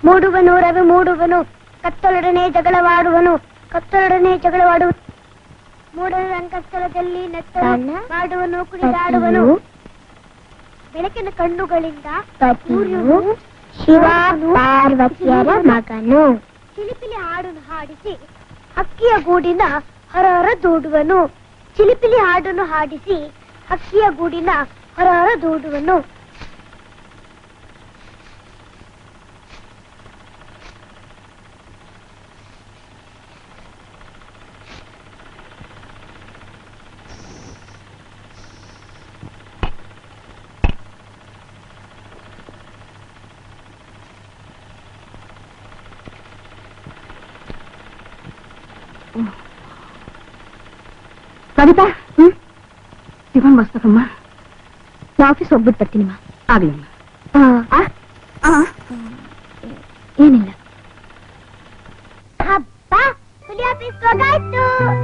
ಮೂಡುವನು ರವಿ ಮೂಡುವನು ಕತ್ತಲೊಡನೆ ಜಗಳವಾಡುವನು ಕತ್ತಲೊಡನೆ ಜಗಳವಾಡುವ ಮೂಡನ ರಂಗಸ್ಥಳದಲ್ಲಿ ನೆತ್ತ ಮಾಡುವನು ಕುಣಿದಾಡುವನು ಬೆಳಕಿನ ಕಣ್ಣುಗಳಿಂದ ಸೂರ್ಯನು ಶಿವ ಪಾರ್ವತಿಯರ ಮಗನು ಚಿಲಿಪಿಲಿ ಹಾಡನ್ನು ಹಾಡಿಸಿ ಅಕ್ಕಿಯ ಗೂಡಿನ ಹರಹರ ದೂಡುವನು ಚಿಲಿಪಿಲಿ ಹಾಡನ್ನು ಹಾಡಿಸಿ ಅಕ್ಕಿಯ ಗೂಡಿನ ಹರಹರ ದೂಡುವನು ಕವಿತಾ ಹ್ಮ್ ಟಿಫನ್ ಬಸ್ತಕಮ್ಮ ಆಫೀಸ್ ಹೋಗ್ಬಿಟ್ಟು ಬರ್ತೀನಿಮ್ಮ ಆಗ್ಲಿಮ್ಮ ಏನಿಲ್ಲ ಹಬ್ಬ ಹುಲಿ ಆಫೀಸ್ ಹೋಗಾಯ್ತು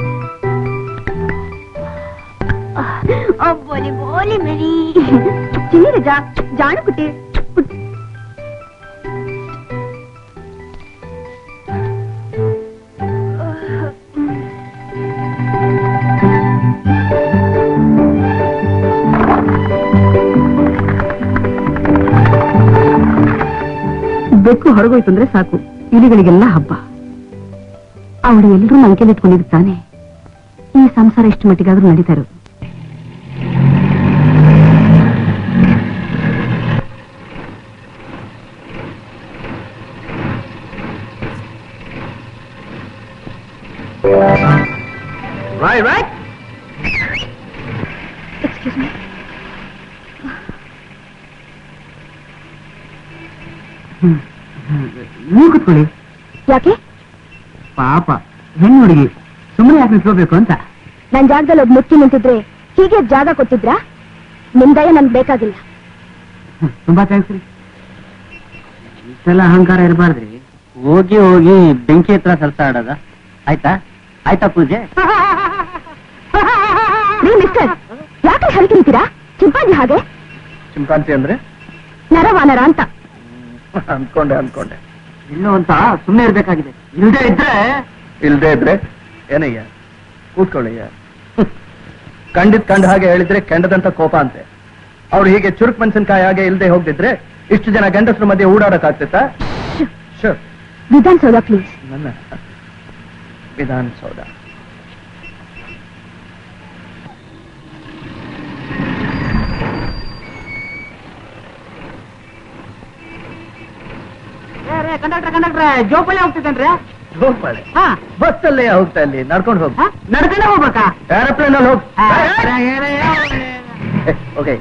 ಬೋಲಿ ಬೋಲಿ ಮರಿ ಚಿನ್ನಿರ ಜಾ ಜಾಣು ಕುಟ್ಟಿ ಬೆಕ್ಕು ಹೊರಗೋಯ್ತು ಅಂದ್ರೆ ಸಾಕು ಇಲಿಗಳಿಗೆಲ್ಲ ಹಬ್ಬ ಅವಳು ಎಲ್ಲರೂ ನಂಗೆಲ್ಲ ಇಟ್ಕೊಂಡಿರ್ತಾನೆ ಈ ಸಂಸಾರ ಎಷ್ಟು ಮಟ್ಟಿಗಾದ್ರೂ ನಡೀತಾ ಇರೋದು Right, right. ಎಕ್ಸ್ಕ್ಯೂಸ್ ಮೀ ನೀವು ಕುತ್ಕೊಳ್ಳಿ ಯಾಕೆ ಪಾಪ ಹೆಣ್ಣು ಹುಡುಗಿ ಸುಮ್ಮನೆ ಯಾಕೆ ನಿಂತ್ಕೋಬೇಕು ಅಂತ ನನ್ ಜಾಗದಲ್ಲಿ ಒಬ್ಬ ಮುಚ್ಚಿ ನಿಂತಿದ್ರೆ ಹೀಗೆ ಜಾಗ ಕೊಟ್ಟಿದ್ರಾ ನಿಮ್ ದಯ ನನ್ಗೆ ಬೇಕಾಗಿಲ್ಲ ಹ್ಮ್, ತುಂಬಾ ಥ್ಯಾಂಕ್ಸ್ ರೀ ಇಷ್ಟೆಲ್ಲ ಅಹಂಕಾರ ಇರಬಾರ್ದ್ರಿ ಹೋಗಿ ಹೋಗಿ ಬೆಂಕಿ ಹತ್ರ ಸಲ್ಸ ಆಡೋದ ಆಯ್ತಾ ಆಯ್ತಾ ಪೂಜೆ ರೀ ಮಿಸ್ಟರ್ ಯಾಕೆ ಹರಕೆ ನಿಂತೀರಾ ಚಿಂಪಾಂಜಿ ಹಾಗೆ ಚಿಂಪಾಂಜಿ ಅಂದ್ರೆ ನರವಾನರ ಅಂತ ಅನ್ಕೊಂಡೆ ಅನ್ಕೊಂಡೆ ಇನ್ನು ಅಂತ ಸುಮ್ಮನೆ ಇರ್ಬೇಕಾಗಿದೆ ಇಲ್ಲದೆ ಇದ್ರೆ ಇಲ್ದೇ ಇದ್ರೆ ಏನಯ್ಯ ಕೂತ್ಕೊಳ್ಳಯ್ಯ ಕಂಡಿದ್ ಕಂಡ ಹಾಗೆ ಹೇಳಿದ್ರೆ ಕೆಂಡದಂತ ಕೋಪ ಅಂತೆ ಅವ್ರು ಹೀಗೆ ಚುರುಕ್ ಮೆಣಸಿನ್ಕಾಯಿ ಹಾಗೆ ಇಲ್ದೆ ಹೋಗ್ದಿದ್ರೆ ಇಷ್ಟು ಜನ ಗಂಡಸ್ರ ಮಧ್ಯೆ ಓಡಾಡಕ್ ಆಗ್ತಿತ್ತಾ ಶೂರ್ ವಿಧಾನಸೌಧ ಪ್ಲೀಸ್ ನನ್ನ ವಿಧಾನಸೌಧ ಕಂಡಕ್ಟ್ರೆ ಕಂಡಕ್ಟ್ರೆ ಜೋಪಾಳಿ ಹೋಗ್ತಿದ್ದೇನ್ರಿ ಹೋಗ್ಬಾಳೆ ಹಾ ಬಸ್ಸಲ್ಲೇ ಹೋಗ್ತಾ ಇಲ್ಲಿ ನಡ್ಕೊಂಡು ಹೋಗ್ ನಡ್ಕೊಂಡೆ ಹೋಗ್ಬೇಕಾ ಏರೋಪ್ಲೇನ್ ಅಲ್ಲಿ ಹೋಗ್ ಓಕೆ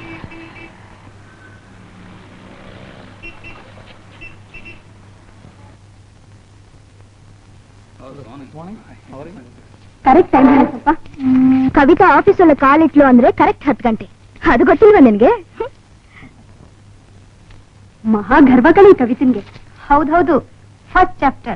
ಕರೆಕ್ಟ್ ಟೈಮ್ ಹೇಳಿ ಸ್ವಲ್ಪ ಕವಿತಾ ಆಫೀಸಲ್ಲಿ ಕಾಲಿಟ್ಲು ಅಂದ್ರೆ ಕರೆಕ್ಟ್ ಹತ್ತು ಗಂಟೆ ಅದು ಗೊತ್ತಿಲ್ವಾ ನಿನ್ಗೆ ಮಹಾ ಗರ್ವಗಳು ಈ ಕವಿತಿನ್ಗೆ ಹೌದೌದು ಫಸ್ಟ್ ಚಾಪ್ಟರ್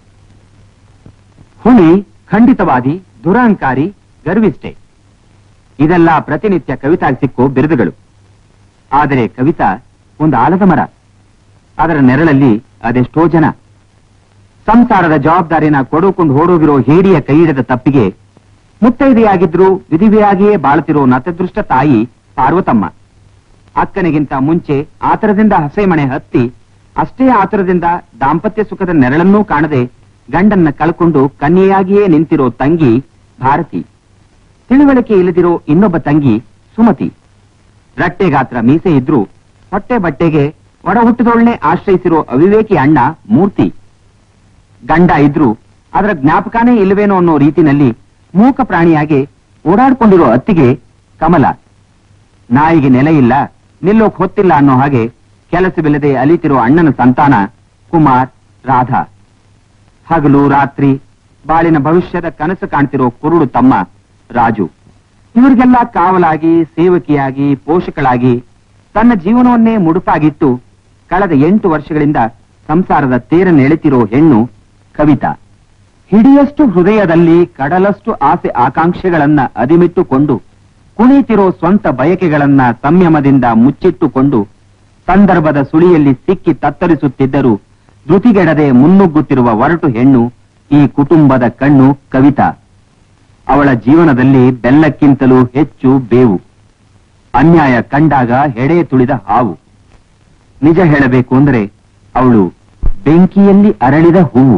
ಹುಲಿ ಖಂಡಿತವಾದಿ ದುರಹಂಕಾರಿ ಗರ್ವಿಷ್ಠೆ ಇದೆಲ್ಲ ಪ್ರತಿನಿತ್ಯ ಕವಿತಾಗ್ ಸಿಕ್ಕೋ ಬಿರುದುಗಳು ಆದರೆ ಕವಿತಾ ಒಂದು ಆಲದ ಮರ ಅದರ ನೆರಳಲ್ಲಿ ಅದೆಷ್ಟೋ ಜನ ಸಂಸಾರದ ಜವಾಬ್ದಾರಿನ ಕೊಡುಕೊಂಡು ಓಡೋಗಿರೋ ಹೇಡಿಯ ಕೈ ಹಿಡಿದ ತಪ್ಪಿಗೆ ಮುತ್ತೈದೆಯಾಗಿದ್ರು ವಿಧಿವೆಯಾಗಿಯೇ ಬಾಳುತ್ತಿರೋ ನತದೃಷ್ಟ ತಾಯಿ ಪಾರ್ವತಮ್ಮ ಅಕ್ಕನಿಗಿಂತ ಮುಂಚೆ ಆತರದಿಂದ ಹಸೆಮಣೆ ಹತ್ತಿ ಅಷ್ಟೇ ಆತುರದಿಂದ ದಾಂಪತ್ಯ ಸುಖದ ನೆರಳನ್ನೂ ಕಾಣದೆ ಗಂಡನ್ನ ಕಳ್ಕೊಂಡು ಕನ್ಯೆಯಾಗಿಯೇ ನಿಂತಿರೋ ತಂಗಿ ಭಾರತಿ ತಿಳುವಳಿಕೆ ಇಲ್ಲದಿರೋ ಇನ್ನೊಬ್ಬ ತಂಗಿ ಸುಮತಿ ರಟ್ಟೆ ಗಾತ್ರ ಮೀಸೆ ಇದ್ರೂ ಹೊಟ್ಟೆ ಬಟ್ಟೆಗೆ ಒಡ ಹುಟ್ಟಿದೊಳ್ಳೆ ಆಶ್ರಯಿಸಿರೋ ಅವಿವೇಕಿ ಅಣ್ಣ ಮೂರ್ತಿ ಗಂಡ ಇದ್ರೂ ಅದರ ಜ್ಞಾಪಕನೇ ಇಲ್ಲವೇನೋ ಅನ್ನೋ ರೀತಿನಲ್ಲಿ ಮೂಕ ಪ್ರಾಣಿಯಾಗಿ ಓಡಾಡ್ಕೊಂಡಿರೋ ಅತ್ತಿಗೆ ಕಮಲ ನಾಯಿಗೆ ನೆಲೆ ಇಲ್ಲ ನಿಲ್ಲೋಕ್ ಹೊತ್ತಿಲ್ಲ ಅನ್ನೋ ಹಾಗೆ ಕೆಲಸವಿಲ್ಲದೆ ಅಲಿತಿರೋ ಅಣ್ಣನ ಸಂತಾನ ಕುಮಾರ್ ರಾಧಾ ಹಗಲು ರಾತ್ರಿ ಬಾಳಿನ ಭವಿಷ್ಯದ ಕನಸು ಕಾಣ್ತಿರೋ ಕುರುಡು ತಮ್ಮ ರಾಜು ಇವರಿಗೆಲ್ಲ ಕಾವಲಾಗಿ ಸೇವಕಿಯಾಗಿ ಪೋಷಕಳಾಗಿ ತನ್ನ ಜೀವನವನ್ನೇ ಮುಡುಪಾಗಿಟ್ಟು ಕಳೆದ ಎಂಟು ವರ್ಷಗಳಿಂದ ಸಂಸಾರದ ತೇರನ್ನೆಳೆತಿರೋ ಹೆಣ್ಣು ಕವಿತಾ ಹಿಡಿಯಷ್ಟು ಹೃದಯದಲ್ಲಿ ಕಡಲಷ್ಟು ಆಸೆ ಆಕಾಂಕ್ಷೆಗಳನ್ನ ಅದಿಮಿಟ್ಟುಕೊಂಡು ಕುಣಿತಿರೋ ಸ್ವಂತ ಬಯಕೆಗಳನ್ನ ಸಂಯಮದಿಂದ ಮುಚ್ಚಿಟ್ಟುಕೊಂಡು ಸಂದರ್ಭದ ಸುಳಿಯಲ್ಲಿ ಸಿಕ್ಕಿ ತತ್ತರಿಸುತ್ತಿದ್ದರೂ ಧೃತಿಗೆಡದೆ ಮುನ್ನುಗ್ಗುತ್ತಿರುವ ಒರಟು ಹೆಣ್ಣು ಈ ಕುಟುಂಬದ ಕಣ್ಣು ಕವಿತಾ ಅವಳ ಜೀವನದಲ್ಲಿ ಬೆಲ್ಲಕ್ಕಿಂತಲೂ ಹೆಚ್ಚು ಬೇವು ಅನ್ಯಾಯ ಕಂಡಾಗ ಹೆಡೆ ತುಳಿದ ಹಾವು ನಿಜ ಹೇಳಬೇಕು ಅಂದ್ರೆ ಅವಳು ಬೆಂಕಿಯಲ್ಲಿ ಅರಳಿದ ಹೂವು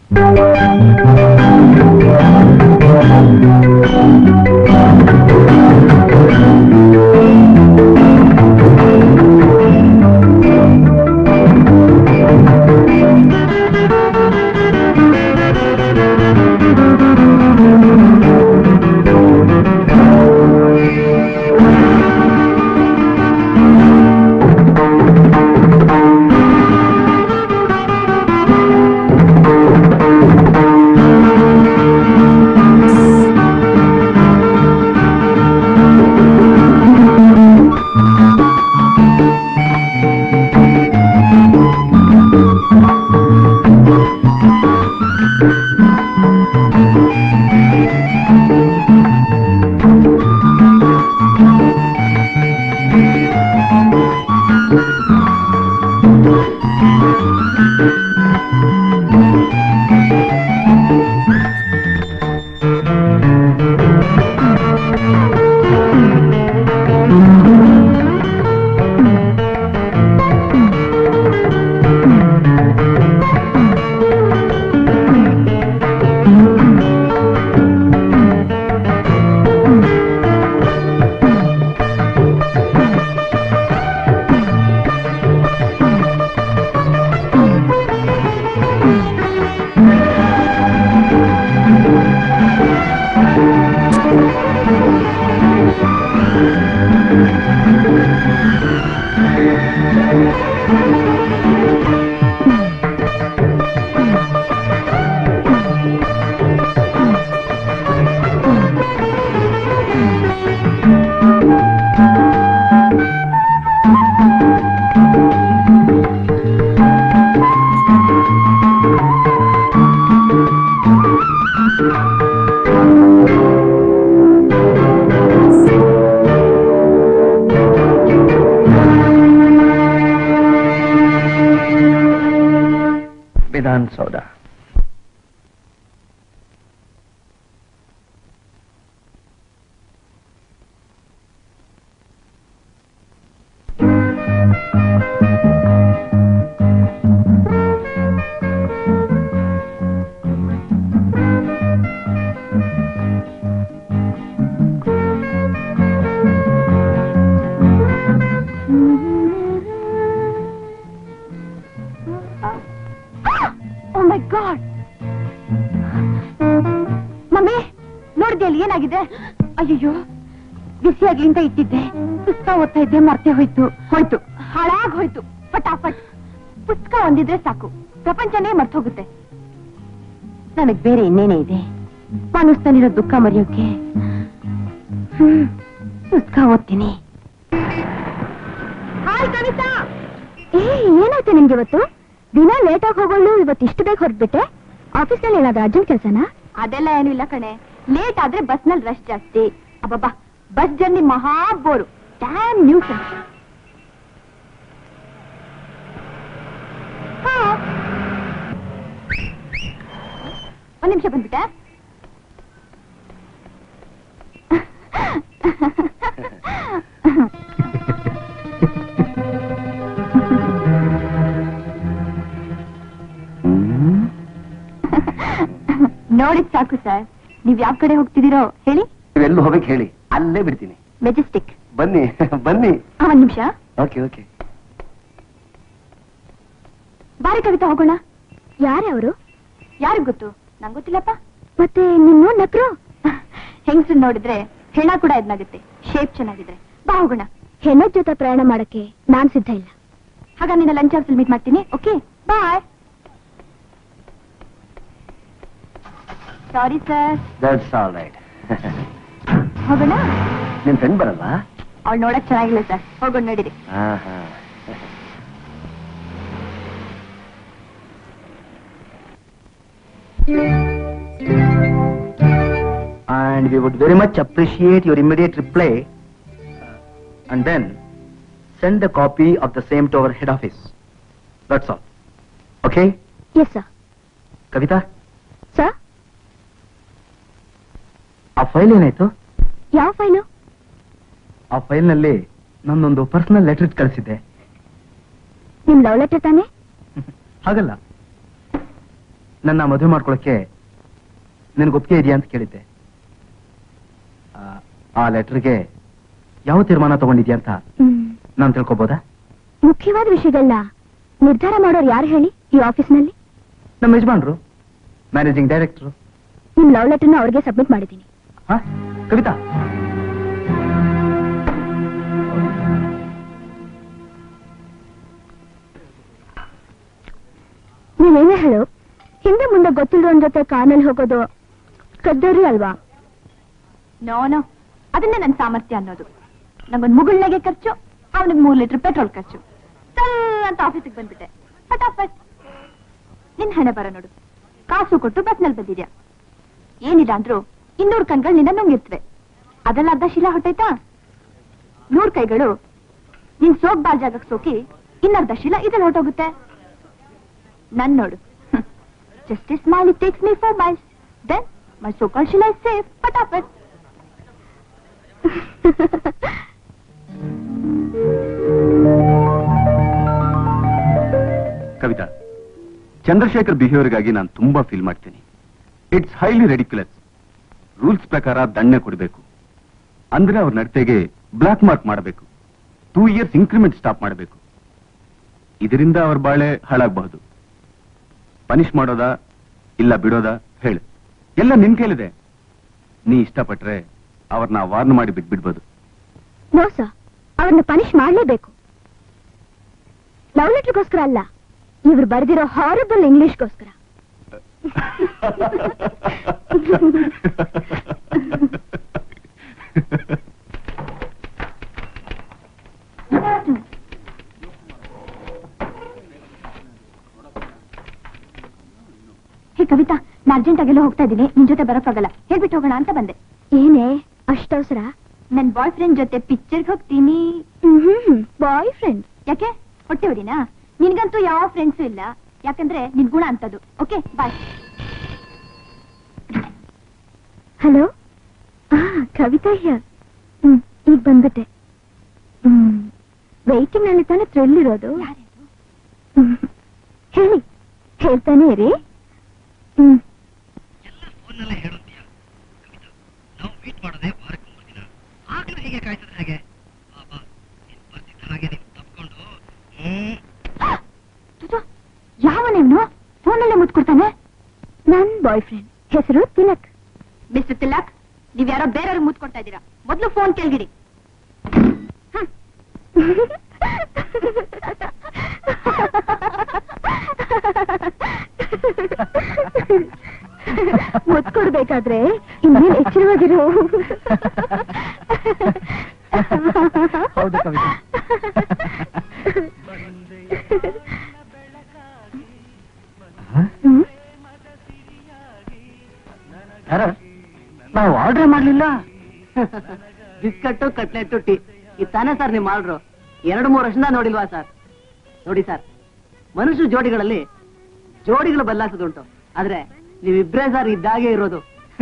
Vidhana Soudha oh my god mummy ನೋಡಿದೆ ಅಲ್ಲಿ ಏನಾಗಿದೆ ಅಯ್ಯೋ ಬಿಸಿಯಾಗಿ ಅಂತ ಇಟ್ಟಿದ್ದೆ ಪುಸ್ತಕ ಓದ್ತಾ ಇದ್ದೆ ಮರ್ತೆ ಹೋಯ್ತು ಹೋಯ್ತು ಹಾಳಾಗ್ ಹೋಯ್ತು ಫಟಾಫಟ್ ಪುಸ್ತಕ ಒಂದಿದ್ರೆ ಸಾಕು ಪ್ರಪಂಚನೇ ಮರ್ತೋಗುತ್ತೆ ನನಗ್ ಬೇರೆ ಇನ್ನೇನೇ ಇದೆ ಮನಸ್ಸಲ್ಲಿರೋ ದುಃಖ ಮರೆಯೋಕೆ ಹ್ಮ್, ಪುಸ್ತಕ ಓದ್ತೀನಿ ಹಾಯ್ ಕವಿತಾ ಏ ಏನಾಯ್ತು ನಿಮ್ಗೆ ಇವತ್ತು ದಿನ ಲೇಟ್ ಆಗಿ ಹೋಗೋಳು ಇವತ್ತು ಇಷ್ಟು ಬೇಗ ಹೊರಟ್ಬಿಟ್ಟೆ ಆಫೀಸ್ನಲ್ಲಿ ಏನಾದ್ರು ಅರ್ಜೆಂಟ್ ಕೆಲಸನಾ ಅದೆಲ್ಲ ಏನು ಇಲ್ಲ ಕಣೆ ಲೇಟ್ ಆದ್ರೆ ಬಸ್ ನಲ್ಲಿ ರಶ್ ಜಾಸ್ತಿ ಅಬ್ಬಬ್ಬಾ ಬಸ್ ಜರ್ನಿ ಮಹಾ ಬೋರು ಡ್ಯಾಮ್ ನ್ಯೂಸ್ ಒಂದ್ ನಿಮಿಷ ಬಂದ್ಬಿಟ್ಟೆ ನೋಡಿದ್ ಸಾಕು ಸರ್ ನೀವ್ ಯಾವ ಕಡೆ ಹೋಗ್ತಿದ್ದೀರೋ ಹೇಳಿ ನೀವೆಲ್ಲೂ ಹೋಗಕ್ಕೆ ಹೇಳಿ ಅಲ್ಲೇ ಬಿಡ್ತೀನಿ ಮೆಜೆಸ್ಟಿಕ್ ಬನ್ನಿ ಬನ್ನಿ ಒಂದ್ ನಿಮಿಷ ಓಕೆ ಓಕೆ ಬಾರಿ ಕವಿತಾ ಹೋಗೋಣ ಯಾರೇ ಅವರು ಯಾರಿಗ್ ಗೊತ್ತು ನಂಗ್ ಗೊತ್ತಿಲ್ಲಪ್ಪ ಮತ್ತೆ ನಿನ್ನ ನಕ್ರು ಹೆಂಗಸನ್ ನೋಡಿದ್ರೆ ಹೆಣ ಕೂಡ ಇದ್ನಾಗುತ್ತೆ ಶೇಪ್ ಚೆನ್ನಾಗಿದ್ರೆ ಬಾ ಹೋಗೋಣ ಹೆಣ್ಣದ ಜೊತೆ ಪ್ರಯಾಣ ಮಾಡಕ್ಕೆ ನಾನ್ ಸಿದ್ಧ ಇಲ್ಲ ಹಾಗ ನಿನ್ನ ಲಂಚ್ ಹೌಸಲ್ಲಿ ಮೀಟ್ ಮಾಡ್ತೀನಿ okay bye sorry sir that's all right ಹೋಗೋಣ ನಿನ್ ಫ್ರೆಂಡ್ ಬರಲ್ಲ ಅವ್ಳು ನೋಡಕ್ ಚೆನ್ನಾಗಿಲ್ಲ ಸರ್ ಹೋಗೋಣ ನಡೀರಿ ಹಾ ಹಾ and we would very much appreciate your immediate reply uh, and then send a copy of the same to our head office. That's all. Okay yes sir Kavitha sir ಆ ಫೈಲ್ ಏನಾಯ್ತು ಯಾವ ಫೈಲು ಆ ಫೈಲ್ನಲ್ಲಿ ನನ್ನೊಂದು ಪರ್ಸನಲ್ ಲೆಟರ್ ಕಳಿಸಿದ್ದೆ ನಿಮ್ love letter ತಾನೇ ಹಾಗಲ್ಲ ನನ್ನ ಮದುವೆ ಮಾಡ್ಕೊಳಕ್ಕೆ ನಿನಗೆ ಒಪ್ಪಿಗೆ ಇದೆಯಾ ಅಂತ ಕೇಳಿದ್ದೆ ಆ- ಆ ಲೆಟರ್ಗೆ ಯಾವ ತೀರ್ಮಾನ ತಗೊಂಡಿದ್ಯಾ ಅಂತ ಹ್ಮ್ ನಾನು ತಿಳ್ಕೊಬೋದಾ ಮುಖ್ಯವಾದ ವಿಷಯಗಳನ್ನ ನಿರ್ಧಾರ ಮಾಡೋರು ಯಾರು ಹೇಳಿ ಈ ಆಫೀಸ್ನಲ್ಲಿ ನಮ್ಮ ಯಜಮಾನ್ರು ಮ್ಯಾನೇಜಿಂಗ್ ಡೈರೆಕ್ಟ್ರು ನಿಮ್ ಲವ್ ಲೆಟರ್ನ ಅವ್ರಿಗೆ ಸಬ್ಮಿಟ್ ಮಾಡಿದ್ದೀನಿ ಹಾ ಕವಿತಾ ನೀವೇನೇ ಹೇಳು ಹಿಂದೆ ಮುಂದೆ ಗೊತ್ತಿಲ್ಲದವನ್ ಜೊತೆ ಕಾರ್ನಲ್ಲಿ ಹೋಗೋದು ಕದ್ದೋರಿ ಅಲ್ವಾ ನೋ ನೋ ಅದನ್ನೇ ನನ್ನ ಸಾಮರ್ಥ್ಯ ಅನ್ನೋದು ನಂಗೊಂದು ಮುಗುಳ್ನಾಗೆ ಖರ್ಚು ಅವನಿಗೆ ಮೂರು ಲೀಟರ್ ಪೆಟ್ರೋಲ್ ಖರ್ಚು ಸಲ್ ಅಂತ ಆಫೀಸಿಗೆ ಬಂದ್ಬಿಟ್ಟೆ ಫಟಾಫಟ್ ನಿನ್ ಹಣೆ ಬರ ನೋಡು ಕಾಸು ಕೊಟ್ಟು ಬಸ್ನಲ್ಲಿ ಬಂದಿದ್ಯಾ ಏನಿಲ್ಲ ಅಂದ್ರು ಇನ್ನೂರು ಕಣ್ಗಳು ನಿನ್ನ ನುಂಗಿರ್ತವೆ ಅದೆಲ್ಲ ಅರ್ಧ ಶಿಲಾ ಹೊಟ್ಟೈತಾ ನೂರ್ ಕೈಗಳು ನಿನ್ ಸೋಕ್ ಬಾಲ್ ಜಾಗಕ್ಕೆ ಸೋಕಿ ಇನ್ನರ್ಧ ಶಿಲಾ ಇದ್ರಲ್ಲಿ ಹೊರಟೋಗುತ್ತೆ ನನ್ ನೋಡು just a smile it takes me four miles then my so called Sheela is safe ಫಟಾಫಟ್ ಕವಿತಾ ಚಂದ್ರಶೇಖರ್ ಬಿಹೇವಿಯರ್ಗಾಗಿ ನಾನು ತುಂಬಾ ಫೀಲ್ ಮಾಡ್ತೀನಿ ಇಟ್ಸ್ ಹೈಲಿ ರೆಡಿಕ್ಯುಲಸ್ ರೂಲ್ಸ್ ಪ್ರಕಾರ ದಂಡ ಕೊಡಬೇಕು ಅಂದ್ರೆ ಅವ್ರ ನಡತೆಗೆ ಬ್ಲಾಕ್ ಮಾರ್ಕ್ ಮಾಡಬೇಕು ಟೂ ಇಯರ್ಸ್ ಇನ್ಕ್ರಿಮೆಂಟ್ ಸ್ಟಾಪ್ ಮಾಡಬೇಕು ಇದರಿಂದ ಅವ್ರ ಬಾಳೆ ಹಾಳಾಗಬಹುದು ಪನಿಷ್ ಮಾಡೋದಾ ಇಲ್ಲ ಬಿಡೋದಾ ಹೇಳು ಎಲ್ಲ ನಿನ್ ಕೈಲಿದೆ ನೀ ಇಷ್ಟಪಟ್ರೆ ಅವ್ರನ್ನ ವಾರ್ನ್ ಮಾಡಿ ಬಿಟ್ಬಿಡ್ಬೋದು ನೋ ಸರ್ ಅವ್ರನ್ನ ಪನಿಷ್ ಮಾಡ್ಲೇಬೇಕು ಲವ್ ಲೆಟರ್ಗೋಸ್ಕರ ಅಲ್ಲ ಇವ್ರು ಬರೆದಿರೋ ಹಾರಬಲ್ ಇಂಗ್ಲಿಷ್ಗೋಸ್ಕರ ಹೇ ಕವಿತಾ ನಾ ಅರ್ಜೆಂಟ್ ಆಗೆಲ್ಲ ಹೋಗ್ತಾ ಇದ್ದೀನಿ ನಿನ್ ಜೊತೆ ಬರೋಕ್ಕಾಗಲ್ಲ ಹೇಳ್ಬಿಟ್ಟು ಹೋಗೋಣ ಅಂತ ಬಂದೆ ಏನೇ ಅಷ್ಟವಸರ ನನ್ ಬಾಯ್ ಫ್ರೆಂಡ್ ಜೊತೆ ಪಿಕ್ಚರ್ಗೆ ಹೋಗ್ತೀನಿ ಬಾಯ್ ಫ್ರೆಂಡ್ ಯಾಕೆ ಹೊಟ್ಟೆ ಹೊಡಿನಾ ನಿನ್ಗಂತೂ ಯಾವ ಫ್ರೆಂಡ್ಸು ಇಲ್ಲ ಯಾಕಂದ್ರೆ ನಿನ್ ಗುಣ ಅಂತದು ಓಕೆ ಬಾಯ್ ಹಲೋ ಆ ಕವಿತಾ ಹಿಯರ್ ಹ್ಮ್ ಈಗ ಬಂದ್ಬಿಟ್ಟೆ ಹ್ಮ್ ವೆಯ್ಟಿಂಗ್ ನಲ್ಲಿ ತಾನೇ ಥ್ರಿಲ್ ಇರೋದು ಹ್ಮ್. ಹೇಳಿ ಹೇಳ್ತಾನೆ ಇರಿ ಹ್ಮ್ ಎಲ್ಲ ಫೋನ್ನಲ್ಲೇ ಹೇಳುತ್ತೀಯ ಕವಿತಾ ನಾವು ಮೀಟ್ ಮಾಡೋದೇ ವಾರಕ್ಕೆ ಮೂರು ದಿನ ಆಗ್ಲೂ ಹೀಗೆ ಕಾಯ್ತದೆ ಹಾಗೆ ಬಾಬಾ ನೀನ್ ಬರ್ತಿದ್ದ ಹಾಗೆ ನೀನು ತಪ್ಕೊಂಡು ಹ್ಮ್ ತುತು, ಯಾವ ನೀವು ಫೋನಲ್ಲೇ ಮುತ್ಕೊಡ್ತಾನೆ ನನ್ ಬಾಯ್ ಫ್ರೆಂಡ್ ಹೆಸರು ತಿಲಕ್ ಮಿಸ್ಟರ್ ತಿಲಕ್ ನೀವ್ ಯಾರೋ ಬೇರೆಯವ್ರಿಗೆ ಮುತ್ ಕೊಡ್ತಾ ಇದ್ದೀರಾ ಮೊದ್ಲು ಫೋನ್ ಕೇಳ್ಗಿಡಿ ಮುತ್ ಕೊಡ್ಬೇಕಾದ್ರೆ ಇನ್ನೇನ್ ಎಚ್ಚರವಾಗಿರು ಹೌದು ಕವಿತಾ ಹ್ಮ್? ಯಾರ ನಾವು ಆರ್ಡರ್ ಮಾಡ್ಲಿಲ್ಲ ಬಿಸ್ಕಟ್ಟು ಕಟ್ಲೆಟ್ಟು ಟೀ ಇದು ತಾನೇ ಸರ್ ನಿಮ್ಮ ಆರ್ಡ್ರು ಎರಡು ಮೂರು ವರ್ಷದಿಂದ ನೋಡಿಲ್ವಾ ಸರ್ ನೋಡಿ ಸರ್ ಮನುಷ್ಯ ಜೋಡಿಗಳಲ್ಲಿ ಜೋಡಿಗಳು ಬದಲಾಯಿಸೋದುಂಟು ಆದ್ರೆ ನೀವಿಬ್ರೇ ಸರ್ ಇದ್ದಾಗೆ ಇರೋದು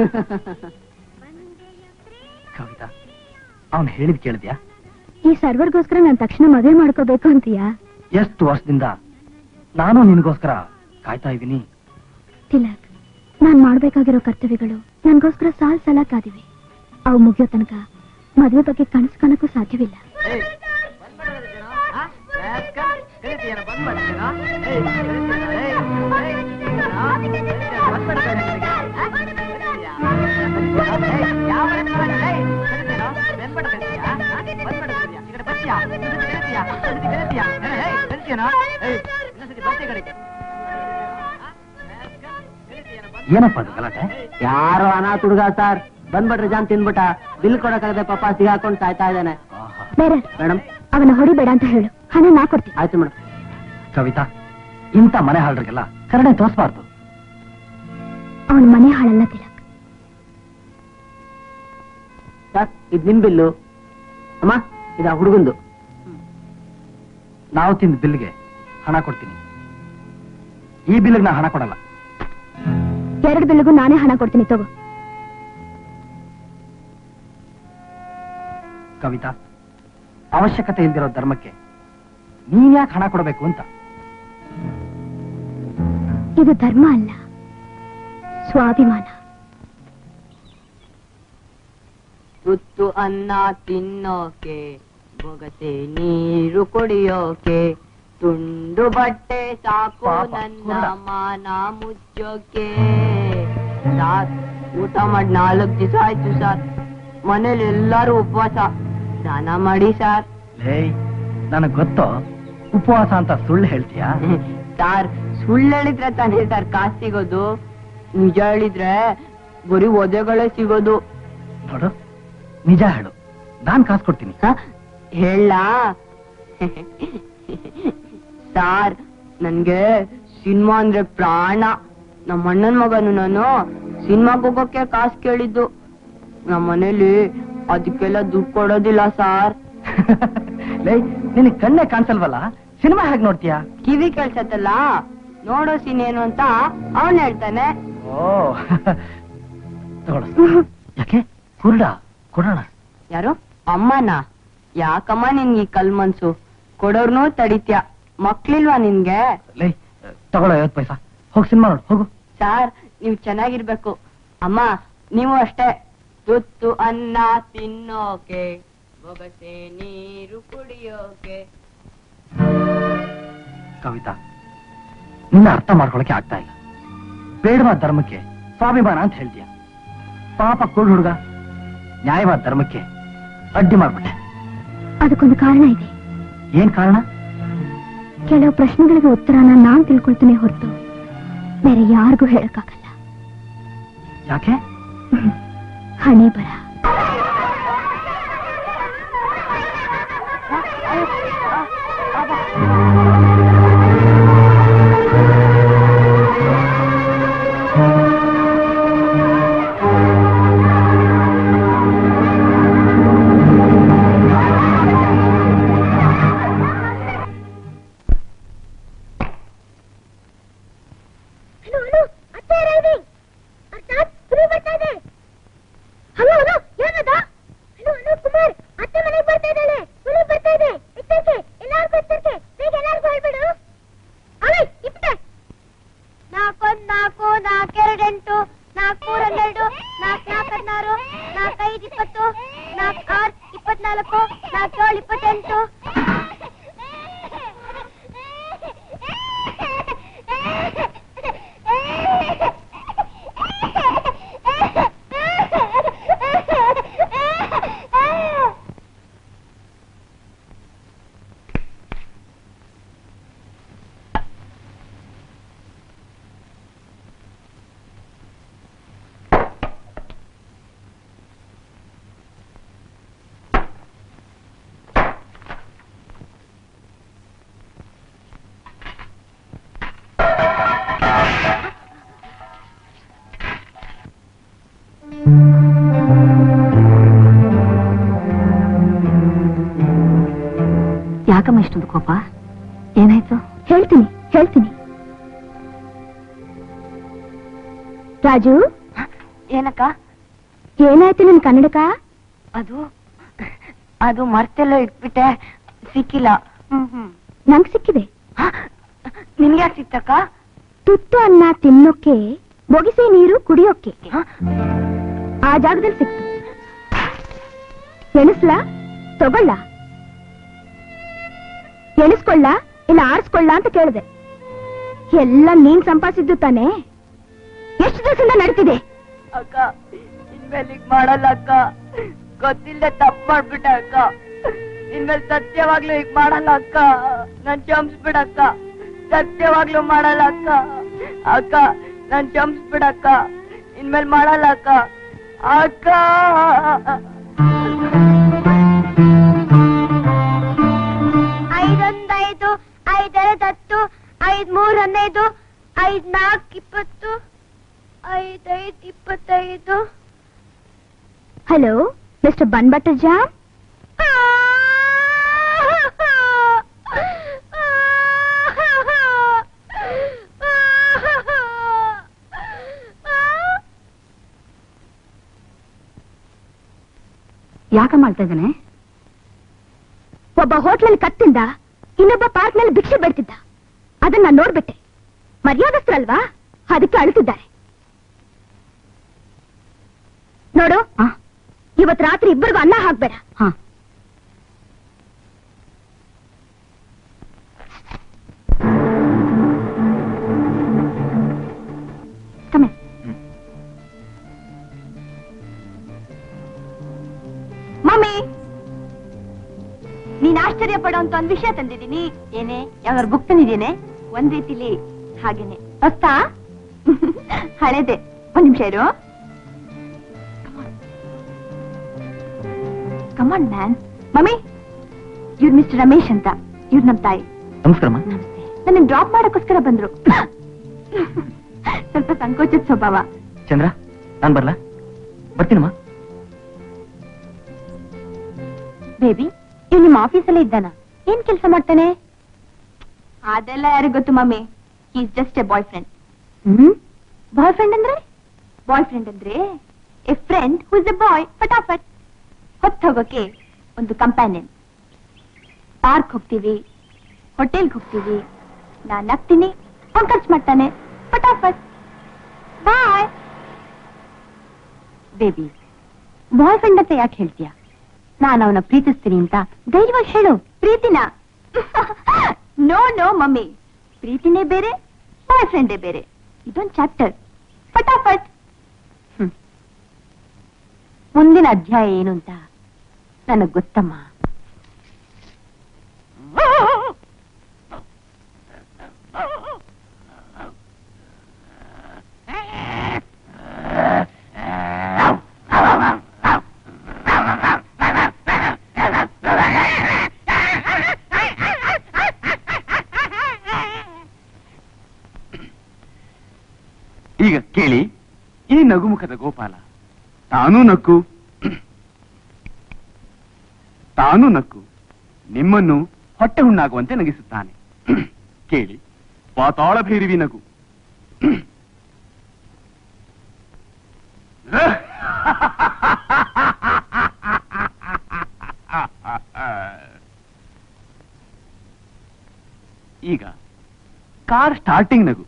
ಕವಿತಾ ಅವನು ಹೇಳಿದ್ ಕೇಳಿದ್ಯಾ ಈ ಸರ್ವರ್ಗೋಸ್ಕರ ನಾನು ತಕ್ಷಣ ಮದುವೆ ಮಾಡ್ಕೋಬೇಕು ಅಂತೀಯಾ ಎಷ್ಟು ವರ್ಷದಿಂದ ನಾನು ನಿನಗೋಸ್ಕರ ಕಾಯ್ತಾ ಇದ್ದೀನಿ ತಿಲಕ್ ನಾನ್ ಮಾಡ್ಬೇಕಾಗಿರೋ ಕರ್ತವ್ಯಗಳು ನನ್ಗೋಸ್ಕರ ಸಾಲ್ ಸಲ ಕಾದಿವೆ ಅವು ಮುಗಿಯೋ ತನಕ ಮದುವೆ ಬಗ್ಗೆ ಕನಸು ಕಾಣಕ್ಕೂ ಸಾಧ್ಯವಿಲ್ಲ ಏನಪ್ಪ ಅದು ಗಲಾಟೆ ಯಾರೋ ಅನಾಥ ಹುಡುಗ ಸರ್ ಬಂದ್ಬಿಟ್ರೆ ಜಾನ್ ತಿನ್ಬಿಟ್ಟ ಬಿಲ್ ಕೊಡಕ್ಕಾಗದೆ ಪಾಪ ಸಿಗಾಕೊಂಡು ಸಾಯ್ತಾ ಇದ್ದಾನೆ ಬೇರೆ ಮೇಡಮ್ ಅವನ ಹೊಡಿಬೇಡ ಅಂತ ಹೇಳು ಹಣ ನಾ ಕೊಡ್ತೀನಿ ಆಯ್ತು ಮೇಡಮ್ ಕವಿತಾ ಇಂಥ ಮನೆ ಹಾಳ್ರಿಗೆಲ್ಲ ಕರುಣೆ ತೋರಿಸಬಾರ್ದು ಅವನ ಮನೆ ಹಾಳಲ್ಲ ತಿಲಕ್ ಸರ್ ಇದ್ ನಿಮ್ ಬಿಲ್ಲು ಅಮ್ಮ ಇದ ಹುಡುಗಂದು ನಾವು ತಿಂದ ಬಿಲ್ಗೆ ಹಣ ಕೊಡ್ತೀನಿ ಈ ಬಿಲ್ಗೆ ನಾ ಹಣ ಕೊಡಲ್ಲ ಎರಡು ಬಿಲ್ಗೂ ನಾನೇ ಹಣ ಕೊಡ್ತೀನಿ ತಗೋ ಕವಿತಾ ಅವಶ್ಯಕತೆ ಇಲ್ದಿರೋ ಧರ್ಮಕ್ಕೆ ನೀನ್ ಯಾಕೆ ಹಣ ಕೊಡಬೇಕು ಅಂತ ಇದು ಧರ್ಮ ಅಲ್ಲ ಸ್ವಾಭಿಮಾನ ತುತ್ತು ಅನ್ನ ತಿನ್ನೋಕೆ ಬೊಗಸೆ ನೀರು ಕುಡಿಯೋಕೆ ತುಂಡು ಬಟ್ಟೆ ಸಾಕು ಪಾಪ, ನನ್ನ ಕುರುಡ. ಮಾನ ಮುಚ್ಚೋಕೆ ಸಾರ್ ಊಟ ಮಾಡಿ ನಾಲ್ಕು ದಿವಸ ಆಯ್ತು ಸರ್ ಮನೇಲಿ ಎಲ್ಲಾರು ಉಪವಾಸ ಸ್ನಾನ ಮಾಡಿ ಸರ್ ಲೇ ನನಗ್ ಗೊತ್ತೋ ಉಪವಾಸ ಅಂತ ಸುಳ್ಳು ಹೇಳ್ತೀಯಾ ಸಾರ್ ಸುಳ್ಳು ಹೇಳಿದ್ರೆ ತಾನೇ ಸರ್ ಕಾಸು ಸಿಗೋದು ನಿಜ ಹೇಳಿದ್ರೆ ಬರೀ ಒದೆಗಳೇ ಸಿಗೋದು ನೋಡು ನಿಜ ಹೇಳು ನಾನ್ ಕಾಸು ಕೊಡ್ತೀನಿ ಹ? ಹೇಳ ಸಾರ್ ನನ್ಗೆ ಸಿನಿಮಾ ಅಂದ್ರೆ ಪ್ರಾಣ ನಮ್ಮ ಅಣ್ಣನ್ ಮಗನು ನಾನು ಸಿನಿಮಾಗ್ ಹೋಗೋಕೆ ಕಾಸು ಕೇಳಿದ್ದು ನಮ್ಮ ಮನೇಲಿ ಅದಕ್ಕೆಲ್ಲ ದುಡ್ಡು ಕೊಡೋದಿಲ್ಲ ಸಾರ್ ಲೇ ನಿನಗ್ ಕಣ್ಣೆ ಕಾಣಿಸಲ್ವಲ್ಲ ಸಿನಿಮಾ ಹೇಗ್ ನೋಡ್ತೀಯಾ ಕಿವಿ ಕೇಳ್ಸತ್ತಲ್ಲ ನೋಡೋ ಸೀನ್ ಏನು ಅಂತ ಅವನ್ ಹೇಳ್ತಾನೆ ಓ ತಗೊಳ ಯಾಕೆ ಕುರುಡ ಕೊಡೋಣ ಯಾರು ಅಮ್ಮನ ಯಾಕಮ್ಮ ನಿನ್ಗೆ ಈ ಕಲ್ ಮನ್ಸು ಕೊಡೋರ್ನು ತಡಿತ್ಯ ಮಕ್ಳಿಲ್ವಾ ನಿನ್ಗೆ ಲೇ ತಗೊಳ್ಳೋ ಐವತ್ತು ಪೈಸಾ ಹೋಗ್ ಸಿನಿಮಾ ನೋಡು ಹೋಗು ಸಾರ್ ನೀವ್ ಚೆನ್ನಾಗಿರ್ಬೇಕು ಅಮ್ಮ ನೀವು ಅಷ್ಟೇ ತುತ್ತು ಅನ್ನ ತಿನ್ನೋಕೆ ಬೊಗಸೆ ನೀರು ಕುಡಿಯೋಕೆ ಕವಿತಾ ನಿನ್ನ ಅರ್ಥ ಮಾಡ್ಕೊಳಕ್ಕೆ ಆಗ್ತಾ ಇಲ್ಲ ಬೇಡವಾದ ಧರ್ಮಕ್ಕೆ ಸ್ವಾಭಿಮಾನ ಅಂತ ಹೇಳ್ತೀಯ ಪಾಪ ಕುರುಡು ಹುಡುಗ ನ್ಯಾಯವಾದ ಧರ್ಮಕ್ಕೆ ಅಡ್ಡಿ ಮಾಡ್ಬಿಟ್ಟೆ ಅದಕ್ಕೊಂದು ಕಾರಣ ಇದೆ ಏನ್ ಕಾರಣ ಕೆಲವು ಪ್ರಶ್ನೆಗಳಿಗೆ ಉತ್ತರನ ನಾನ್ ತಿಳ್ಕೊಳ್ತೀನಿ ಹೊರತು ಬೇರೆ ಯಾರಿಗೂ ಹೇಳಕ್ಕಾಗಲ್ಲ ಯಾಕೆ ಹಣೆ ಬರ ಹಲೋ ಹಲೋ ಅತ್ತೆ ರೈಡಿಂಗ್ ಅರ್ಥಾತ್ ಸುರಿ ಬರ್ತಾ ಇದೆ ಹಲೋ ಹಲೋ ಏನದ ಹಲೋ ಹಲೋ ಕುಮಾರ್ ಅತ್ತೆ ಮನೆಗೆ ಬರ್ತಾ ಇದ್ದಾಳೆ ಸುರಿ ಬರ್ತಾ ಇದೆ ಎಚ್ಚರಿಕೆ ಎಲ್ಲಾರ್ಗೂ ಎಚ್ಚರಿಕೆ ಬೇಗ ಎಲ್ಲಾರ್ಗೂ ಹೇಳ್ಬಿಡು ಅವೇ ಇಪ್ಪಟೆ ನಾಲ್ಕೊಂದ್ ನಾಲ್ಕು ನಾಲ್ಕೆರಡು ಎಂಟು ನಾಲ್ಕು ಮೂರ್ ಹನ್ನೆರಡು ನಾಲ್ಕು ನಾಲ್ಕು ಹದಿನಾರು ನಾಲ್ಕು ಐದು ಇಪ್ಪತ್ತು ನಾಲ್ಕು ಆರು ಇಪ್ಪತ್ನಾಲ್ಕು ನಾಲ್ಕು ಏಳು ಇಪ್ಪತ್ತೆಂಟು ಯಾಕಮ್ಮ ಇಷ್ಟೊಂದು ಕೋಪ ಏನಾಯ್ತು ಹೇಳ್ತೀನಿ ಹೇಳ್ತೀನಿ ರಾಜು ಏನಕ್ಕ ಏನಾಯ್ತು ನಿನ್ ಕನ್ನಡಕ ಅದು ಅದು ಮರ್ತೆಲ್ಲ ಇಟ್ಬಿಟ್ಟೆ ಸಿಕ್ಕಿಲ್ಲ ನಂಗ್ ಸಿಕ್ಕಿದೆ ಹ? ನಿನ್ಗ್ಯಾಕ್ ಸಿಕ್ತಕ್ಕ ತುತ್ತು ಅನ್ನ ತಿನ್ನೋಕೆ ಬೊಗಿಸೆ ನೀರು ಕುಡಿಯೋಕೆ ಹ? ಆ ಜಾಗದಲ್ಲಿ ಸಿಕ್ತು ಎಣಿಸ್ಲಾ ತಗೊಳ್ಳ ಎಣಿಸ್ಕೊಳ್ಳ ಇಲ್ಲ ಆರಿಸ್ಕೊಳ್ಳ ಅಂತ ಕೇಳಿದೆ ಎಲ್ಲ ನೀನ್ ಸಂಪಾದಿಸಿದ್ದು ತಾನೇ ಎಷ್ಟು ದಿವಸದಿಂದ ನಡೀತಿದೆ ಅಕ್ಕ ಇನ್ಮೇಲೆ ಈಗ ಮಾಡಲ್ಲ ಅಕ್ಕ ಗೊತ್ತಿಲ್ಲದೆ ತಪ್ಪು ಮಾಡ್ಬಿಟ್ಟೆ ಅಕ್ಕ ಇನ್ಮೇಲೆ ಸತ್ಯವಾಗ್ಲೂ ಈಗ ಮಾಡಲ್ಲ ಅಕ್ಕ ನನ್ ಕ್ಷಮಿಸ್ಬಿಡಕ್ಕ ಸತ್ಯವಾಗ್ಲೂ ಮಾಡಲ್ಲ ಅಕ್ಕ ಅಕ್ಕ ನನ್ ಕ್ಷಮಿಸ್ಬಿಡಕ್ಕ ಇನ್ಮೇಲೆ ಮಾಡಲ್ಲ ಅಕ್ಕ ಅಕ್ಕ ಐದೊಂದೈದು ಐದೆರಡು ಹತ್ತು ಐದ್ ಮೂರ್ ಹನ್ನೈದು ಐದ್ ನಾಲ್ಕು ಇಪ್ಪತ್ತು ಐದೈದ್ ಇಪ್ಪತ್ತೈದು hello mister bun butter jam ಯಾಕ ಮಾಡ್ತಾ ಇದ್ದಾನೆ ಒಬ್ಬ ಹೋಟ್ಲಲ್ಲಿ ಕತ್ತಿಂದ ಇನ್ನೊಬ್ಬ ಪಾರ್ಕ್ ನಲ್ಲಿ ಭಿಕ್ಷೆ ಬೇಡ್ತಿದ್ದ ಅದನ್ನ ನಾನ್ ನೋಡ್ಬಿಟ್ಟೆ ಮರ್ಯಾದಸ್ಥರಲ್ವಾ ಅದಕ್ಕೆ ಅಳುತ್ತಿದ್ದಾರೆ ನೋಡು ಹಾ ಇವತ್ ರಾತ್ರಿ ಇಬ್ಬರಿಗೂ ಅನ್ನ ಹಾಕ್ಬೇಡ ಹಾ ಕಮೆ ಮಮ್ಮಿ ನೀನ್ ಆಶ್ಚರ್ಯ ಪಡೋಂತ ಒಂದ್ ವಿಷಯ ತಂದಿದ್ದೀನಿ ಏನೇ ಯಾವ್ದಾರು ಬುಕ್ ತಂದಿದ್ದೇನೆ ಒಂದ್ ರೀತಿಲಿ ಹಾಗೇನೆ ಹೊಸ್ತಾ ಹಳೇದೆ ಒಂದ್ ನಿಮಿಷ ಇರು ಕಮಾನ್ ಮ್ಯಾನ್ ಮಮ್ಮಿ ಇವ್ರು ಮಿಸ್ಟರ್ ರಮೇಶ್ ಅಂತ ಇವ್ರು ನಮ್ ತಾಯಿ ನಮಸ್ಕಾರಮ್ಮ ನನ್ನ ಡ್ರಾಪ್ ಮಾಡಕ್ಕೋಸ್ಕರ ಬಂದ್ರು ಸ್ವಲ್ಪ ಸಂಕೋಚದ ಸ್ವಭಾವ ಚಂದ್ರ ನಾನ್ ಬರ್ಲಾ ಬರ್ತೀನಮ್ಮ ಬೇಬಿ ಇವ್ ನಿಮ್ಮ ಆಫೀಸಲ್ಲೇ ಇದ್ದಾನ ಏನ್ ಕೆಲಸ ಮಾಡ್ತಾನೆ ಅದೆಲ್ಲ ಯಾರಿಗ್ ಗೊತ್ತು mummy is just a boy friend hmm boy friend ಅಂದ್ರೆ ಬಾಯ್ ಫ್ರೆಂಡ್ ಅಂದ್ರೆ a friend who is a boy ಫಟಾಫಟ್ ಹೊತ್ತು ಹೋಗೋಕೆ ಒಂದು ಕಂಪ್ಯಾನಿಯನ್ ಪಾರ್ಕ್ ಹೋಗ್ತೀವಿ ಹೋಟೆಲ್ಗೆ ಹೋಗ್ತೀವಿ ನಾನ್ ನಗ್ತೀನಿ ಅವ್ನ್ ಖರ್ಚು ಮಾಡ್ತಾನೆ ಫಟಾಫಟ್ ಬಾಯ್ ಬೇಬಿ ಬಾಯ್ ಫ್ರೆಂಡ್ ಅಂತ ಯಾಕೆ ಹೇಳ್ತೀಯ ನಾನು ಅವನ ಪ್ರೀತಿಸ್ತೀನಿ ಅಂತ ಧೈರ್ಯವಾಗಿ ಹೇಳು ಪ್ರೀತಿನ ನೋ ನೋ ಮಮ್ಮಿ ಪ್ರೀತಿನೇ ಬೇರೆ ಬಾಯ್ ಫ್ರೆಂಡೇ ಬೇರೆ ಇದೊಂದು ಚಾಪ್ಟರ್ ಫಟಾಫಟ್ ಹ್ಮ್. ಮುಂದಿನ ಅಧ್ಯಾಯ ಏನು ಅಂತ ನನಗ್ ಗೊತ್ತಮ್ಮ ಈಗ ಕೇಳಿ ಈ ನಗುಮುಖದ ಗೋಪಾಲ ತಾನೂ ನಕ್ಕು ತಾನೂ ನಕ್ಕು ನಿಮ್ಮನ್ನು ಹೊಟ್ಟೆ ಹುಣ್ಣಾಗುವಂತೆ ನಗಿಸುತ್ತಾನೆ ಕೇಳಿ ಪಾತಾಳ ಭೈರವಿ ನಗು ಈಗ ಕಾರ್ ಸ್ಟಾರ್ಟಿಂಗ್ ನಗು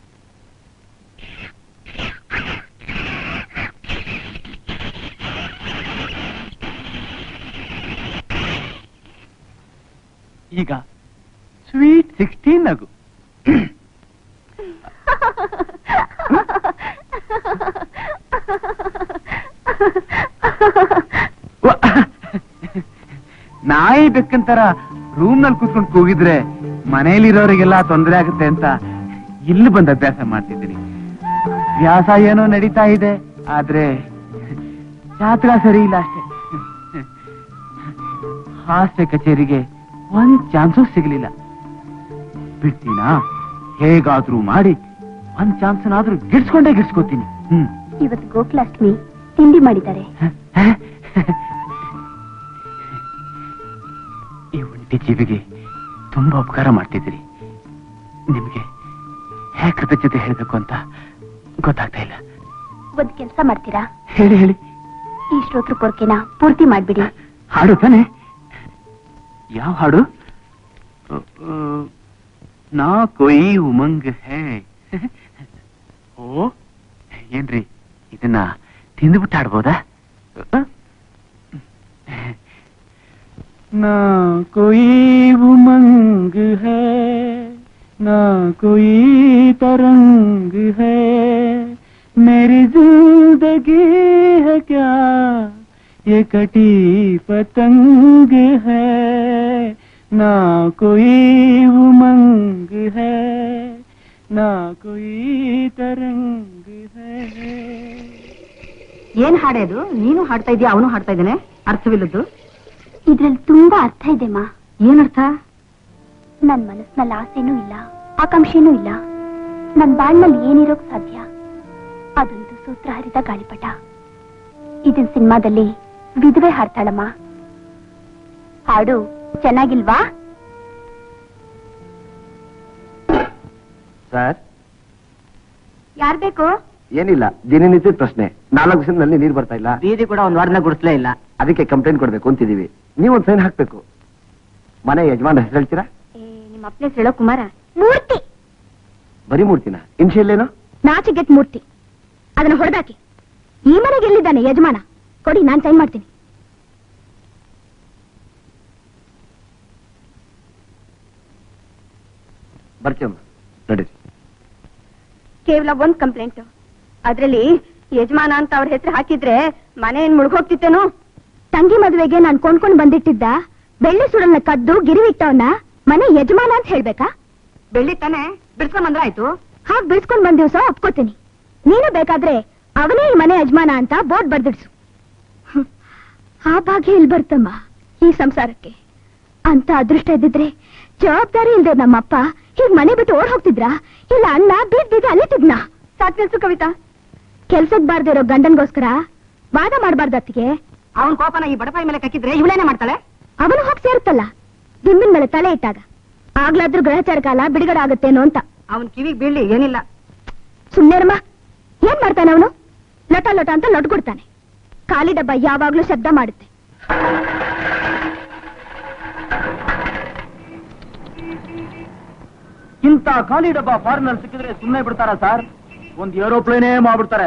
ಈಗ ಸ್ವೀಟ್ ಸಿಕ್ಸ್ಟೀನ್ ನಗು ವ- ನಾಯಿ ಬೆಕ್ಕಂತರ ರೂಮ್ ನಲ್ಲಿ ಕೂತ್ಕೊಂಡು ಕೂಗಿದ್ರೆ ಮನೆಯಲ್ಲಿರೋರಿಗೆಲ್ಲ ತೊಂದರೆ ಆಗುತ್ತೆ ಅಂತ ಇಲ್ಲಿ ಬಂದು ಅಭ್ಯಾಸ ಮಾಡ್ತಿದ್ದೀನಿ ವ್ಯಾಸ ಏನೋ ನಡೀತಾ ಇದೆ ಆದ್ರೆ ಜಾತ್ರಾ ಸರಿ ಇಲ್ಲ ಅಷ್ಟೇ ಹಾಸ್ಯ ಕಚೇರಿಗೆ ಒಂದ್ ಚಾನ್ಸು ಸಿಗ್ಲಿಲ್ಲ ಬಿಡ್ತೀನಾ ಹೇಗಾದ್ರೂ ಮಾಡಿ ಒಂದ್ ಚಾನ್ಸ್ನಾದ್ರೂ ಗಿಡ್ಸ್ಕೊಂಡೇ ಗಿಡ್ಸ್ಕೊತೀನಿ ಹ್ಮ್ ಇವತ್ತು ಗೋಕುಲಾಷ್ಟಮಿ ತಿಂಡಿ ಮಾಡಿದ್ದಾರೆ ಈ ಒಂಟಿ ಜೀವಿಗೆ ತುಂಬಾ ಉಪಕಾರ ಮಾಡ್ತಿದ್ದೀರಿ ನಿಮಗೆ ಹೇಗೆ ಕೃತಜ್ಞತೆ ಹೇಳ್ಬೇಕು ಅಂತ ಗೊತ್ತಾಗ್ತಾ ಇಲ್ಲ ಒಂದ್ ಕೆಲಸ ಮಾಡ್ತೀರಾ ಹೇಳಿ ಹೇಳಿ ಈ ಶ್ರೋತೃ ಪೊರ್ಕೆನ ಪೂರ್ತಿ ಮಾಡ್ಬಿಡಿ ಹಾಡು ತಾನೆ ಯಾವ ಹಾಡು ಅ, ಅ, ನಾ ಕೊಯ್ ಉಮಂಗ್ ಹೇ ಓ ಏನ್ರಿ ಇದನ್ನ ತಿಂದುಬಿಟ್ಟು ಆಡ್ಬೋದಾ ಅ? ನಾ ಕೊಯ್ ಉಮಂಗ್ ಹೇ ನಾ ಕೊಯ್ तरंग है मेरी जिंदगी है क्या ये कटी पतंग है ना कोई उमंग है ना कोई तरंग है ಏನ್ ಹಾಡೋದು ನೀನು ಹಾಡ್ತಾ ಇದೀಯ ಅವನು ಹಾಡ್ತಾ ಇದ್ದಾನೆ ಅರ್ಥವಿಲ್ಲದ್ದು ಇದ್ರಲ್ಲಿ ತುಂಬಾ ಅರ್ಥ ಇದೆ ಮಾ ಏನರ್ಥ ನನ್ ಮನಸ್ಸಿನಲ್ಲಿ ಆಸೆನೂ ಇಲ್ಲ ಆಕಾಂಕ್ಷೆನೂ ಇಲ್ಲ ನನ್ ಬಾಳ್ನಲ್ಲಿ ಏನಿರೋಕ್ ಸಾಧ್ಯ ಅದೊಂದು ಸೂತ್ರ ಹರಿದ ಗಾಳಿಪಟ ಇದನ್ ಸಿನಿಮಾದಲ್ಲಿ ವಿಧವೆ ಹಾಡ್ತಾಳಮ್ಮ ಹಾಡು ಚೆನ್ನಾಗಿಲ್ವಾ ಸರ್ ಯಾರ್ ಬೇಕು ಏನಿಲ್ಲ ದಿನನಿತ್ಯದ ಪ್ರಶ್ನೆ ನಾಲ್ಕು ದಿವಸದಲ್ಲಿ ನೀರು ಬರ್ತಾ ಇಲ್ಲ ಬೀದಿ ಕೂಡ ಒಂದ್ ವಾರದಿಂದ ಗುಡಿಸ್ಲೇ ಇಲ್ಲ ಅದಕ್ಕೆ ಕಂಪ್ಲೇಂಟ್ ಕೊಡ್ಬೇಕು ಅಂತಿದೀವಿ ನೀವೊಂದು ಸೈನ್ ಹಾಕ್ಬೇಕು ಮನೆ ಯಜಮಾನ ಹೆಸರು ಹೇಳ್ತೀರಾ ನಿಮ್ಮ ಅಪ್ಪನ ಹೆಸರು ಹೇಳೋ ಕುಮಾರ ಮೂರ್ತಿ ಬರೀ ಮೂರ್ತಿನ ಇನ್ಶಿಯಲ್ ಏನು ನಾಚಿಗೆಟ್ ಮೂರ್ತಿ ಅದನ್ನ ಹೊಡೆದಾಕಿ ಈ ಮನೆಗೆ ಎಲ್ಲಿದ್ದಾನೆ ಯಜಮಾನ ಕೊಡಿ ನಾನ್ ಸೈನ್ ಮಾಡ್ತೀನಿ ಬರ್ತೀವಮ್ಮ ನಡೀರಿ ಕೇವಲ ಒಂದ್ ಕಂಪ್ಲೇಂಟ್ ಅದ್ರಲ್ಲಿ ಯಜಮಾನ ಅಂತ ಅವ್ರ ಹೆಸರು ಹಾಕಿದ್ರೆ ಮನೆ ಏನ್ ಮುಳುಗೋಗ್ತಿತ್ತೇನೋ ತಂಗಿ ಮದುವೆಗೆ ನಾನ್ ಕೊಂಡ್ಕೊಂಡ್ ಬಂದಿಟ್ಟಿದ್ದ ಬೆಳ್ಳಿ ಸುಡಲ್ನ ಕದ್ದು ಗಿರಿವಿಟ್ಟವನ್ನ ಮನೆ ಯಜಮಾನ ಅಂತ ಹೇಳ್ಬೇಕಾ ಬೆಳ್ಳಿ ತಾನೆ ಬಿಡ್ಸ್ಕೊಂಡ್ ಬಂದ್ರೆ ಆಯ್ತು ಹಾಗ್ ಬಿಡ್ಸ್ಕೊಂಡ್ ಬಂದ್ ದಿವ್ಸ ಒಪ್ಕೋತೀನಿ ನೀನು ಬೇಕಾದ್ರೆ ಅವನೇ ಈ ಮನೆ ಯಜಮಾನ ಅಂತ ಬೋರ್ಡ್ ಬರ್ದಿಡ್ಸು ಹ್ಮ್. ಆ ಭಾಗ್ಯ ಇಲ್ಲಿ ಬರ್ತಮ್ಮ ಈ ಸಂಸಾರಕ್ಕೆ ಅಂತ ಅದೃಷ್ಟ ಇದ್ದಿದ್ರೆ ಜವಾಬ್ದಾರಿ ಇಲ್ದೆ ನಮ್ಮಪ್ಪ ಹೀಗ್ ಮನೆ ಬಿಟ್ಟು ಓಡ್ ಹೋಗ್ತಿದ್ರಾ ಇಲ್ಲ ಅಣ್ಣ ಬೀದ್ ಬೀದ ಅಲ್ಲಿತಿದ್ನ ಸಾಕ್ ನಿಲ್ಸು ಕವಿತಾ ಕೆಲ್ಸಕ್ ಬಾರ್ದಿರೋ ಗಂಡನ್ಗೋಸ್ಕರ ವಾದ ಮಾಡ್ಬಾರ್ದು ಅತ್ತಿಗೆ ಅವನ್ ಕೋಪನ ಈ ಬಡಪಾಯಿ ಮೇಲೆ ಕಕ್ಕಿದ್ರೆ ಇವಳೇನೆ ಮಾಡ್ತಾಳೆ ಅವನು ಹೋಗಿ ಸೇರುತ್ತಲ್ಲ ದಿಂಬಿನ ಮೇಲೆ ತಲೆ ಇಟ್ಟಾಗ ಆಗ್ಲಾದ್ರೂ ಗ್ರಹಚಾರ ಕಾಲ ಬಿಡುಗಡೆ ಆಗುತ್ತೇನೋ ಅಂತ ಅವನ್ ಕಿವಿಗ್ ಬೀಳ್ಲಿ ಏನಿಲ್ಲ ಸುಮ್ನೆರಮ್ಮ ಏನ್ ಮಾಡ್ತಾನೆ ಅವನು ಲಟ ಲಟ ಅಂತ ಲೊಟ್ಕೊಡ್ತಾನೆ ಖಾಲಿ ಡಬ್ಬ ಯಾವಾಗ್ಲೂ ಶಬ್ದ ಮಾಡುತ್ತೆ ಇಂತ ಖಾಲಿ ಡಬ್ಬ ಫಾರಿನರ್ ಸಿಕ್ಕಿದ್ರೆ ಸುಮ್ಮನೆ ಬಿಡ್ತಾರ ಸರ್ ಒಂದ್ ಏರೋಪ್ಲೇನೇ ಮಾಡ್ಬಿಡ್ತಾರೆ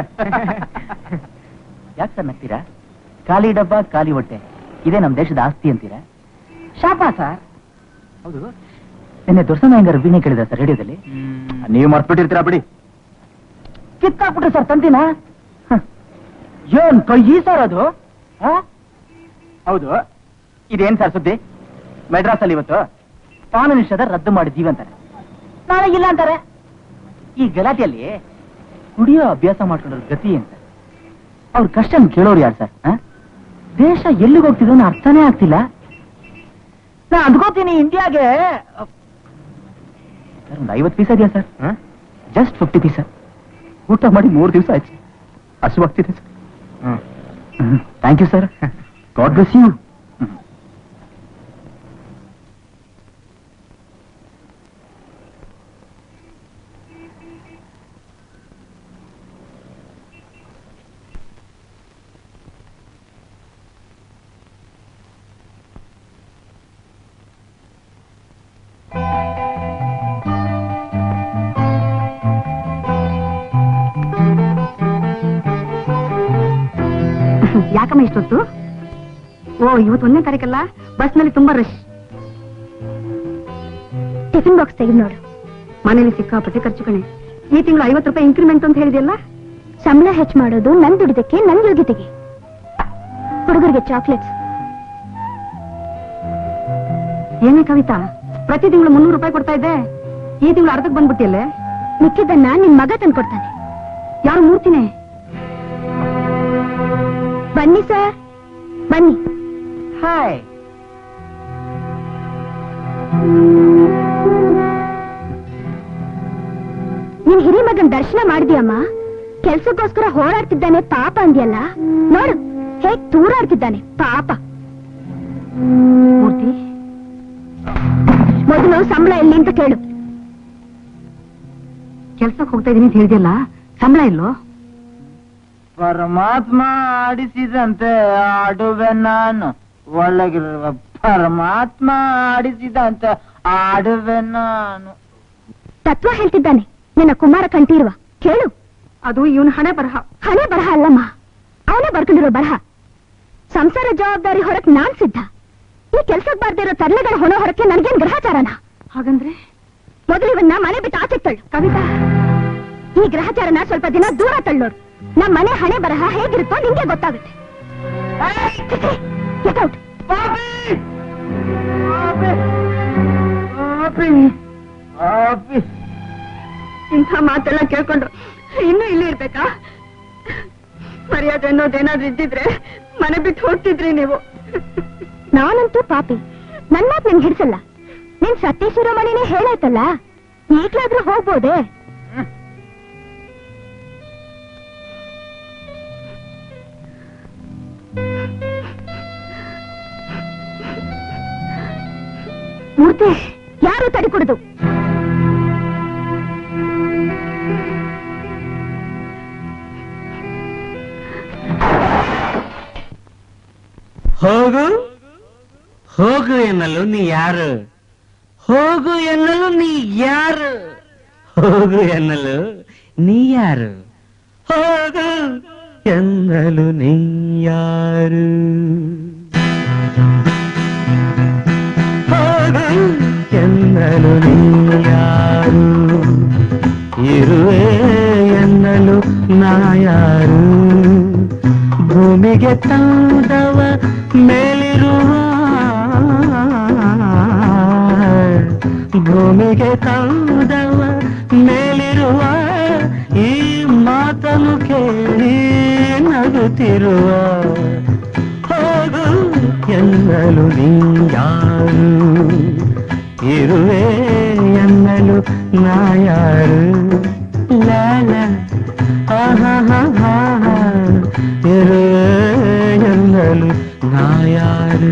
ಯಾಕೆ ಸರ್ ನಗ್ತೀರಾ ಖಾಲಿ ಡಬ್ಬ ಖಾಲಿ ಹೊಟ್ಟೆ ಇದೇ ನಮ್ ದೇಶದ ಆಸ್ತಿ ಅಂತೀರಾ ಶಾಪ ಸರ್ ಹೌದು ನಿನ್ನೆ ದೊರ್ಸನ ಹೆಂಗಾರ ವೀಣೆ ಕೇಳಿದ ಸರ್ ರೇಡಿಯೋದಲ್ಲಿ ನೀವು ಮರ್ತ್ಬಿಟ್ಟಿರ್ತೀರಾ ಬಿಡಿ ಕಿತ್ತಾಕ್ಬಿಟ್ರೆ ಸರ್ ತಂತಿನ ಹ. ಏನ್ ಕೈ ಸರ್ ಅದು ಆ? ಹೌದು ಇದೇನ್ ಸರ್ ಸುದ್ದಿ ಮೆಡ್ರಾಸ್ ಅಲ್ಲಿ ಇವತ್ತು ಪಾನ ನಿಷೇಧ ರದ್ದು ಮಾಡಿದೀವಿ ಅಂತಾರೆ ನಾಳೆ ಇಲ್ಲ ಅಂತಾರೆ ಈ ಗಲಾಟೆಯಲ್ಲಿ ಕುಡಿಯೋ ಅಭ್ಯಾಸ ಮಾಡ್ಕೊಂಡ್ರ ಗತಿ ಅಂತ ಅವ್ರ ಕಷ್ಟ ಕೇಳೋರು ಯಾರು ಸರ್ ಆ? ದೇಶ ಎಲ್ಲಿಗೆ ಹೋಗ್ತಿದ್ರು ಅನ್ನೋ ಅರ್ಥನೇ ಆಗ್ತಿಲ್ಲ ನಾ ಅಂದ್ಕೋತೀನಿ ಇಂಡಿಯಾಗೆ ಸರ್ ಒಂದು ಐವತ್ತು ಪೀಸ್ ಇದೆಯಾ ಸರ್ ಜಸ್ಟ್ ಫಿಫ್ಟಿ ಪೀಸ್ ಊಟ ಮಾಡಿ ಮೂರು ದಿವಸ ಆಯ್ತು ಹಸುವಾಗ್ತಿದೆ sir thank you sir god bless you ಯಾಕಮ್ಮ ಇಷ್ಟೊತ್ತು ಓ ಇವತ್ತು ಒಂದನೇ ತಾರೀಕಲ್ಲ ಬಸ್ನಲ್ಲಿ ತುಂಬಾ ರಶ್ ಟಿಫಿನ್ ಬಾಕ್ಸ್ ತೆಗೆದು ನೋಡು ಮನೇಲಿ ಸಿಕ್ಕಾಪಟ್ಟೆ ಖರ್ಚು ಕಣೆ ಈ ತಿಂಗಳು ಐವತ್ತು ರೂಪಾಯಿ ಇನ್ಕ್ರಿಮೆಂಟ್ ಅಂತ ಹೇಳಿದೆಯಲ್ಲ ಸಂಬಳ ಹೆಚ್ಚು ಮಾಡೋದು ನನ್ ದುಡಿದಕ್ಕೆ ನನ್ ಯೋಗ್ಯತೆಗೆ ಹುಡುಗರಿಗೆ ಚಾಕ್ಲೇಟ್ಸ್ ಏನೇ ಕವಿತಾ ಪ್ರತಿ ತಿಂಗಳು ಮುನ್ನೂರು ರೂಪಾಯಿ ಕೊಡ್ತಾ ಇದ್ದೆ ಈ ತಿಂಗಳು ಅರ್ಧಕ್ಕೆ ಬಂದ್ಬಿಟ್ಟಿಯಲ್ಲೇ ಮಿಕ್ಕಿದ್ದನ್ನ ನಿನ್ ಮಗ ತಂದ್ಕೊಡ್ತಾನೆ ಯಾರು ಮೂರ್ತಿನೇ ಬನ್ನಿ ಸರ್ ಬನ್ನಿ ಹಾಯ್ ನಿನ್ ಹಿರಿ ಮಗನ್ ದರ್ಶನ ಮಾಡಿದ್ಯಮ್ಮ ಕೆಲ್ಸಕ್ಕೋಸ್ಕರ ಹೋರಾಡ್ತಿದ್ದಾನೆ ಪಾಪ ಅಂದ್ಯಲ್ಲ ನೋಡು ಹೇಗ್ ತೂರಾಡ್ತಿದ್ದಾನೆ ಪಾಪ ಮೂರ್ತಿ ಮೊದಲು ಸಂಬಳ ಎಲ್ಲಿ ಅಂತ ಕೇಳು ಕೆಲ್ಸಕ್ಕೆ ಹೋಗ್ತಾ ಇದೀನಿ ಅಂತ ಹೇಳಿದ್ಯಲ್ಲ ಸಂಬಳ ಇಲ್ಲೋ ಪರಮಾತ್ಮ ಆಡಿಸಿದಂತೆ ಆಡುವೆ ನಾನು ಒಳಗಿರುವ ಪರಮಾತ್ಮ ಆಡಿಸಿದಂತೆ ಆಡುವೆ ನಾನು ತತ್ವ ಹೇಳ್ತಿದ್ದಾನೆ ನಿನ್ನ ಕುಮಾರ ಕಂಠೀರುವ ಕೇಳು ಅದು ಇವನ್ ಹಣೆ ಬರಹ ಹಣೆ ಬರಹ ಅಲ್ಲಮ್ಮ ಅವನೇ ಬರ್ಕೊಂಡಿರೋ ಬರಹ ಸಂಸಾರ ಜವಾಬ್ದಾರಿ ಹೊರಕ್ ನಾನ್ ಸಿದ್ಧ ಈ ಕೆಲ್ಸಕ್ ಬಾರ್ದಿರೋ ತರ್ಲೆಗಳ ಹೊಣ ಹೊರಕ್ಕೆ ನನ್ಗೇನ್ ಗ್ರಹಚಾರನ ಹಾಗಂದ್ರೆ ಮೊದಲು ಇವನ್ನ ಮನೆ ಬಿಟ್ಟು ಆಚೆ ತಳ್ಳು ಕವಿತಾ ಈ ಗ್ರಹಚಾರನ ಸ್ವಲ್ಪ ದಿನ ದೂರ ತಳ್ಳೋಡು ನಮ್ಮ ಮನೆ ಹಣೆ ಬರಹ ಹೇಗಿರುತ್ತೋ ನಿಂಗೆ ಗೊತ್ತಾಗುತ್ತೆ Get out. ಇಂಥ ಮಾತೆಲ್ಲ ಕೇಳ್ಕೊಂಡು ಇನ್ನೂ ಇಲ್ಲಿ ಇರ್ಬೇಕಾ ಮರ್ಯಾದೆ ಅನ್ನೋದೇನಾದ್ರೂ ಇದ್ದಿದ್ರೆ ಮನೆ ಬಿಟ್ಟು ಹೋಗ್ತಿದ್ರಿ ನೀವು ನಾನಂತೂ ಪಾಪಿ ನನ್ನ ಮಾತ್ ನಿಂಗೆ ಹಿಡ್ಸಲ್ಲ ನಿನ್ ಸತ್ಯ ಶಿರೋಮಣಿನೇ ಹೇಳಾಯ್ತಲ್ಲ ಈಗ್ಲಾದ್ರೂ ಹೋಗ್ಬೋದೇ ಮೂರ್ತಿ ಯಾರು ತಡಿಕೊಡುದು ಹೋಗು ಹೋಗು ಎನ್ನಲು ನೀ ಯಾರು ಹೋಗು ಎನ್ನಲು ನೀ ಯಾರು ಹೋಗು ಎನ್ನಲು ನೀ ಯಾರು ಹೋಗು ಎನ್ನಲು ನೀ ಯಾರು ಹೋಗು ಎನ್ನಲು ನೀ ಯಾರು ಇರುವೆ ಎನ್ನಲು ನಾ ಯಾರು ಭೂಮಿಗೆ ತಂದವ ಮೇಲಿರುವ ಭೂಮಿಗೆ ತಂದವ ಮೇಲಿರುವ ಈ ಮಾತನು ಕೇಳಿ ನಗುತ್ತಿರುವ ಹೋಗು ಎನ್ನಲು ನೀ ಯಾರು ಇರುವೆ ಎನ್ನಲು ನಾ ಯಾರು ಲಾಲ ಆಹಾ ಇರುವೆ ಎನ್ನಲು ನಾ ಯಾರು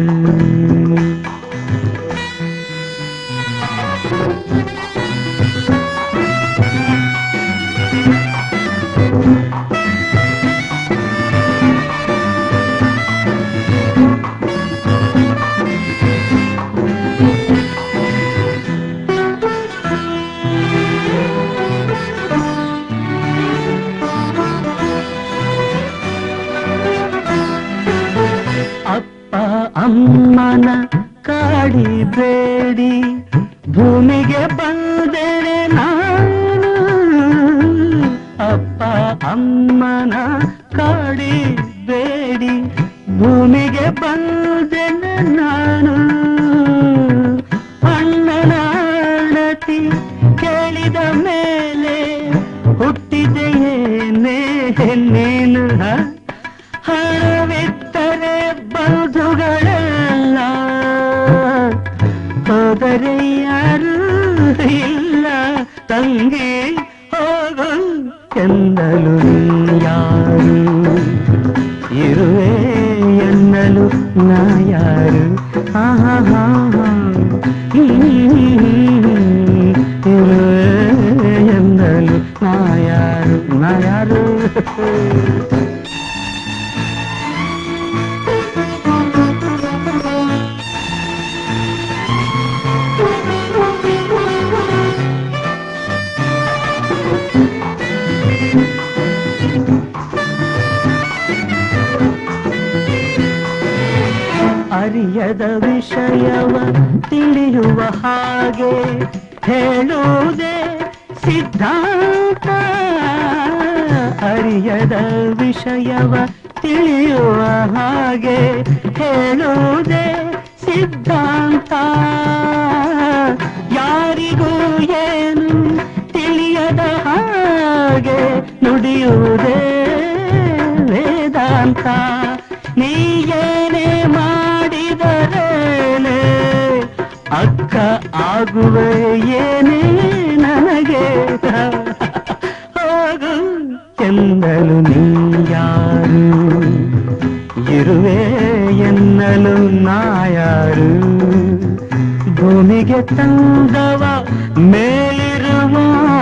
ಅಪ್ಪ ಅಮ್ಮನ ಕಾಡಿಬೇಡಿ ಭೂಮಿಗೆ ಬಂದರೆ ನಾನು ಅಪ್ಪ ಅಮ್ಮನ ಕಾಡಿಬೇಡಿ ಭೂಮಿಗೆ ಬಂದೆನೆ ನಾನು ಅಣ್ಣನ ಅಣತಿ ಕೇಳಿದ ಮೇಲೆ ಹುಟ್ಟಿದೆಯೇನೇ ನೀನು ಹ? ಹಣವಿತ್ತರೆ ಬಂಧುಗಳೆಲ್ಲ ಹೋದರೆ ಯಾರು ಇಲ್ಲ ತಂಗಿ ಹೋಗು ಎನ್ನಲು ನೀ ಯಾರು ಇರುವೆ ಎನ್ನಲು ನಾ ಯಾರು ಆಹಾ ಇರುವೆ ಎನ್ನಲು ನಾ ಯಾರು ನಾ ಯಾರು ಅರಿಯದ ವಿಷಯವ ತಿಳಿಯುವ ಹಾಗೆ ಹೇಳುವುದೇ ಸಿದ್ಧಾಂತ ಅರಿಯದ ವಿಷಯವ ತಿಳಿಯುವ ಹಾಗೆ ಹೇಳುವುದೇ ಸಿದ್ಧಾಂತ ಯಾರಿಗೂ ಏನು ತಿಳಿಯದ ಹಾಗೆ ನುಡಿಯುವುದೇ ವೇದಾಂತ ನೀ ಏನೇ ಮಾಡಿದರೇನೆ ಅಕ್ಕ ಆಗುವೆ ಏನೇ ನನಗೆ ಹೋಗು ಎನ್ನಲು ನೀ ಯಾರು ಇರುವೆ ಎನ್ನಲು ನಾ ಯಾರು ಭೂಮಿಗೆ ತಂದವ ಮೇಲಿರುವ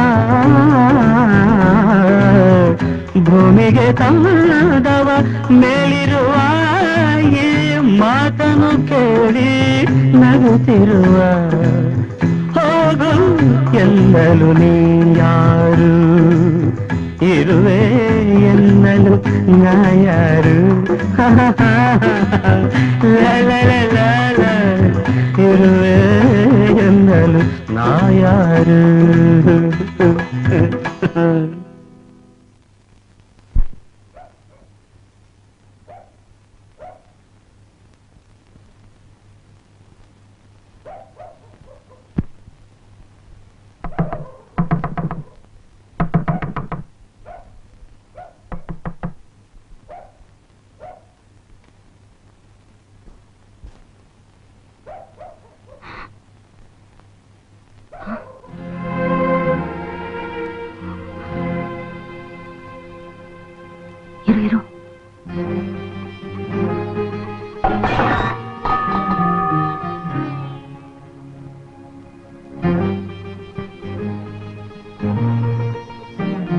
ಭೂಮಿಗೆ ತಂದವ ಮೇಲಿರುವ ಈ ಮಾತನು ಕೇಳಿ ನಗುತ್ತಿರುವ ಹೋಗು ಎನ್ನಲು ನೀ ಯಾರು ಇರುವೆ ಎನ್ನಲು ನಾ ಯಾರು ಲ ಲ ಲ ಲ ಲ. ಇರುವೆ ಎನ್ನಲು ನಾ ಯಾರು ಇರು ಇರು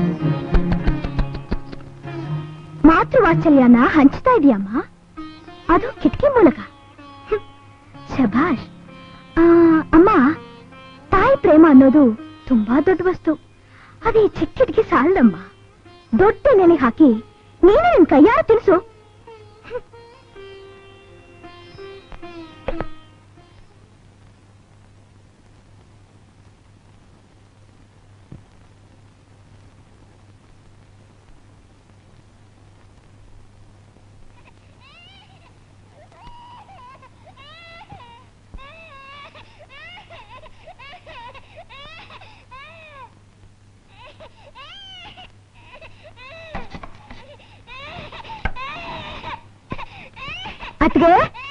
ಮಾತೃವಾತ್ಸಲ್ಯನ ಹಂಚ್ತಾ ಇದೀಯಮ್ಮ ಅದು ಕಿಟಕಿ ಮೂಲಕ ಹ್ಮ್. ಶಭಾಷ್ ಆ, ಅಮ್ಮ ತಾಯಿ ಪ್ರೇಮ ಅನ್ನೋದು ತುಂಬಾ ದೊಡ್ಡ ವಸ್ತು ಅದೇ ಚಿಕ್ಕ ಕಿಟಕಿ ಸಾಲದಮ್ಮ ದೊಡ್ಡ ನೆಲೆ ಹಾಕಿ ನೀನು ನಿನ್ ಕೈಯಾರ ತಿನ್ಸು ಅತ್ಗೆ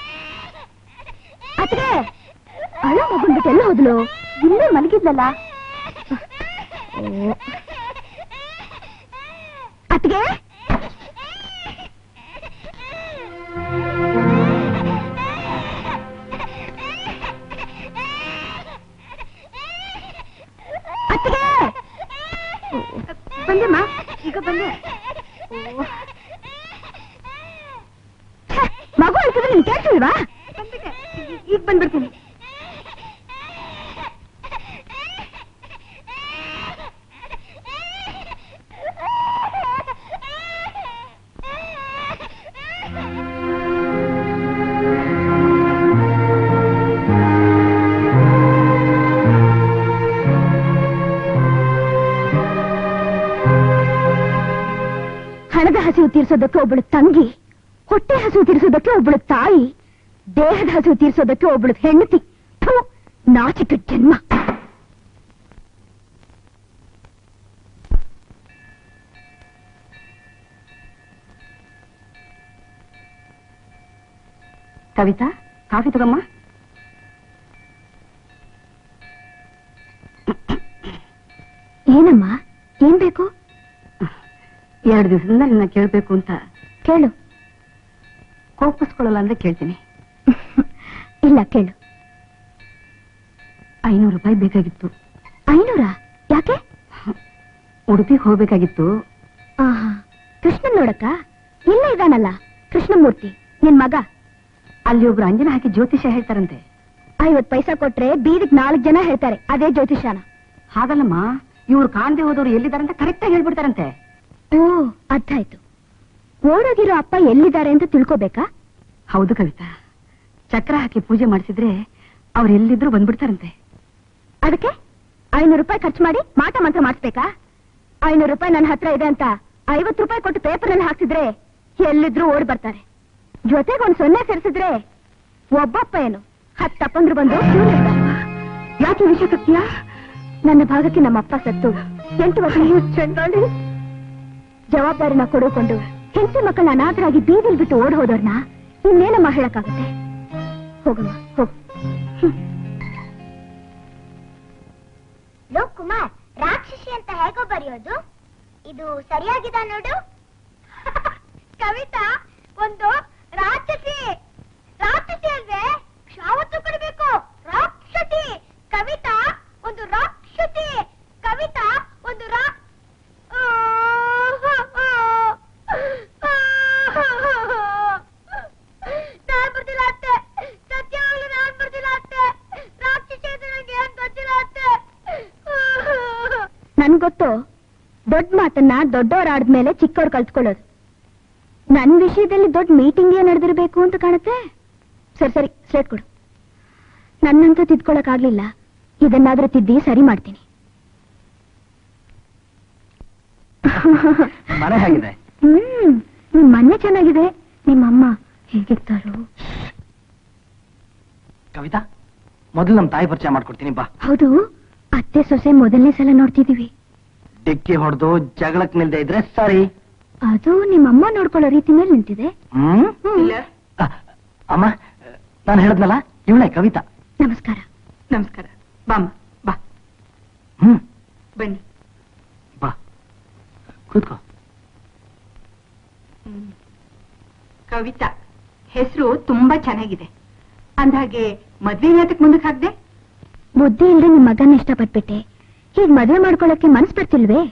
ಅತ್ಗೆ ಅಳ ಮಗುಂದ್ಬಿಟ್ಟು ಎಲ್ಲ ಹೋದ್ಲು ಇಲ್ಲೇ ಮಲಗಿದ್ಲಲ್ಲ ಓ. ಅತ್ಗೆ ಅತ್ಗೆ ಬಂದೆಮ್ಮ ಈಗ ಬಂದೆ ಓ. ಛೆ, ಮಗು ಅಳ್ತಿದ್ರೆ ನಿನ್ ಕೇಳ್ತಿಲ್ವಾ ಈಗ ಬಂದ್ಬಿಡ್ತೀನಿ ಹಣದ ಹಸಿವು ತೀರಿಸೋದಕ್ಕೆ ಒಬ್ಬಳು ತಂಗಿ ಹೊಟ್ಟೆ ಹಸಿವು ತೀರಿಸೋದಕ್ಕೆ ಒಬ್ಬಳು ತಾಯಿ ದೇಹದ ಹಸಿವು ತೀರಿಸೋದಕ್ಕೆ ಒಬ್ಬಳು ಹೆಂಡತಿ ಥು, ನಾಚಿಕ ಜನ್ಮ ಕವಿತಾ ಕಾಫಿ ತಗಮ್ಮ ಏನಮ್ಮ ಏನ್ ಬೇಕು ಎರಡು ದಿವಸದಿಂದ ನಿನ್ನ ಕೇಳ್ಬೇಕು ಅಂತ ಕೇಳು ಕೋಪಿಸ್ಕೊಳ್ಳಲ್ಲ ಅಂದ್ರೆ ಕೇಳ್ತೀನಿ ಇಲ್ಲ ಕೇಳು ಐನೂರು ರೂಪಾಯಿ ಬೇಕಾಗಿತ್ತು ಐನೂರ ಯಾಕೆ ಉಡುಪಿಗೆ ಹೋಗ್ಬೇಕಾಗಿತ್ತು ಆಹಾ ಕೃಷ್ಣನ್ ನೋಡಕ್ಕ ಇಲ್ಲ ಇದಾನಲ್ಲ ಕೃಷ್ಣಮೂರ್ತಿ ನಿನ್ ಮಗ ಅಲ್ಲಿ ಒಬ್ರು ಅಂಜನ ಹಾಕಿ ಜ್ಯೋತಿಷ್ಯ ಹೇಳ್ತಾರಂತೆ ಐವತ್ ಪೈಸಾ ಕೊಟ್ರೆ ಬೀದಿಗ್ ನಾಲ್ಕ್ ಜನ ಹೇಳ್ತಾರೆ ಅದೇ ಜ್ಯೋತಿಷಾನ ಹಾಗಲ್ಲಮ್ಮ ಇವ್ರು ಕಾಣದೆ ಹೋದವ್ರು ಎಲ್ಲಿದ್ದಾರೆ ಅಂತ ಕರೆಕ್ಟ್ ಆಗಿ ಹೇಳ್ಬಿಡ್ತಾರಂತೆ ಓ ಅರ್ಥ ಆಯ್ತು ಓಡೋಗಿರೋ ಅಪ್ಪ ಎಲ್ಲಿದ್ದಾರೆ ಅಂತ ತಿಳ್ಕೋಬೇಕಾ ಹೌದು ಕವಿತಾ ಚಕ್ರ ಹಾಕಿ ಪೂಜೆ ಮಾಡಿಸಿದ್ರೆ ಅವ್ರು ಎಲ್ಲಿದ್ರು ಬಂದ್ಬಿಡ್ತಾರಂತೆ ಅದಕ್ಕೆ ಐನೂರು ರೂಪಾಯಿ ಖರ್ಚು ಮಾಡಿ ಮಾಟ ಮಂತ್ರ ಮಾಡಿಸ್ಬೇಕಾ ಐನೂರು ರೂಪಾಯಿ ನನ್ನ ಹತ್ರ ಇದೆ ಅಂತ ಐವತ್ತು ರೂಪಾಯಿ ಕೊಟ್ಟು ಪೇಪರ್ನಲ್ಲಿ ಹಾಕ್ತಿದ್ರೆ ಎಲ್ಲಿದ್ರು ಓಡ್ ಬರ್ತಾರೆ ಜೊತೆಗೆ ಒಂದ್ ಸೊನ್ನೆ ಸೇರಿಸಿದ್ರೆ ಒಬ್ಬಪ್ಪ ಏನು ಹತ್ತಪ್ಪಂದ್ರು ಬಂದು ಕ್ಯೂ ನಿಲ್ತಾರೆ. ಯಾಕೆ ಈ ವಿಷಯ ಸತ್ಯ ನನ್ನ ಭಾಗಕ್ಕೆ ನಮ್ಮಪ್ಪ ಸತ್ತು ಎಂಟು ವರ್ಷ ಚಂಡಾಳಿ ಜವಾಬ್ದಾರಿನ ಕೊಡೋಕೊಂಡು ಹೆಂಡತಿ ಮಕ್ಕಳನ್ನ ಅನಾಥರಾಗಿ ಬೀದಿಲ್ ಬಿಟ್ಟು ಓಡ್ ಹೋದವ್ರನ್ನ ಇನ್ನೇನಮ್ಮ ಹೇಳಕ್ಕಾಗುತ್ತೆ ಹೋಗಮ್ಮ ಹೋಗು ಲೋ ಕುಮಾರ್ ರಾಕ್ಷಸಿ ಅಂತ ಹೇಗೋ ಬರೆಯೋದು ಇದು ಸರಿಯಾಗಿದೆ ನೋಡು ಕವಿತಾ ಒಂದು ರಾಕ್ಷಸಿ ರಾಕ್ಷಸಿ ಅಲ್ವೇ ಯಾವತ್ತು ಕೊಡಬೇಕು ರಾಕ್ಷಸಿ ಕವಿತಾ ಒಂದು ರಾಕ್ಷಸಿ ಕವಿತಾ ಒಂದು ರಾ ನಾನ್ ಬರ್ತಿಲ್ಲ ಅತ್ತೆ ಸತ್ಯವಾಗ್ಲೂ ನಾನ್ ಬರ್ತಿಲ್ಲ ಅತ್ತೆ ರಾಕ್ಷಸಿ ಅಂದ್ರೆ ನಂಗೆ ಏನ್ ಗೊತ್ತಿಲ್ಲ ಅತ್ತೆ ನನ್ ಗೊತ್ತು ದೊಡ್ಡ ಮಾತನ್ನ ದೊಡ್ಡವರಾದ್ಮೇಲೆ ಚಿಕ್ಕವ್ರು ಕಲ್ತ್ಕೊಳ್ಳೋದು ನನ್ ವಿಷಯದಲ್ಲಿ ದೊಡ್ಡ ಮೀಟಿಂಗ್ ಏನ್ ನಡೆದಿರ್ಬೇಕು ಅಂತ ಕಾಣುತ್ತೆ ಸರಿ ಸರಿ ಸ್ಲೇಟ್ ಕೊಡು ನನ್ನಂತೂ ತಿದ್ಕೊಳಕ್ ಆಗ್ಲಿಲ್ಲ ಇದನ್ನಾದ್ರೂ ತಿದ್ದಿ ಸರಿ ಮಾಡ್ತೀನಿ ಮನೆ ಹೇಗಿದೆ ಹ್ಮ್ ನಿಮ್ ಮನೆ ಚೆನ್ನಾಗಿದೆ ನಿಮ್ಮಮ್ಮ ಹೇಗಿರ್ತಾರೋ ಕವಿತಾ ಮೊದಲು ನಮ್ಮ ತಾಯಿ ಪರಿಚಯ ಮಾಡ್ಕೊಡ್ತೀನಿ ಬಾ ಹೌದು ಅತ್ತೆ ಸೊಸೆ ಮೊದಲನೇ ಸಲ ನೋಡ್ತಿದೀವಿ ಡಿಕ್ಕಿ ಹೊಡೆದು ಜಗಳಕ್ ನಿಲ್ದೆ ಇದ್ರೆ ಸರಿ ಅದು ನಿಮ್ಮಮ್ಮ ನೋಡ್ಕೊಳ್ಳೋ ರೀತಿ ಮೇಲೆ ನಿಂತಿದೆ ಹ್ಮ್ ಅ, ಅಮ್ಮ ನಾನು ಹೇಳದ್ನಲ್ಲ ಇವಳೆ ಕವಿತಾ ನಮಸ್ಕಾರ ನಮಸ್ಕಾರ ಬಾಮ್ಮ ಬಾ ಹ್ಮ್ ಬನ್ನಿ ಬಾ ಕೂತ್ಕೋ ಕವಿತಾ ಹೆಸರು ತುಂಬಾ ಚೆನ್ನಾಗಿದೆ ಅಂದ್ಹಾಗೆ ಮದ್ವೆ ಯಾತಕ್ ಮುಂದಕ್ಕೆ ಹಾಕ್ದೆ ಬುದ್ಧಿ ಇಲ್ದೆ ನಿಮ್ ಮಗನ ಇಷ್ಟಪಟ್ಬಿಟ್ಟೆ ಹೀಗ್ ಮದ್ವೆ ಮಾಡ್ಕೊಳಕ್ಕೆ ಮನ್ಸ್ ಬರ್ತಿಲ್ವೇ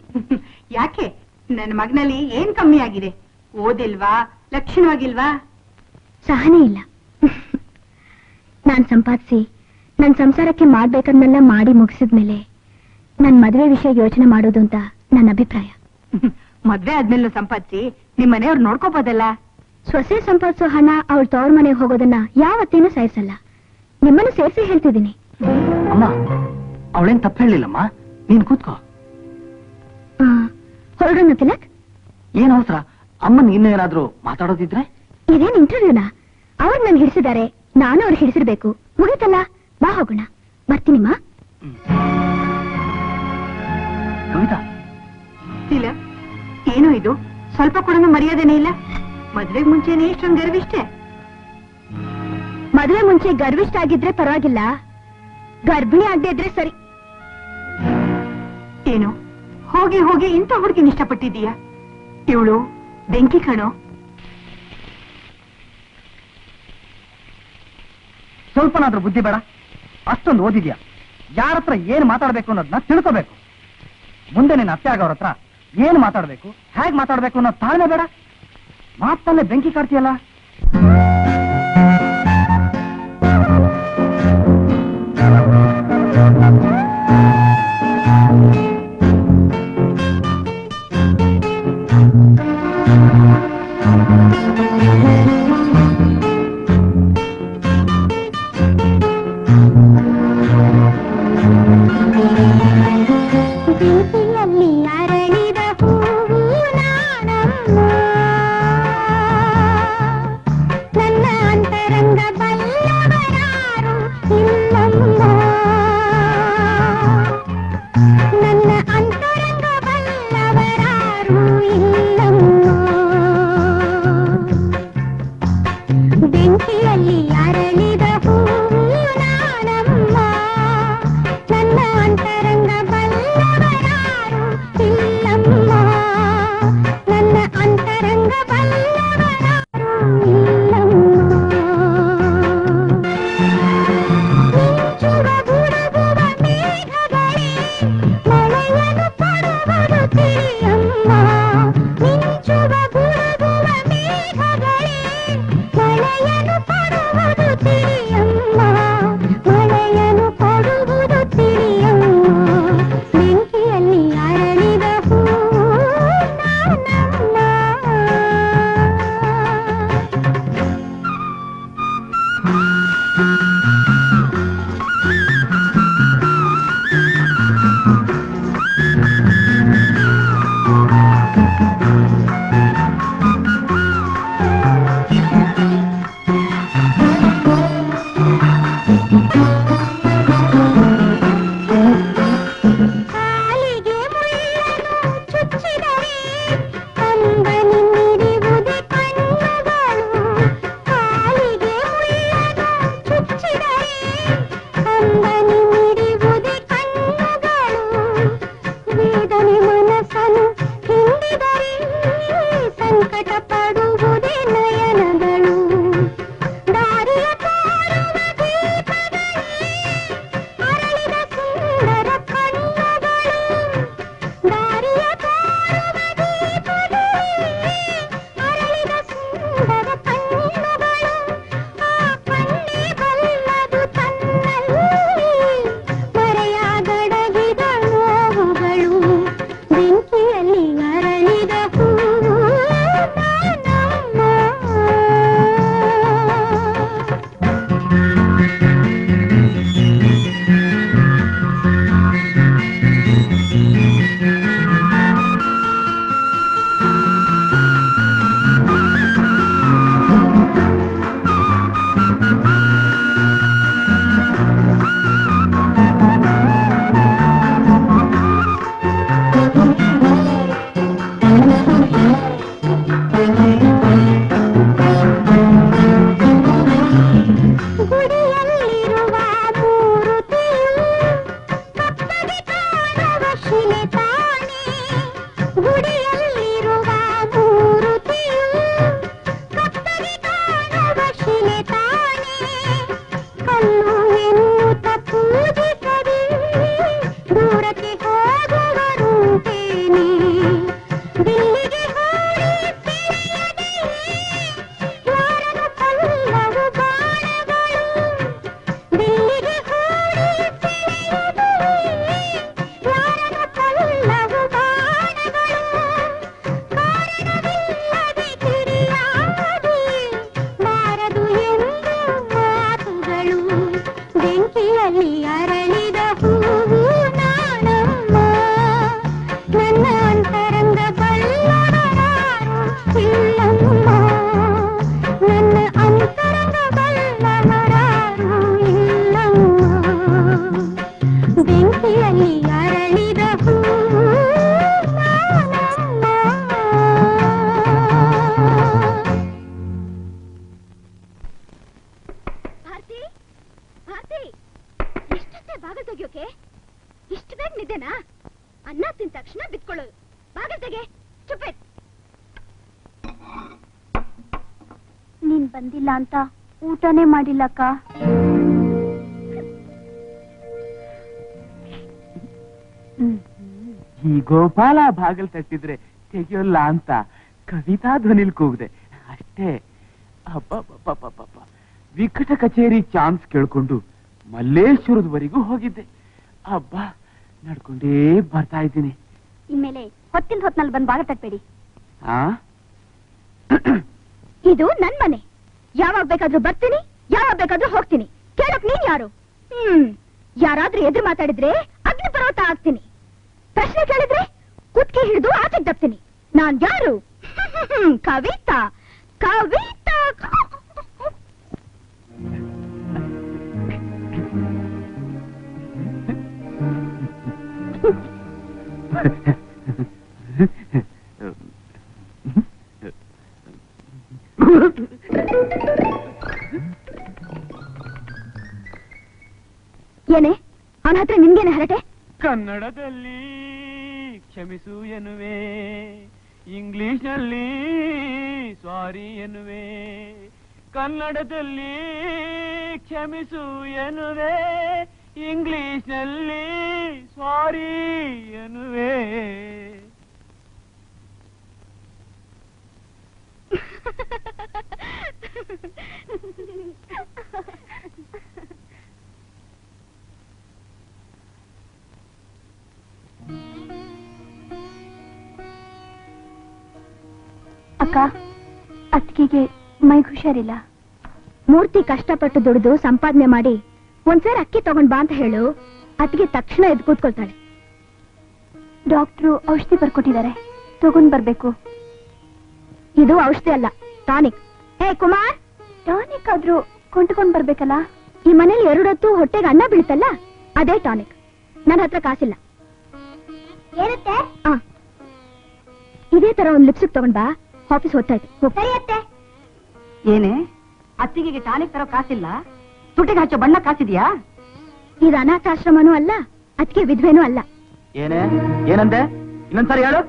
ಯಾಕೆ ನನ್ನ ಮಗನಲ್ಲಿ ಏನ್ ಕಮ್ಮಿ ಆಗಿದೆ ಓದಿಲ್ವಾ ಲಕ್ಷಣವಾಗಿಲ್ವಾ ಸಹನೆ ಇಲ್ಲ ನಾನ್ ಸಂಪಾದಿಸಿ ನನ್ ಸಂಸಾರಕ್ಕೆ ಮಾಡ್ಬೇಕನ್ನೆಲ್ಲ ಮಾಡಿ ಮುಗಿಸಿದ್ಮೇಲೆ ನನ್ ಮದುವೆ ವಿಷಯ ಯೋಚನೆ ಮಾಡೋದು ಅಂತ ನನ್ನ ಅಭಿಪ್ರಾಯ ಮದ್ವೆ ಆದ್ಮೇಲೆ ಸಂಪಾದಿಸಿ ನಿಮ್ ಮನೆಯವ್ರು ನೋಡ್ಕೋಬೋದಲ್ಲ ಸೊಸೆ ಸಂಪಾದಿಸೋ ಹಣ ಅವಳ ತವ್ರ ಮನೆಗೆ ಹೋಗೋದನ್ನ ಯಾವತ್ತೇನೂ ಸಹಿಸಲ್ಲ ನಿಮ್ಮನ್ನು ಸೇರಿಸಿ ಹೇಳ್ತಿದ್ದೀನಿ ಅಮ್ಮ ಅವಳೇನ್ ತಪ್ಪು ಹೇಳಿಲ್ಲಮ್ಮ ನೀನ್ ಕೂತ್ಕೋ ಆ, ಹೊರಡೋಣ ತಿಲಕ್ ಏನ್ ಅವಸರ ಅಮ್ಮನ್ ಇನ್ನೇನಾದ್ರೂ ಮಾತಾಡೋದಿದ್ರೆ ಇದೇನ್ ಇಂಟರ್ವ್ಯೂನಾ ಅವ್ರು ನನ್ ಹಿಡಿಸಿದ್ದಾರೆ ನಾನು ಅವ್ರಿಗೆ ಹಿಡಿಸಿರ್ಬೇಕು ಮುಗೀತಲ್ಲ ಬಾ ಹೋಗೋಣ ಬರ್ತೀನಿಮ್ಮ ಕವಿತಾ ಇಲ್ಲ ಏನು ಇದು ಸ್ವಲ್ಪ ಕೂಡ ಮರ್ಯಾದೆನೇ ಇಲ್ಲ ಮದ್ವೆಗ್ ಮುಂಚೆನೆ ಇಷ್ಟೊಂದು ಗರ್ವಿಷ್ಟೇ ಮದುವೆ ಮುಂಚೆ ಗರ್ವಿಷ್ಠ ಆಗಿದ್ರೆ ಪರವಾಗಿಲ್ಲ ಗರ್ಭಿಣಿ ಆಗದೆ ಇದ್ರೆ ಸರಿ ಏನು ಹೋಗಿ ಹೋಗಿ ಇಂಥ ಹುಡುಗಿನ ಇಷ್ಟಪಟ್ಟಿದ್ದೀಯಾ ಇವಳು ಬೆಂಕಿ ಕಣೋ ಸ್ವಲ್ಪನಾದ್ರೂ ಬುದ್ಧಿ ಬೇಡ ಅಷ್ಟೊಂದು ಓದಿದ್ಯಾ ಯಾರ ಹತ್ರ ಏನ್ ಮಾತಾಡ್ಬೇಕು ಅನ್ನೋದನ್ನ ತಿಳ್ಕೋಬೇಕು ಮುಂದೆ ನಿನ್ನ ಅತ್ತೆ ಆಗೋರ ಹತ್ರ ಏನ್ ಮಾತಾಡ್ಬೇಕು ಹೇಗ್ ಮಾತಾಡ್ಬೇಕು ಅನ್ನೋ ತಾಳ್ಮೆ ಬೇಡ ಮಾತಲ್ಲೇ ಬೆಂಕಿ ಕಾಡ್ತೀಯಲ್ಲ ಬೆಂಕಿಯಲ್ಲಿ ಅರಳಿದ ಹೂವು ನಾನಮ್ಮ ನನ್ನ ಅಂತರಂಗ ಬಲ್ಲವರಾರು ಇಲ್ಲಮ್ಮ ನನ್ನ ಅಂತರಂಗ ಬಲ್ಲವರಾರು ಇಲ್ಲಮ್ಮ ಬೆಂಕಿಯಲ್ಲಿ ಅರಳಿದ ಹೂವು ನಾನಮ್ಮ ನನ್ನ ಅಂತರಂಗ ಬಲ್ಲವರಾರು ಇಲ್ಲಮ್ಮ ನನ್ನ ಅಂತರಂಗ ಬಲ್ಲವರಾರು ಇಲ್ಲಮ್ಮ ಮಿಂಚುವ ಗುಡುಗುವ ಮೇಘಗಳೇ ಮಳೆಯನ್ನು ಕೊಡುವುದು ತಿಳಿಯಮ್ಮ ಮಿಂಚುವ ಗುಡುಗುವ ಮೇಘಗಳೇ ಮಳೆಯನ್ನು ಕೊಡುವುದು ತಿಳಿಯಮ್ಮ ಮಳೆಯನ್ನು ಕೊಡುವುದು ತಿಳಿಯಮ್ಮ ಬೆಂಕಿಯಲ್ಲಿ ಅರಳಿದ ಹೂವು ನಾನಮ್ಮ ಕಾಲಿಗೆ ಮುಳ್ಳನು ಚುಚ್ಚಿದರೆ ಕಂಬನಿ ಮಿಡಿವುದೆ ಕಣ್ಣುಗಳು ಕಾಲಿಗೆ ಮುಳ್ಳನು ಚುಚ್ಚಿದರೆ ಕಂಬನಿ ಮಿಡಿವುದೆ ಕಣ್ಣುಗಳು ವೇದನೆ ಮನಸ್ಸನ್ನು ಹಿಂಡಿದರೆ ಸಂಕಟ ಪಡುವುದೇ ನಯನಗಳು ದಾರಿಯ ತೋರುವ ದೀಪಗಳೇ ಅರಳಿದ ಸುಂದರ ಕಣ್ಣುಗಳು ದಾರಿಯ ತೋರುವ ದೀಪಗಳೇ ಅರಳಿದ ಸುಂದರ ಕಣ್ಣುಗಳು ಆ ಕಣ್ಣೇ ಬಲ್ಲದು ತನ್ನಲ್ಲಿ ಮರೆಯಾಗಡಗಿದ ನೋವುಗಳು ಬೆಂಕಿಯಲ್ಲಿ ಅರಳಿದ ಹೂವು ನಾನಮ್ಮ ಗುಡಿಯಲ್ಲಿರುವ ಮೂರುತಿಯು ಕಪ್ಪಗೆ ಕಾಣುವ ಶಿಲೆ ತಾನೇ ಗುಡಿಯಲ್ಲಿರುವ ಮೂರುತಿಯು ಕಪ್ಪಗೆ ಕಾಣುವ ಶಿಲೆ ತಾನೇ ಕಲ್ಲು ಎನ್ನುತ್ತ ಪೂಜಿಸದೆ ದೂರಕ್ಕೆ ಹೋಗುವರುಂಟೇನೆ ದಿಲ್ಲಿಗೆ ಹೋಗಿ ತಿಳಿಯದೆ ಯಾರನ್ನು ಕಲ್ಲು ನಿದ್ದೆನಾ ಅನ್ನ ತಿಂದ ತಕ್ಷಣ ಬಿತ್ಕೊಳ್ಳೋದು ಬಾಗಿಲ್ ತೆಗೆ ಚುಪ್ಪೆಟ್ ನೀನ್ ಬಂದಿಲ್ಲ ಅಂತ ಊಟನೇ ಮಾಡಿಲ್ಲಕ್ಕ ಈ ಗೋಪಾಲ ಬಾಗಲ್ ತಟ್ಟಿದ್ರೆ ತೆಗಿಯೋಲ್ಲ ಅಂತ ಕವಿತಾ ಧ್ವನಿಲ್ ಕೂಗ್ದೆ ಅಷ್ಟೇ ಅಬ್ಬಬ್ಬಬ್ಬಬ್ಬಬ್ಬ. ವಿಕಟ ಕಚೇರಿ ಚಾನ್ಸ್ ಕೇಳ್ಕೊಂಡು ಮಲ್ಲೇಶ್ವರದವರೆಗೂ ಹೋಗಿದ್ದೆ ಅಬ್ಬ ನಡ್ಕೊಂಡೇ ಬರ್ತಾ ಇದ್ದೀನಿ ಇನ್ಮೇಲೆ ಹೊತ್ತಿನ ಹೊತ್ನಲ್ಲಿ ಬಂದ್ ಬಾಗ ತಟ್ಬೇಡಿ ಆ ಇದು ನನ್ ಮನೆ ಯಾವಾಗ ಬೇಕಾದ್ರೂ ಬರ್ತೀನಿ ಯಾವಾಗ ಬೇಕಾದ್ರೂ ಹೋಗ್ತೀನಿ ಕೇಳಕ್ ನೀನ್ ಯಾರು ಹ್ಮ್ ಯಾರಾದ್ರೂ ಎದುರು ಮಾತಾಡಿದ್ರೆ ಅಗ್ನಿ ಪರ್ವತ ಆಗ್ತೀನಿ ಪ್ರಶ್ನೆ ಕೇಳಿದ್ರೆ ಕುತ್ಕೆ ಹಿಡಿದು ಆಚೆಗ್ ತಪ್ತೀನಿ ನಾನ್ ಯಾರು ಕವಿತಾ ಕವಿತಾ ಏನೇ ಅವನ ಹತ್ರ ನಿನ್ಗೇನೆ ಹರಟೆ ಕನ್ನಡದಲ್ಲಿ ಕ್ಷಮಿಸು ಎನ್ನುವೆ ಇಂಗ್ಲಿಷ್ನಲ್ಲಿ ಸಾರಿ ಎನ್ನುವೆ ಕನ್ನಡದಲ್ಲಿ ಕ್ಷಮಿಸು ಎನ್ನುವೆ ಇಂಗ್ಲಿಷ್ನಲ್ಲಿ ಸಾರಿ ಎನ್ನುವೆ ಅಕ್ಕ ಅತ್ತಿಗೆಗೆ ಮೈಗ್ ಹುಷಾರಿಲ್ಲ ಮೂರ್ತಿ ಕಷ್ಟಪಟ್ಟು ದುಡಿದು ಸಂಪಾದನೆ ಮಾಡಿ ಒಂದ್ಸಾರಿ ಅಕ್ಕಿ ತಗೊಂಡ್ ಬಾ ಅಂತ ಹೇಳು ಅತ್ತಿಗೆ ತಕ್ಷಣ ಎದ್ದು ಕೂತ್ಕೊಳ್ತಾಳೆ ಡಾಕ್ಟ್ರು ಔಷಧಿ ಬರ್ಕೊಟ್ಟಿದ್ದಾರೆ ತಗೊಂಡ್ ಬರ್ಬೇಕು ಇದು ಔಷಧಿ ಅಲ್ಲ ಟಾನಿಕ್ ಹೇ ಕುಮಾರ್ ಟಾನಿಕ್ ಆದ್ರೂ ಕೊಂಡ್ಕೊಂಡ್ ಬರ್ಬೇಕಲ್ಲ ಈ ಮನೇಲಿ ಎರಡೊತ್ತು ಹೊಟ್ಟೆಗೆ ಅನ್ನ ಬೀಳ್ತಲ್ಲ ಅದೇ ಟಾನಿಕ್ ನನ್ನ ಹತ್ರ ಕಾಸಿಲ್ಲ ಏನತ್ತೆ ಇದೇ ತರ ಒಂದ್ ಲಿಪ್ಸ್ಟಿಕ್ ತಗೊಂಡ್ ಬಾ ಆಫೀಸ್ ಹೊತ್ತಾಯ್ತು ಸರಿಯತ್ತೆ ಏನೇ ಅತ್ತಿಗೆಗೆ ಟಾನಿಕ್ ತರೋ ಕಾಸಿಲ್ಲ ತುಟಿಗೆ ಹಚ್ಚೋ ಬಣ್ಣ ಕಾಸಿದ್ಯಾ ಇದು ಅನಾಥಾಶ್ರಮನೂ ಅಲ್ಲ ಅದಕ್ಕೆ ವಿಧವೆನೂ ಅಲ್ಲ ಏನೇ ಏನಂದೆ ಇನ್ನೊಂದ್ಸರಿ ಹೇಳು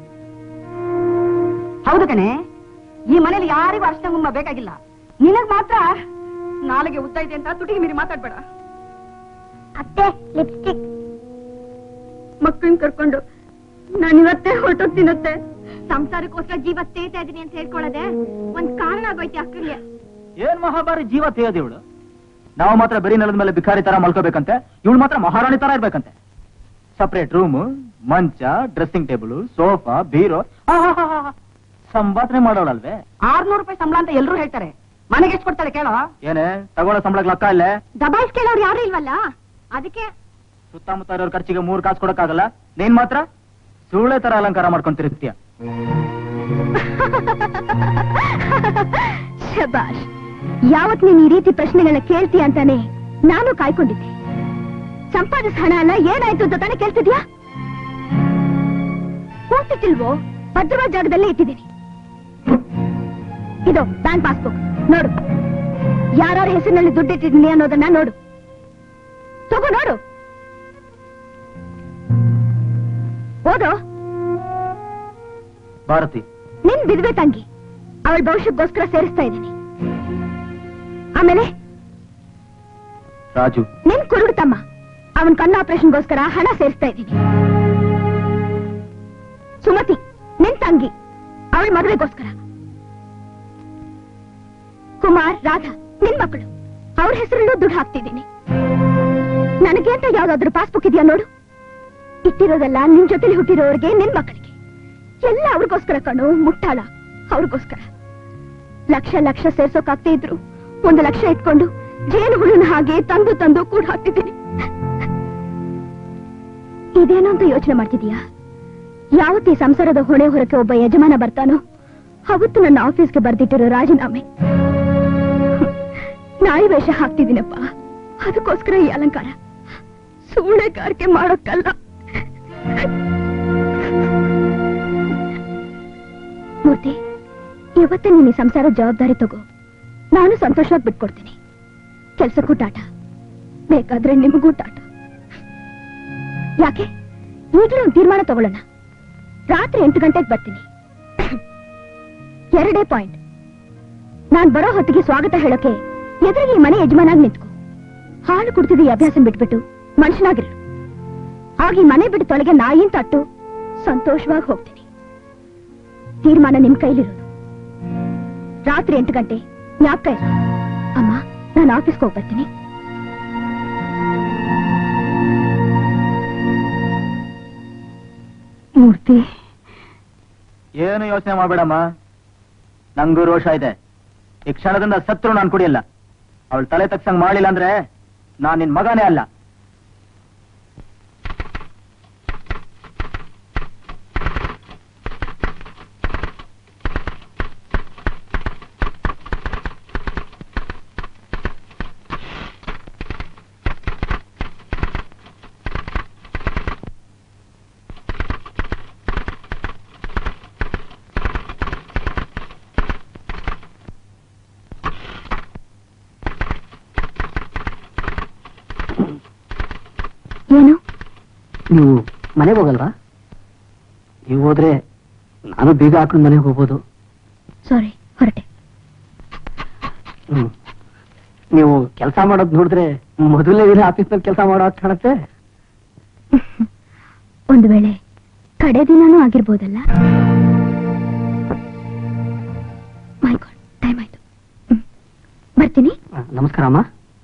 ಹೌದು ಕಣೆ ಈ ಮನೇಲಿ ಯಾರಿಗೂ ಅರ್ಶನ ಗುಮ್ಮ ಬೇಕಾಗಿಲ್ಲ ನಿನಗ್ ಮಾತ್ರ ನಾಳೆಗೆ ಉದ್ದೈತೆ ಅಂತ ತುಟಿಗೆ ಮೀರಿ ಮಾತಾಡ್ಬೇಡ ಅತ್ತೆ ಲಿಪ್ಸ್ಟಿಕ್ ಮಕ್ಕಳನ್ನ ಕರ್ಕೊಂಡು ನಾನು ಇವತ್ತೇ ಹೊರಟೋಗ್ತೀನತ್ತೆ ಸಂಸಾರಕ್ಕೋಸ್ಕರ ಜೀವ ತೇಯ್ತಾ ಇದೀನಿ ಅಂತ ಹೇಳ್ಕೊಳ್ಳೋದೆ ಒಂದ್ ಕಾರಣ ಆಗೋಯ್ತು ಅಕ್ಕಗೆ ಏನ್ ಮಹಾಭಾರಿ ಜೀವ ತೇಯೋದು ಇವಳು ನಾವು ಮಾತ್ರ ಬರೀ ನೆಲದ ಮೇಲೆ ಬಿಕಾರಿ ತರ ಮಲ್ಕೋಬೇಕಂತೆ ಇವಳು ಮಾತ್ರ ಮಹಾರಾಣಿ ತರ ಇರ್ಬೇಕಂತೆ ಸಪರೇಟ್ ರೂಮ್ ಮಂಚ ಡ್ರೆಸ್ಸಿಂಗ್ ಟೇಬಲ್ ಸೋಫಾ ಬೀರೋ ಸಂಪಾದನೆ ಮಾಡೋಳಲ್ವೇ ಆರ್ನೂರು ರೂಪಾಯಿ ಸಂಬಳ ಅಂತ ಎಲ್ರು ಹೇಳ್ತಾರೆ ಮನೆಗೆ ಎಷ್ಟು ಕೊಡ್ತಾರೆ ಕೇಳೋ ಏನೇ ತಗೊಳ್ಳೋ ಸಂಬಳಕ್ಕೆ ಲೆಕ್ಕ ಇಲ್ಲೇ ದಬಾಯಿಸ್ ಕೇಳೋರು ಯಾರು ಇಲ್ವಲ್ಲ ಅದಕ್ಕೆ ಸುತ್ತಮುತ್ತ ಇರೋರ್ ಖರ್ಚಿಗೆ ಮೂರ್ ಕಾಸು ಕೊಡಕ್ಕಾಗಲ್ಲ ನೀನ್ ಮಾತ್ರ ಸುಳ್ಳೆ ತರ ಅಲಂಕಾರ ಮಾಡ್ಕೊಂಡ್ ತಿರುಗ್ತೀಯ ಶಬಾಷ್ ಯಾವತ್ ನೀನ್ ಈ ರೀತಿ ಪ್ರಶ್ನೆಗಳನ್ನ ಕೇಳ್ತೀಯ ಅಂತಾನೆ ನಾನು ಕಾಯ್ಕೊಂಡಿದ್ದೆ ಸಂಪಾದಿಸ ಹಣ ಎಲ್ಲ ಏನಾಯ್ತು ಅಂತ ತಾನೇ ಕೇಳ್ತಿದ್ಯಾ ಕೂತಿಟ್ಟಿಲ್ವೋ ಭದ್ರವಾದ ಜಾಗದಲ್ಲೇ ಇಟ್ಟಿದ್ದೀನಿ ಇದು ಬ್ಯಾಂಕ್ ಪಾಸ್ಬುಕ್ ನೋಡು ಯಾರ್ಯಾರ ಹೆಸರಿನಲ್ಲಿ ದುಡ್ಡಿಟ್ಟಿದ್ದೀನಿ ಅನ್ನೋದನ್ನ ನೋಡು ತಗೋ ನೋಡು ಓದೋ ಭಾರತಿ ನಿನ್ ಬಿದ್ವೆ ತಂಗಿ ಅವಳ ಭವಿಷ್ಯಕ್ಕೋಸ್ಕರ ಸೇರಿಸ್ತಾ ಇದ್ದೀನಿ ಆಮೇಲೆ ರಾಜು ನಿನ್ ಕುರುಡು ತಮ್ಮ ಅವನ್ ಕಣ್ಣು ಆಪರೇಷನ್ಗೋಸ್ಕರ ಹಣ ಸೇರಿಸ್ತಾ ಇದ್ದೀನಿ ಸುಮತಿ ನಿನ್ ತಂಗಿ ಅವಳ ಮದುವೆಗೋಸ್ಕರ ಕುಮಾರ್ ರಾಧಾ ನಿನ್ ಮಕ್ಕಳು ಅವ್ರ ಹೆಸರಲ್ಲೂ ದುಡ್ಡು ಹಾಕ್ತಿದ್ದೀನಿ ನನಗೆ ಅಂತ ಯಾವ್ದಾದ್ರು ಪಾಸ್ಬುಕ್ ಇದೆಯಾ ನೋಡು ಇಟ್ಟಿರೋದೆಲ್ಲ ನಿನ್ ಜೊತೆಲಿ ಹುಟ್ಟಿರೋರ್ಗೆ ನಿನ್ ಮಕ್ಕಳಿಗೆ ಎಲ್ಲ ಅವ್ರಿಗೋಸ್ಕರ ಕಣು ಮುಟ್ಟಾಳ ಅವ್ರಿಗೋಸ್ಕರ ಲಕ್ಷ ಲಕ್ಷ ಸೇರ್ಸೋಕಾಗ್ದೇ ಇದ್ರು ಒಂದು ಲಕ್ಷ ಇಟ್ಕೊಂಡು ಜೇನು ಹುಳುನ ಹಾಗೆ ತಂದು ತಂದು ಕೂಡ ಹಾಕ್ತಿದ್ದೀನಿ ಇದೇನೋ ಅಂತ ಯೋಚನೆ ಮಾಡ್ತಿದೀಯಾ ಯಾವತ್ತಿ ಸಂಸಾರದ ಹೊಣೆ ಹೊರಕ್ಕೆ ಒಬ್ಬ ಯಜಮಾನ ಬರ್ತಾನೋ ಅವತ್ತು ನನ್ನ ಆಫೀಸ್ಗೆ ಬರ್ದಿಟ್ಟಿರೋ ರಾಜೀನಾಮೆ ನಾಯಿ ವೇಷ ಹಾಕ್ತಿದ್ದೀನಪ್ಪ ಅದಕ್ಕೋಸ್ಕರ ಈ ಅಲಂಕಾರ ಸೂಳೆಗಾರಿಕೆ ಮಾಡೋಕ್ಕಲ್ಲ ಮೂರ್ತಿ ಇವತ್ತೇ ನೀನು ಈ ಸಂಸಾರ ಜವಾಬ್ದಾರಿ ತಗೋ ನಾನು ಸಂತೋಷವಾಗಿ ಬಿಟ್ಕೊಡ್ತೀನಿ ಕೆಲ್ಸಕ್ಕೂ ಟಾಟ ಬೇಕಾದ್ರೆ ನಿಮಗೂ ಟಾಟ ಯಾಕೆ ಈಗಲೇ ಒಂದು ತೀರ್ಮಾನ ತಗೊಳ್ಳೋಣ ರಾತ್ರಿ ಎಂಟು ಗಂಟೆಗೆ ಬರ್ತೀನಿ ಎರಡೇ ಪಾಯಿಂಟ್ ನಾನ್ ಬರೋ ಹೊತ್ತಿಗೆ ಸ್ವಾಗತ ಹೇಳೋಕೆ ಎದುರಿಗೆ ಈ ಮನೆ ಯಜಮಾನಾಗಿ ನಿಂತ್ಕೊ ಹಾಲು ಕುಡ್ತಿದ್ದ ಈ ಅಭ್ಯಾಸ ಬಿಟ್ಬಿಟ್ಟು ಮನುಷ್ಯನಾಗಿರು ಆಗ ಈ ಮನೆ ಬಿಟ್ಟು ತೊಳಗೆ ನಾಯಿನ್ ತಟ್ಟು ಸಂತೋಷವಾಗಿ ಹೋಗ್ತೀನಿ ತೀರ್ಮಾನ ನಿಮ್ ಕೈಲಿರೋದು ರಾತ್ರಿ ಎಂಟು ಗಂಟೆ ಜ್ಞಾಪಕ ಇರು. ಅಮ್ಮ ನಾನು ಆಫೀಸ್ಗೆ ಹೋಗಿ ಬರ್ತೀನಿ ಮೂರ್ತಿ ಏನು ಯೋಚನೆ ಮಾಡ್ಬೇಡಮ್ಮ ನಂಗೂ ರೋಷ ಇದೆ ಈ ಕ್ಷಣದಿಂದ ಸತ್ರು ನಾನು ಕುಡಿಯಲ್ಲ ಅವಳು ತಲೆ ತಗ್ಸಂಗ್ ಮಾಡಿಲ್ಲ ಅಂದ್ರೆ ನಾನ್ ನಿನ್ ಮಗನೇ ಅಲ್ಲ ಏನು ನೀವು ಮನೆಗೆ ಹೋಗಲ್ವಾ ನೀವು ಹೋದ್ರೆ ನಾನು ಬೀಗ ಹಾಕೊಂಡು ಮನೆಗೆ ಹೋಗ್ಬೋದು ಸಾರಿ ಹೊರಟೆ ಹ್ಮ್ ನೀವು ಕೆಲಸ ಮಾಡೋದ್ ನೋಡಿದ್ರೆ ಮೊದಲನೇ ದಿನ ಆಫೀಸ್ನಲ್ಲಿ ಕೆಲಸ ಮಾಡೋ ಅಷ್ಟ್ ಕಾಣತ್ತೆ ಒಂದು ವೇಳೆ ಕಡೆ ದಿನಾನೂ ಆಗಿರ್ಬೋದಲ್ಲ ಮೈ ಗಾಡ್ ಟೈಮ್ ಆಯ್ತು ಹ್ಮ್. ಬರ್ತೀನಿ ಆ, ನಮಸ್ಕಾರ ಅಮ್ಮ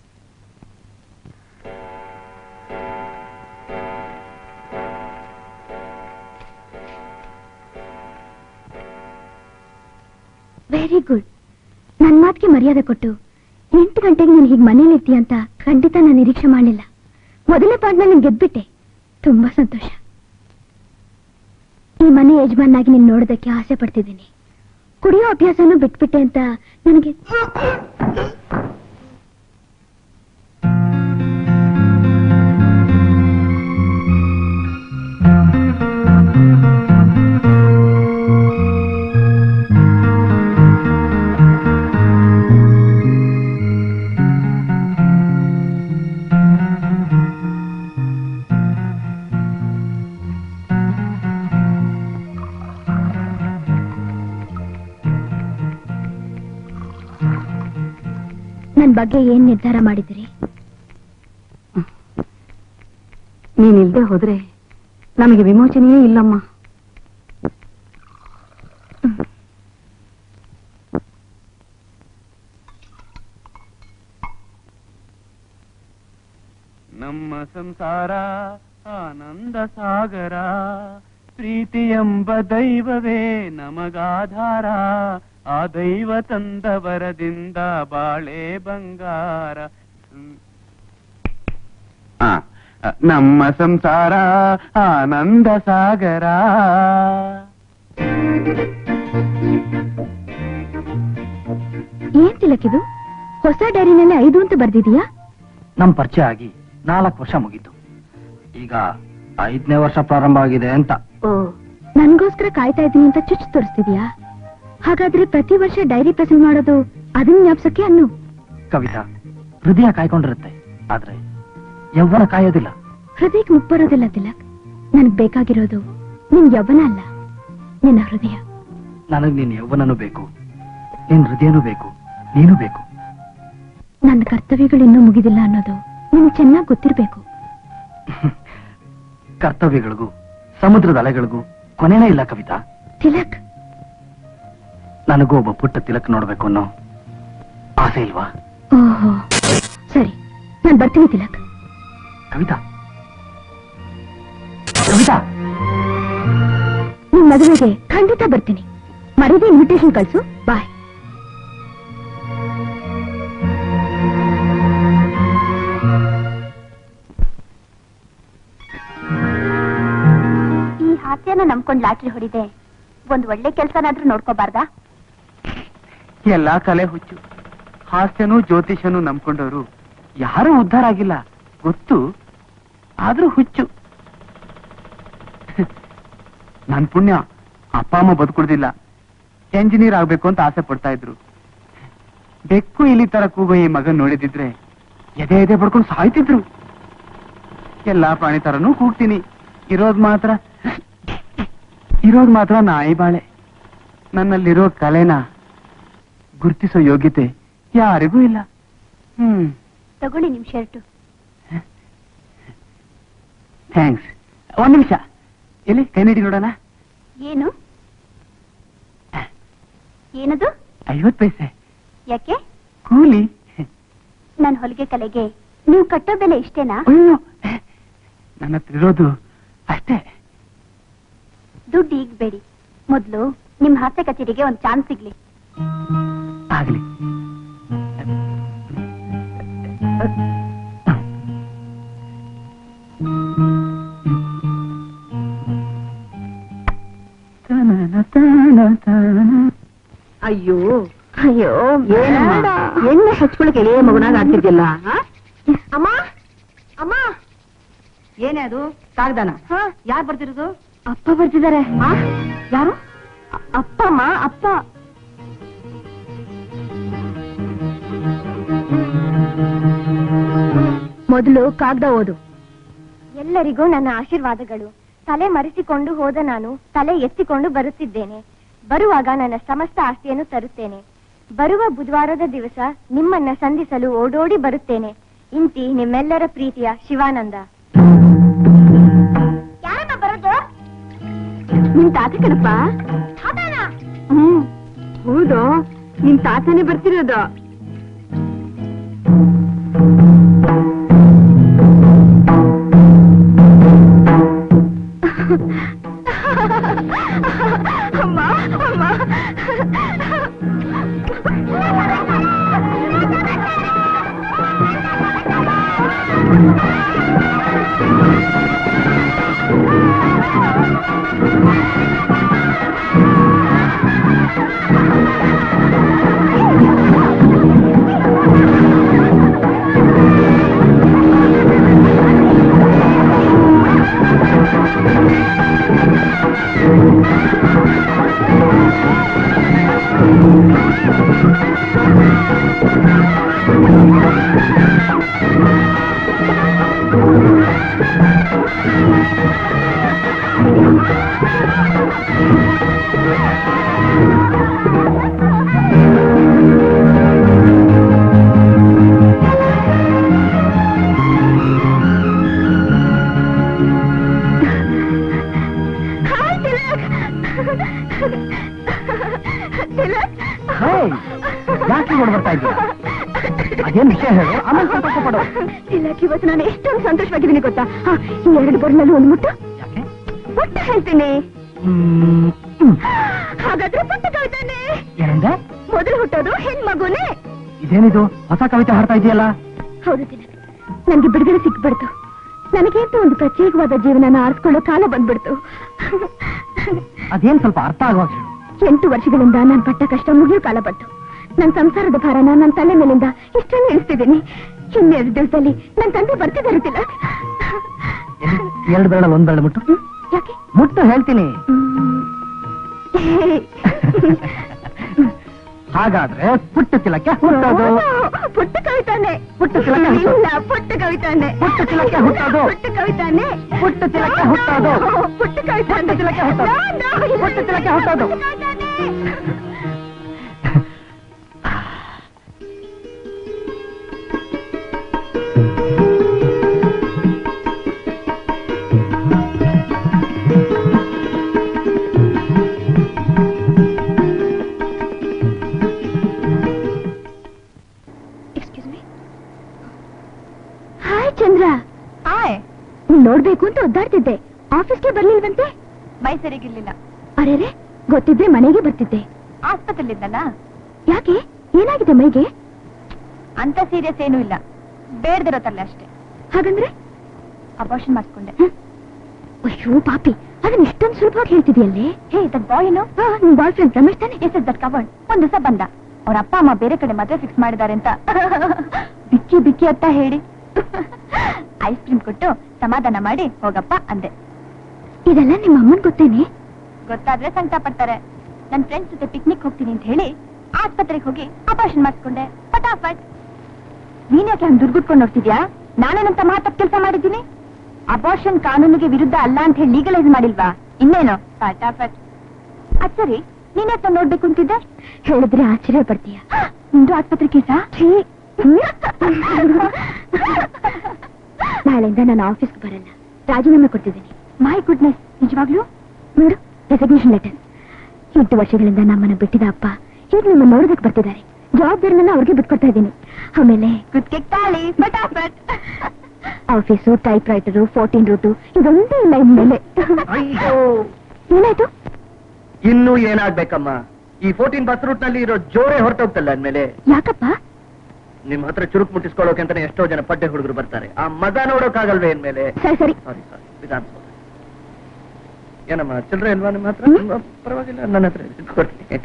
ವೆರಿ ಗುಡ್ ನನ್ ಮಾತಿಗೆ ಮರ್ಯಾದೆ ಕೊಟ್ಟು ಎಂಟು ಗಂಟೆಗೆ ನೀನು ಹೀಗೆ ಮನೇಲಿ ಇರ್ತೀಯ ಅಂತ ಖಂಡಿತ ನಾನು ನಿರೀಕ್ಷೆ ಮಾಡಲಿಲ್ಲ ಮೊದಲನೇ ಪಾಠದಲ್ಲಿ ನೀನು ಗೆದ್ಬಿಟ್ಟೆ ತುಂಬಾ ಸಂತೋಷ ಈ ಮನೆ ಯಜಮಾನಾಗಿ ನೀನು ನೋಡೋದಕ್ಕೆ ಆಸೆ ಪಡ್ತಿದ್ದೀನಿ ಕುಡಿಯೋ ಅಭ್ಯಾಸನೂ ಬಿಟ್ಬಿಟ್ಟೆ ಅಂತ ನನಗೆ ನನ್ ಬಗ್ಗೆ ಏನ್ ನಿರ್ಧಾರ ಮಾಡಿದಿರಿ ನೀನಿಲ್ದೆ ಹೋದ್ರೆ ನಮಗೆ ವಿಮೋಚನೆಯೇ ಇಲ್ಲಮ್ಮ ನಮ್ಮ ಸಂಸಾರ ಆನಂದ ಸಾಗರ ಪ್ರೀತಿ ಎಂಬ ದೈವವೇ ನಮಗಾಧಾರ ಆ ದೈವ ತಂದ ವರದಿಂದ ಬಾಳೆ ಬಂಗಾರ ಹ್ಮ್. ಆ, ನಮ್ಮ ಸಂಸಾರ ಆನಂದ ಸಾಗರ ಏನ್ ತಿಲಕಿದು ಹೊಸ ಡೈರಿನಲ್ಲಿ ಐದು ಅಂತ ಬರ್ದಿದೀಯಾ ನಮ್ ಪರಿಚಯ ಆಗಿ ನಾಲ್ಕು ವರ್ಷ ಮುಗೀತು ಈಗ ಐದನೇ ವರ್ಷ ಪ್ರಾರಂಭ ಆಗಿದೆ ಅಂತ ಓ ನನ್ಗೋಸ್ಕರ ಕಾಯ್ತಾ ಇದ್ದೀನಿ ಅಂತ ಚುಚ್ಚು ತೋರಿಸ್ತಿದ್ಯಾ ಹಾಗಾದ್ರೆ ಪ್ರತಿ ವರ್ಷ ಡೈರಿ ಪ್ರೆಸೆಂಟ್ ಮಾಡೋದು ಅದನ್ನ ಜ್ಞಾಪ್ಸಕ್ಕೆ ಅನ್ನು ಕವಿತಾ ಹೃದಯ ಕಾಯ್ಕೊಂಡಿರುತ್ತೆ ಆದ್ರೆ ಯವ್ವನ ಕಾಯೋದಿಲ್ಲ ಹೃದಯಕ್ಕೆ ಮುಪ್ಪು ಬರೋದಿಲ್ಲ ತಿಲಕ್ ನನಗ್ ಬೇಕಾಗಿರೋದು ನಿನ್ ಯವ್ವನ ಅಲ್ಲ ನಿನ್ನ ಹೃದಯ ನನಗ್ ನಿನ್ ಯವ್ವನನೂ ಬೇಕು ನಿನ್ ಹೃದಯನೂ ಬೇಕು ನೀನು ಬೇಕು ನನ್ನ ಕರ್ತವ್ಯಗಳು ಇನ್ನೂ ಮುಗಿದಿಲ್ಲ ಅನ್ನೋದು ನಿಮ್ಗೆ ಚೆನ್ನಾಗಿ ಗೊತ್ತಿರ್ಬೇಕು ಕರ್ತವ್ಯಗಳಿಗೂ ಸಮುದ್ರದ ಅಲೆಗಳಿಗೂ ಕೊನೆನೇ ಇಲ್ಲ ಕವಿತಾ ತಿಲಕ್ ನನಗೂ ಒಬ್ಬ ಪುಟ್ಟ ತಿಲಕ್ ನೋಡ್ಬೇಕು ಅನ್ನೋ ಆಸೆ ಇಲ್ವಾ ಓಹೋ ಸರಿ ನಾನ್ ಬರ್ತೀನಿ ತಿಲಕ್ ಕವಿತಾ ಕವಿತಾ ನಿಮ್ ಮದುವೆಗೆ ಖಂಡಿತ ಬರ್ತೀನಿ ಮರೀದೆ ಇನ್ವಿಟೇಷನ್ ಕಳ್ಸು ಬಾಯ್ ಈ ಹಾಸ್ಯನ ನಂಬ್ಕೊಂಡ್ ಲಾಟ್ರಿ ಹೊಡಿದೆ ಒಂದ್ ಒಳ್ಳೆ ಕೆಲ್ಸನಾದ್ರೂ ನೋಡ್ಕೋಬಾರ್ದಾ ಎಲ್ಲಾ ಕಲೆ ಹುಚ್ಚು ಹಾಸ್ಯನೂ ಜ್ಯೋತಿಷನೂ ನಂಬ್ಕೊಂಡವರು ಯಾರೂ ಉದ್ಧಾರ ಆಗಿಲ್ಲ ಗೊತ್ತು ಆದ್ರೂ ಹುಚ್ಚು ನನ್ ಪುಣ್ಯ ಅಪ್ಪ ಅಮ್ಮ ಬದುಕುಳ್ದಿಲ್ಲ ಎಂಜಿನಿಯರ್ ಆಗ್ಬೇಕು ಅಂತ ಆಸೆ ಪಡ್ತಾ ಇದ್ರು ಬೆಕ್ಕು ಇಲಿ ತರ ಕೂಗೋ ಈ ಮಗನ್ ನೋಡಿದಿದ್ರೆ ಎದೆ ಎದೆ ಪಡ್ಕೊಂಡು ಸಾಯ್ತಿದ್ರು ಎಲ್ಲಾ ಪ್ರಾಣಿ ತರನೂ ಕೂಗ್ತೀನಿ ನನಗಿರೋದ್ ಮಾತ್ರ ಇರೋದ್ ಮಾತ್ರ ನಾಯಿ ಬಾಳೆ ನನ್ನಲ್ಲಿರೋ ಕಲೆನ ಗುರ್ತಿಸೋ ಯೋಗ್ಯತೆ ಯಾರಿಗೂ ಇಲ್ಲ ಹ್ಮ್ ತಗೊಳ್ಳಿ ನಿಮ್ ಶರ್ಟು ಥ್ಯಾಂಕ್ಸ್ ಒಂದ್ ನಿಮಿಷ ಎಲ್ಲಿ ಕೈ ನೀಡಿ ನೋಡೋಣ ಏನು ಏನದು ಐವತ್ ಪೈಸೆ ಯಾಕೆ ಕೂಲಿ ನನ್ ಹೊಲಿಗೆ ಕಲೆಗೆ ನೀವು ಕಟ್ಟೋ ಬೆಲೆ ಇಷ್ಟೇನಾ ಅಯ್ಯೋ ನನ್ನ ಹತ್ರ ಇರೋದು ಅಷ್ಟೇ ದುಡ್ಡು ಈಗ ಬೇಡಿ ಮೊದ್ಲು ನಿಮ್ ಹಾಸ್ಯ ಕಚೇರಿಗೆ ಒಂದ್ ಚಾನ್ಸ್ ಸಿಗ್ಲಿ ಆಗ್ಲಿ ಅಯ್ಯೋ ಅಯ್ಯೋ ಏನಮ್ಮ ಎಣ್ಣೆ ಹಚ್ಕೊಳಕ್ಕೆ ಎಳೆಯ ಮಗುನಾಗ ಆಡ್ತಿದ್ಯಲ್ಲ ಅಮ್ಮ ಅಮ್ಮ ಏನೇ ಅದು ಕಾಗ್ದಾನ ಹಾ ಯಾರು ಬರ್ತಿರೋದು ಅಪ್ಪ ಬರ್ತಿದ್ದಾರೆ ಯಾರು ಅ- ಅಪ್ಪಮ್ಮ ಅಪ್ಪ ಮೊದಲು ಕಾಗ್ದ ಓದು ಎಲ್ಲರಿಗೂ ನನ್ನ ಆಶೀರ್ವಾದಗಳು ತಲೆ ಮರೆಸಿಕೊಂಡು ಹೋದ ನಾನು ತಲೆ ಎತ್ತಿಕೊಂಡು ಬರುತ್ತಿದ್ದೇನೆ ಬರುವಾಗ ನನ್ನ ಸಮಸ್ತ ಆಸ್ತಿಯನ್ನು ತರುತ್ತೇನೆ ಬರುವ ಬುಧವಾರದ ದಿವಸ ನಿಮ್ಮನ್ನ ಸಂಧಿಸಲು ಓಡೋಡಿ ಬರುತ್ತೇನೆ ಇಂತಿ ನಿಮ್ಮೆಲ್ಲರ ಪ್ರೀತಿಯ ಶಿವಾನಂದ ಯಾರಮ್ಮ ಬರೋದು ನಿಮ್ ತಾತ ಕಣಪ್ಪ ಹ್ಮ್ ಹೌದು ನಿಮ್ ತಾತನೇ ಬರ್ತಿರೋದು ಅಮ್ಮ ಅಮ್ಮ ಹಾಯ್ ತಿಲಕ್ ತಿಲಕ್ ಯಾಕೆ ನೋಡ್ ಬರ್ತಾ ಇದ್ದೀಯ ಅದೇನ್ ವಿಷಯ ಹೇಳು ಆಮೇಲೆ ಸಂತೋಷ ಪಡು ತಿಲಕ್ ಇವತ್ತು ನಾನು ಎಷ್ಟೊಂದು ಸಂತೋಷವಾಗಿದ್ದೀನಿ ಗೊತ್ತಾ ಹಾ, ಈ ಎರಡು ಬರಲಲ್ಲಿ ಒಂದು ಮುಟ್ಟು ಯಾಕೆ ಪುಟ್ಟ ಹೇಳ್ತೀನಿ ಹ್ಮ್, ಹ್ಮ್. ಹಾಗಾದ್ರೆ ಪುಟ್ಟ ಕವಿತಾನೆ ಏನಂದೆ ಮೊದಲು ಹುಟ್ಟೋದು ಹೆಣ್ಮಗುನೇ ಇದೇನಿದು ಹೊಸ ಕವಿತೆ ಹಾಡ್ತಾ ಇದೆಯಲ್ಲ ಹೌದು ತಿಲಕ್ ನನ್ಗೆ ಬಿಡುಗಡೆ ಸಿಕ್ಬಿಡ್ತು ನನಗೆ ಅಂತ ಒಂದು ಪ್ರತ್ಯೇಕವಾದ ಜೀವನನ ಆರಿಸ್ಕೊಳ್ಳೋ ಕಾಲ ಬಂದ್ಬಿಡ್ತು ಅದೇನ್ ಸ್ವಲ್ಪ ಅರ್ಥ ಆಗುವಾಗ ಹೇಳು ಎಂಟು ವರ್ಷಗಳಿಂದ ನಾನು ಪಟ್ಟ ಕಷ್ಟ ಮುಗಿಯೋ ಕಾಲ ಬಂತು ನನ್ನ ಸಂಸಾರದ ಭಾರನ ನನ್ನ ತಲೆ ಮೇಲಿಂದ ಇಷ್ಟನ್ನು ಇಳಿಸ್ತಿದ್ದೀನಿ ಇನ್ನೆರಡು ದಿವಸದಲ್ಲಿ ನನ್ನ ತಂದೆ ಬರ್ತಿದ್ದಾರೆ ತಿಲಕ್ ಎಲ್ಲಿ? ಎರಡು ಬೆರಳ ಒಂದ್ ಬೆರಳು ಮುಟ್ಟು ಹ್ಮ್? ಯಾಕೆ ಮುಟ್ಟು ಹೇಳ್ತೀನಿ ಹಾಗಾದ್ರೆ ಪುಟ್ಟ ತಿಲಕ್ಕೆ ಹುಟ್ಟೋದು ಪುಟ್ಟ ಕವಿತಾನೆ ಪುಟ್ಟ ತಿಲಕ ಹುಟ್ಟೋದು. ಇಲ್ಲ ಪುಟ್ಟ ಕವಿತಾನೆ ಪುಟ್ಟ ತಿಲಕ ಹುಟ್ಟೋದು. ಪುಟ್ಟ ಕವಿತಾನೆ ಪುಟ್ಟ ತಿಲಕ ಹುಟ್ಟೋದು. ಪುಟ್ಟ ಕವಿತಾನೆ ಪುಟ್ಟ ತಿಲಕ ಹುಟ್ಟೋದು. No, no, ಇಲ್ಲ, ಪುಟ್ಟ ತಿಲಕ ಹುಟ್ಟೋದು. ಪುಟ್ಟ ಕವಿತಾನೆ. Excuse me. Hi Chandra hi ನೀನ್ ನೋಡ್ಬೇಕು ಅಂತ ಒದ್ದಾಡ್ತಿದ್ದೆ ಆಫೀಸ್ಗೆ ಬರ್ಲಿಲ್ವಂತೆ ಮೈ ಸರಿಗಿರ್ಲಿಲ್ಲ ಅರೆರೆ ಗೊತ್ತಿದ್ರೆ ಮನೆಗೆ ಬರ್ತಿದ್ದೆ ಆಸ್ಪತ್ರೆಲಿದ್ದಲ್ಲ ಯಾಕೆ ಏನಾಗಿದೆ ಮೈಗೆ ಅಂತ ಸೀರಿಯಸ್ ಏನೂ ಇಲ್ಲ ಬೇಡದಿರೋ ತರಲೆ ಅಷ್ಟೇ ಹಾಗಂದ್ರೆ ಅಬಾರ್ಷನ್ ಮಾಡಿಸ್ಕೊಂಡೆ ಹ್ಮ್. ಅಯ್ಯೋ ಪಾಪಿ ಅದನ್ನ ಇಷ್ಟೊಂದು ಸುಲಭವಾಗಿ ಹೇಳ್ತಿದ್ಯಲ್ಲೇ ಹೇ ದಟ್ ಬಾಯ್ ಏನು ಹಾ ನಿನ್ ಬಾಯ್ ಫ್ರೆಂಡ್ ರಮೇಶ್ ತಾನೆ ಎಸ್ ದಟ್ ಕವರ್ಡ್ ಒಂದ್ ದಿವಸ ಬಂದ ಅವ್ರ ಅಪ್ಪ ಅಮ್ಮ ಬೇರೆ ಕಡೆ ಮದುವೆ ಫಿಕ್ಸ್ ಮಾಡಿದ್ದಾರೆ ಅಂತ ಬಿಕ್ಕಿ ಬಿಕ್ಕಿ ಅಂತ ಹೇಳಿ ಐಸ್ ಕ್ರೀಮ್ ಕೊಟ್ಟು ಸಮಾಧಾನ ಮಾಡಿ ಹೋಗಪ್ಪ ಅಂದೆ ಇದೆಲ್ಲ ನಿಮ್ಮ ಅಮ್ಮನ್ ಗೊತ್ತೇನೆ ಗೊತ್ತಾದ್ರೆ ಸಂಕಟ ಪಡ್ತಾರೆ ನನ್ ಫ್ರೆಂಡ್ಸ್ ಜೊತೆ ಪಿಕ್ನಿಕ್ ಹೋಗ್ತೀನಿ ಅಂತ ಹೇಳಿ ಆಸ್ಪತ್ರೆಗೆ ಹೋಗಿ ಆಪರೇಷನ್ ಮಾಡಿಸ್ಕೊಂಡೆ ಫಟಾಫಟ್ ನೀನ್ ಯಾಕೆ ಹಂಗ್ ದುರ್ಗುಟ್ಕೊಂಡು ನೋಡ್ತಿದ್ಯಾ ನಾನೇನಂತ ಮಾತಪ್ ಕೆಲಸ ಮಾಡಿದ್ದೀನಿ ಅಬಾರ್ಷನ್ ಕಾನೂನಿಗೆ ವಿರುದ್ಧ ಅಲ್ಲ ಅಂತ ಹೇಳಿ ಲೀಗಲೈಸ್ ಮಾಡಿಲ್ವಾ ಇನ್ನೇನು ಫಟಾಫಟ್ ಅದ್ ಸರಿ ನೀನೇ ತಂದು ನೋಡ್ಬೇಕು ಅಂತಿದ್ದೆ ಹೇಳಿದ್ರೆ ಆಶ್ಚರ್ಯ ಪಡ್ತೀಯ ನಿಂದು ಆಸ್ಪತ್ರೆ ಕೇಸಾ ನಾಳೆಯಿಂದ ನಾನು ಆಫೀಸ್ಗೆ ಬರಲ್ಲ ರಾಜೀನಾಮೆ ಕೊಡ್ತಿದ್ದೀನಿ ಮೈ ಗುಡ್ನೆಸ್ ನಿಜವಾಗ್ಲೂ ನೋಡು ರೆಸಿಗ್ನೇಷನ್ ಲೆಟರ್ ಎಂಟು ವರ್ಷಗಳಿಂದ ನಮ್ಮನ್ನ ಬಿಟ್ಟಿದ ಅಪ್ಪ ಈಗ ನಿಮ್ಮ ನೋಡೋದಕ್ಕೆ ಬರ್ತಿದ್ದಾರೆ ಜವಾಬ್ದಾರಿನ ಅವ್ರಿಗೆ ಬಿಟ್ಕೊಡ್ತಾ ಇದ್ದೀನಿ ಆಮೇಲೆ ಕುತ್ಕೆ ತಾಳಿ ಫಟಾಫಟ್ office typewriter fourteen route ಇದೊಂದೇ ಇಲ್ಲ ಇನ್ಮೇಲೆ ಅಯ್ಯೋ ಏನಾಯ್ತು ಇನ್ನೂ ಏನಾಗ್ಬೇಕಮ್ಮ ಈ ಫೋರ್ಟೀನ್ ಬಸ್ ರೂಟ್ ನಲ್ಲಿ ಇರೋ ಜೋರೇ ಹೊರಟೋಗ್ತಲ್ಲ ಅಂದ್ಮೇಲೆ ಯಾಕಪ್ಪ ನಿಮ್ ಹತ್ರ ಚುರುಕ್ ಮುಟ್ಟಿಸ್ಕೊಳ್ಳೋಕೆ ಅಂತಾನೆ ಎಷ್ಟೋ ಜನ ಪಡ್ಡೆ ಹುಡುಗರು ಬರ್ತಾರೆ ಆ ಮಗ ನೋಡೋಕ್ಕಾಗಲ್ವೇ ಅಂದ್ಮೇಲೆ ಸರಿ ಸರಿ ಸಾರಿ ಸಾರಿ ವಿಧಾನಸೌಧ ಏನಮ್ಮ ಚಿಲ್ಲರೆ ಇಲ್ವಾ ನಿಮ್ಮ ಹತ್ರ ಹ್ಮ್. ಹ್ಮ್, ಪರವಾಗಿಲ್ಲ ನನ್ನ ಹತ್ರ ಇದೆ, ಕೊಡ್ತೀನಿ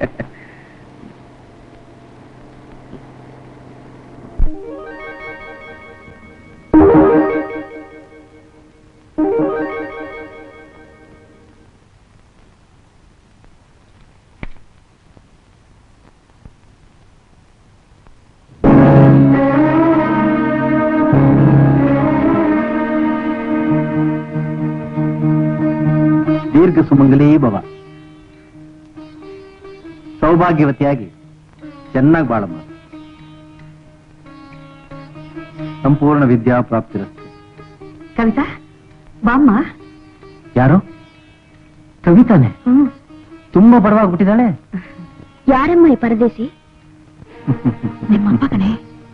ದೀರ್ಘ ಸುಮಂಗಲೀ ಭವ ಸೌಭಾಗ್ಯವತಿಯಾಗಿ ಚೆನ್ನಾಗಿ ಬಾಳಮ್ಮ ಸಂಪೂರ್ಣ ವಿದ್ಯಾ ಪ್ರಾಪ್ತಿರಸ್ತೆ ಕವಿತಾ ಬಾಮ್ಮ ಯಾರು ಕವಿತಾನೆ ತುಂಬಾ ಬಡವಾಗ್ಬಿಟ್ಟಿದ್ದಾಳೆ ಯಾರಮ್ಮ ಈ ಪರದೇಸಿ ನಿಮ್ಮಪ್ಪ ಕಣೆ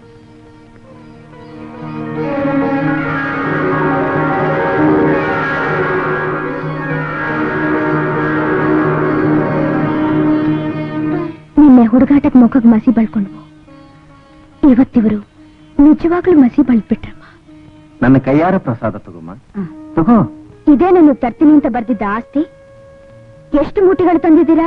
ನಿನ್ನೆ ಹುಡುಗಾಟಕ್ ಮುಖಗ್ ಮಸಿ ಬಳ್ಕೊಂಡ್ವು ಇವತ್ತಿವರು ನಿಜವಾಗ್ಲೂ ಮಸಿ ಬಳ್ಬಿಟ್ರಮ್ಮ ನನ್ನ ಕೈಯಾರ ಪ್ರಸಾದ ತಗೋಮ್ಮ ತಗೋ ಇದೇ ನಾನು ತರ್ತೀನಿ ಅಂತ ಬರ್ದಿದ್ದ ಆಸ್ತಿ ಎಷ್ಟು ಮೂಟಿಗಳು ತಂದಿದ್ದೀರಾ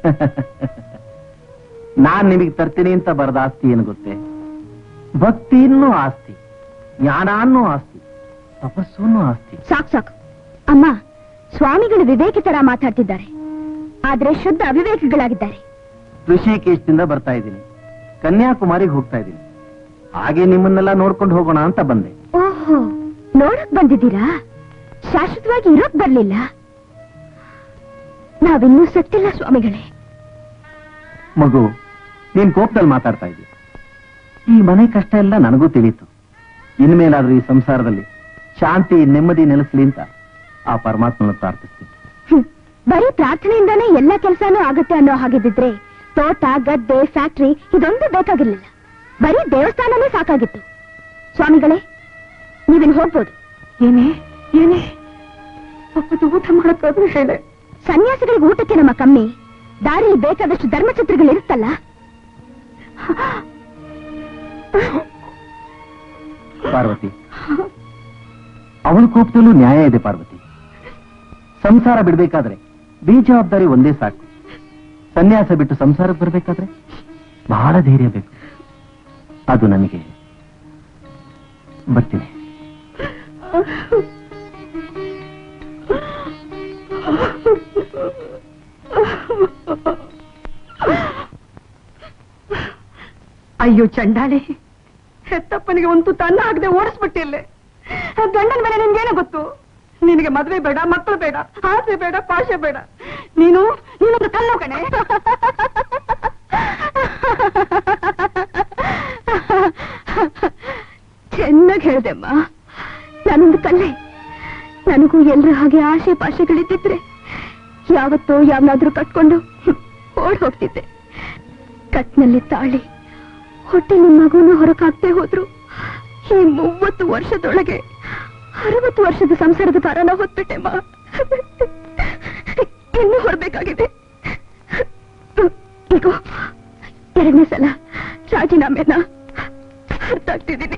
ನಾನ್ ನಿಮಗೆ ತರ್ತೀನಿ ಅಂತ ಬರದ ಆಸ್ತಿ ಏನು ಗೊತ್ತೇ ಭಕ್ತಿ ಇನ್ನೂ ಆಸ್ತಿ ಜ್ಞಾನ ಅನ್ನೋ ಆಸ್ತಿ ತಪಸ್ಸು ಅನ್ನೋ ಆಸ್ತಿ ಸಾಕ್ ಸಾಕು ಅಮ್ಮ ಸ್ವಾಮಿಗಳು ವಿವೇಕಿತರ ಮಾತಾಡ್ತಿದ್ದಾರೆ ಆದ್ರೆ ಶುದ್ಧ ಅವಿವೇಕಿಗಳಾಗಿದ್ದಾರೆ ಋಷಿಕೇಶದಿಂದ ಬರ್ತಾ ಇದ್ದೀನಿ ಕನ್ಯಾಕುಮಾರಿಗೆ ಹೋಗ್ತಾ ಇದ್ದೀನಿ ಹಾಗೆ ನಿಮ್ಮನ್ನೆಲ್ಲ ನೋಡ್ಕೊಂಡು ಹೋಗೋಣ ಅಂತ ಬಂದೆ ಓಹೋ ನೋಡಕ್ ಬಂದಿದ್ದೀರಾ ಶಾಶ್ವತವಾಗಿ ಇರೋಕ್ ಬರ್ಲಿಲ್ಲ ನಾವಿನ್ನೂ ಸತ್ತಿಲ್ಲ ಸ್ವಾಮಿಗಳೇ ಮಗು ನೀನ್ ಕೋಪದಲ್ಲಿ ಮಾತಾಡ್ತಾ ಇದ್ದೀಯ ಈ ಮನೆ ಕಷ್ಟ ಎಲ್ಲ ನನಗೂ ತಿಳಿಯಿತು ಇನ್ಮೇಲಾದ್ರೂ ಈ ಸಂಸಾರದಲ್ಲಿ ಶಾಂತಿ ನೆಮ್ಮದಿ ನೆಲೆಸಲಿ ಅಂತ ಆ ಪರಮಾತ್ಮನ ಪ್ರಾರ್ಥಿಸ್ತೀನಿ ಹ್ಮ್. ಬರೀ ಪ್ರಾರ್ಥನೆಯಿಂದಾನೇ ಎಲ್ಲ ಕೆಲಸನೂ ಆಗುತ್ತೆ ಅನ್ನೋ ಹಾಗಿದ್ದಿದ್ರೆ ತೋಟ ಗದ್ದೆ ಫ್ಯಾಕ್ಟ್ರಿ ಇದೊಂದು ಬೇಕಾಗಿರ್ಲಿಲ್ಲ ಬರೀ ದೇವಸ್ಥಾನನೇ ಸಾಕಾಗಿತ್ತು ಸ್ವಾಮಿಗಳೇ ನೀವಿನ್ ಹೋಗ್ಬೋದು ಏನೇ ಏನೇ ಒಪ್ಪತ್ತು ಊಟ ಮಾಡಕ್ಕಾದ್ರೂ ಹೇಳೆ ಸನ್ಯಾಸಿಗಳಿಗೆ ಊಟಕ್ಕೆ ನಮ್ಮ ಕಮ್ಮಿ ದಾರಿಲಿ ಬೇಕಾದಷ್ಟು ಧರ್ಮಛತ್ರಗಳು ಇರುತ್ತಲ್ಲ ಪಾರ್ವತಿ ಅವಳ ಕೋಪದಲ್ಲೂ ನ್ಯಾಯ ಇದೆ ಪಾರ್ವತಿ ಸಂಸಾರ ಬಿಡ್ಬೇಕಾದ್ರೆ ಬೇಜವಾಬ್ದಾರಿ ಒಂದೇ ಸಾಕು ಸನ್ಯಾಸ ಬಿಟ್ಟು ಸಂಸಾರಕ್ಕೆ ಬರ್ಬೇಕಾದ್ರೆ ಬಹಳ ಧೈರ್ಯ ಬೇಕು ಅದು ನನಗೆ ಬರ್ತೀನಿ ಅಯ್ಯೋ ಚಂಡಾಳಿ ಹೆತ್ತಪ್ಪನಿಗೆ ಒಂದು ತನ್ನ ಆಗದೆ ಓಡಿಸ್ಬಿಟ್ಟಿಲ್ಲೇ ಗಂಡನ ಮೇಲೆ ನಿನ್ಗೇನು ಗೊತ್ತು ನಿನಗೆ ಮದ್ವೆ ಬೇಡ ಮಕ್ಕಳು ಬೇಡ ಆಸೆ ಬೇಡ ಪಾಶೆ ಬೇಡ ನೀನು ನೀನೊಂದು ಕಲ್ಲು ಕಣೆ ಚೆನ್ನಾಗಿ ಹೇಳ್ದೆಮ್ಮ ನಾನೊಂದು ಕಲ್ಲೆ ನನಗೂ ಎಲ್ರ ಹಾಗೆ ಆಸೆ ಪಾಶೆಗಳಿದ್ದಿದ್ರೆ ಯಾವತ್ತೋ ಯಾವನಾದ್ರೂ ಕಟ್ಕೊಂಡು ಓಡ್ ಹೋಗ್ತಿದ್ದೆ ಕಟ್ನಲ್ಲಿ ತಾಳಿ ಹೊಟ್ಟೆ ಮಗುನ ಹೊರಕಾಗ್ತೇ ಹೋದ್ರು ಈ ಮೂವತ್ತು ವರ್ಷದೊಳಗೆ ಅರವತ್ತು ವರ್ಷದ ಸಂಸಾರದ ಭಾರನ ಹೊತ್ಬಿಟ್ಟೆಮ್ಮ ಇನ್ನೂ ಹೊರಬೇಕಾಗಿದೆ ಈಗ ಎರಡನೇ ಸಲ ರಾಜೀನಾಮೆನ ಅರ್ಥ ಆಗ್ತಿದ್ದೀನಿ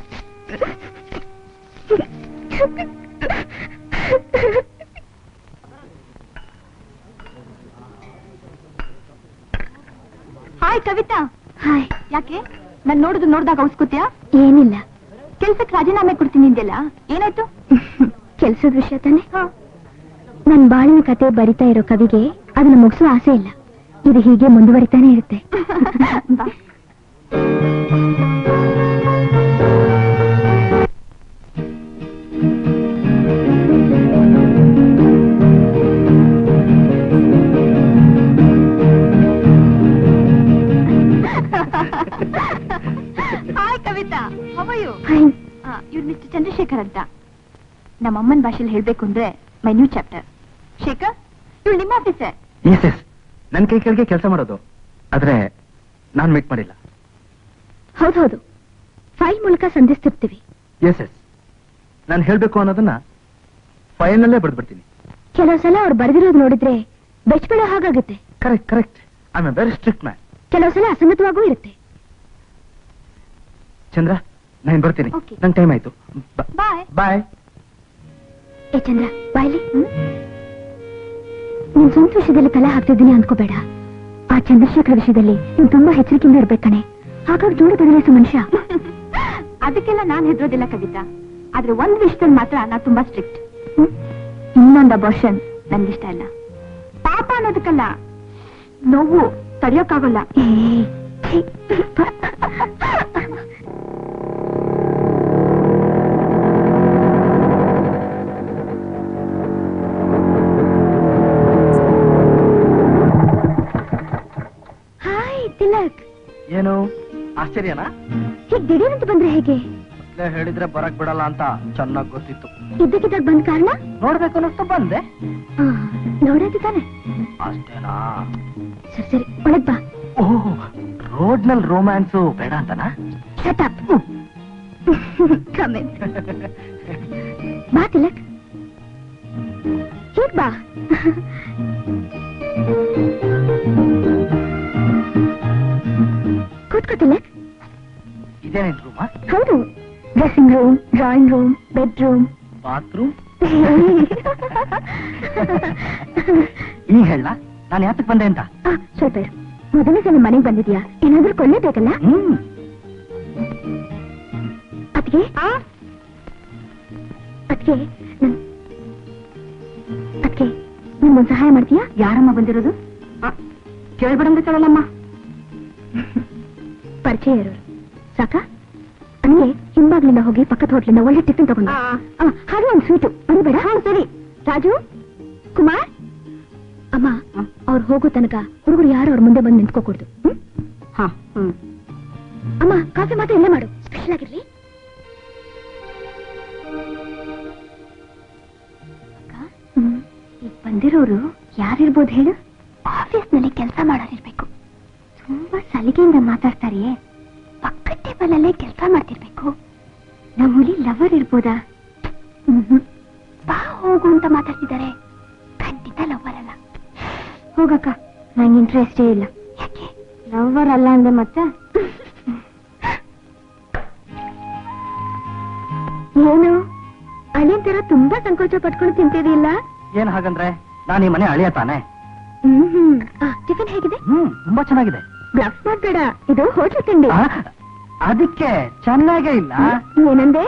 ಹಾಯ್ ಕವಿತಾ ಹಾಯ್ ಯಾಕೆ ನಾನ್ ನೋಡುದು ನೋಡ್ದಾಗ ಉಸ್ಕೋತ್ಯಾ ಏನಿಲ್ಲ ಕೆಲ್ಸಕ್ಕೆ ರಾಜೀನಾಮೆ ಕೊಡ್ತೀನಿ ಅಂದೆಲ್ಲ ಏನಾಯ್ತು ಕೆಲ್ಸದ ವಿಷಯ ತಾನೆ ನನ್ ಬಾಳಿನ ಕತೆ ಬರಿತಾ ಇರೋ ಕವಿಗೆ ಅದನ್ನ ಮುಗಿಸೋ ಆಸೆ ಇಲ್ಲ ಇದು ಹೀಗೆ ಮುಂದುವರಿತಾನೆ ಇರುತ್ತೆ ಬಾ. ಶೇಖರ್ ಅಂತ ನಮ್ಮಮ್ಮನ ಭಾಷೆಲಿ ಹೇಳ್ಬೇಕು ಅಂದ್ರೆ ಮೈ ನ್ಯೂ ಚಾಪ್ಟರ್ ಶೇಖರ್ ಇವಳು ನಿಮ್ಮ ಆಫೀಸೇ ಎಸ್ ಎಸ್ ನನ್ನ ಕೈ ಕೆಳಗೆ ಕೆಲಸ ಮಾಡೋದು ಆದ್ರೆ ನಾನ್ ಮೀಟ್ ಮಾಡಿಲ್ಲ ಹೌದು ಹೌದು ಫೈಲ್ ಮೂಲಕ ಸಂಧಿಸ್ತಿರ್ತೀವಿ ಎಸ್ ಎಸ್ ನಾನು ಹೇಳ್ಬೇಕು ಅನ್ನೋದನ್ನ ಫೈನಲ್ಲೇ ಬಡ್ಬಿಡ್ತೀನಿ ಕೆಲವು ಸಲ ಅವ್ರು ಬರೆದಿರೋದು ನೋಡಿದ್ರೆ ಬೆಚ್ಚಬಿಡೋ ಹಾಗಾಗುತ್ತೆ correct correct I a very strict man ಕೆಲವು ಸಲ ಅಸಂಗತವಾಗೂ ಇರುತ್ತೆ ಚಂದ್ರ ನಾನು ಬರ್ತೀನಿ Okay. ನಂಗೆ ಟೈಮ್ ಆಯ್ತು ಬಾಯ್ ಬಾಯ್ ಏ ಚಂದ್ರ ಬಾಯ್ಲಿ ನಿನ್ ಸ್ವಂತ ವಿಷಯದಲ್ಲಿ ತಲೆ ಹಾಕ್ತಿದ್ದೀನಿ ಅನ್ಕೋಬೇಡ ಆ ಚಂದ್ರಶೇಖರ್ ವಿಷಯದಲ್ಲಿ ನೀನ್ ತುಂಬಾ ಎಚ್ಚರಿಕೆಯಿಂದ ಇರ್ಬೇಕು ಕಣೆ ಹಾಗಾಗಿ ಜೋಡಿ ಬದಲಾಯಿಸೋ ಮನುಷ್ಯ ಅದಕ್ಕೆಲ್ಲ ನಾನ್ ಹೆದರೋದಿಲ್ಲ ಕವಿತಾ ಆದ್ರೆ ಒಂದ್ ವಿಷಯದಲ್ಲಿ ಮಾತ್ರ ನಾ ತುಂಬಾ ಸ್ಟ್ರಿಕ್ಟ್ ಇನ್ನೊಂದು ಅಬೋರ್ಷನ್ ನನ್ಗಿಷ್ಟ ಇಲ್ಲ ಪಾಪ ಅನ್ನೋದಕ್ಕಲ್ಲ ನೋವು ತಡೆಯೋಕ್ಕಾಗಲ್ಲ ಏ, ಛೀ. ಹಾಯ್ ತಿಲಕ್ ಏನು ಆಶ್ಚರ್ಯನಾ ಹೀಗ್ ದಿಢೀರಂತ ಬಂದ್ರೆ ಹೇಗೆ ಮೊದ್ಲೇ ಹೇಳಿದ್ರೆ ಬರಕ್ ಬಿಡಲ್ಲ ಅಂತ ಚೆನ್ನಾಗ್ ಗೊತ್ತಿತ್ತು ಇದ್ದಕ್ಕಿದ್ದಾಗ ಬಂದ ಕಾರಣ ನೋಡ್ಬೇಕು ಅನ್ನಿಸ್ತು ಬಂದೆ ಆ, ನೋಡೋದು ತಾನೆ ಅಷ್ಟೇನಾ ಸರಿ ಸರಿ ಒಳಗ್ ಬಾ ಓಹ್ ರೋಡ್ ನಲ್ಲಿ ರೋಮ್ಯಾನ್ಸು ಬೇಡ ಅಂತನಾ Shut up. Come in. ಬಾ ತಿಲಕ್ ಹೀಗ್ ಬಾ ಕೂತ್ಕೋ ತಿಲಕ್ ಇದೇನೇನ್ ರೂಮಾ ಹೌದು dressing room drawing room bedroom bathroom ಈಗ ಹೇಳ ನಾನು ಯಾತಕ್ ಬಂದೆ ಅಂತ ಸ್ವಲ್ಪ ಇರು. ಮೊದಲನೇ ಸಲ ಮನೆಗೆ ಬಂದಿದ್ಯಾ ಏನಾದ್ರೂ ಕೊಳ್ಳೇಬೇಕಲ್ಲ ಹ್ಮ್ ಅದ್ಗೆ ಅದ್ಗೆ ನನ್- ಅದ್ಗೆ ನಿಮ್ಗೊಂದು ಸಹಾಯ ಮಾಡ್ತೀಯಾ ಯಾರಮ್ಮ ಬಂದಿರೋದು ಕೇಳ್ಬೇಡಂದ್ರೆ ಕೇಳಲ್ಲಮ್ಮ ಪರಿಚಯ ಇರೋರು ಸಾಕ ನನಗೆ ಹಿಂಬಾಗ್ಲಿಂದ ಹೋಗಿ ಪಕ್ಕದ ಹೋಟ್ಲಿಂದ ಒಳ್ಳೆ ಟಿಫಿನ್ ತಗೊಂಡು ಆ. ಆ, ಹಾಗೆ ಒಂದು ಸ್ವೀಟು ಮರಿಬೇಡ ಹಾ ಸರಿ ರಾಜು ಕುಮಾರ್ ಅಮ್ಮ ಅವ್ರು ಹೋಗೋ ತನಕ ಹುಡುಗರು ಯಾರು ಅವ್ರ ಮುಂದೆ ಬಂದು ನಿಂತ್ಕೋಕೂಡ್ದು ಹ್ಮ್? ಹಾ ಹ್ಮ್ ಅಮ್ಮ ಕಾಫಿ ಮಾತ್ರ ಇಲ್ಲೇ ಮಾಡು ಸ್ಪೆಷಲ್ ಆಗಿರ್ಲಿ ಹ್ಮ್. ಈಗ ಬಂದಿರೋರು ಯಾರಿರ್ಬೋದು ಹೇಳು ಆಫೀಸ್ನಲ್ಲಿ ಕೆಲಸ ಮಾಡೋರಿರ್ಬೇಕು ತುಂಬಾ ಸಲಿಗೆಯಿಂದ ಮಾತಾಡ್ತಾರೆ ಪಕ್ಕದ ಟೇಬಲ್ ಅಲ್ಲೇ ಕೆಲಸ ಮಾಡ್ತಿರ್ಬೇಕು ನಮ್ಮಲ್ಲಿ ಲವರ್ ಇರ್ಬೋದಾ ಮ್ಹೂ. ಬಾ ಹೋಗು ಅಂತ ಮಾತಾಡ್ತಿದ್ದಾರೆ ಖಂಡಿತ ಲವರ್ ಅಲ್ಲ ಹೋಗಕ್ಕ ನಂಗೆ ಇಂಟ್ರೆಸ್ಟೇ ಇಲ್ಲ ಯಾಕೆ ಲವರ್ ಅಲ್ಲ ಅಂದೆ ಮತ್ತೆ ಏನು ಅಳಿಯನ್ ತರ ತುಂಬಾ ಸಂಕೋಚ ಪಟ್ಕೊಂಡು ತಿಂತಿದಿಲ್ಲ ಏನ್ ಹಾಗಂದ್ರೆ ನಾನು ಈ ಮನೆ ಅಳಿಯ ತಾನೆ ಹ್ಮ್ ಹ್ಮ್ ಆ, ಟಿಫಿನ್ ಹೇಗಿದೆ ಹ್ಮ್ ತುಂಬಾ ಚೆನ್ನಾಗಿದೆ ಬ್ಲಫ್ ಮಾಡ್ಬೇಡ ಇದು ಹೋಟ್ಲು ತಿಂಡಿ ಆ, ಅದಕ್ಕೆ ಚೆನ್ನಾಗೇ ಇಲ್ಲ ಏನಂದೆ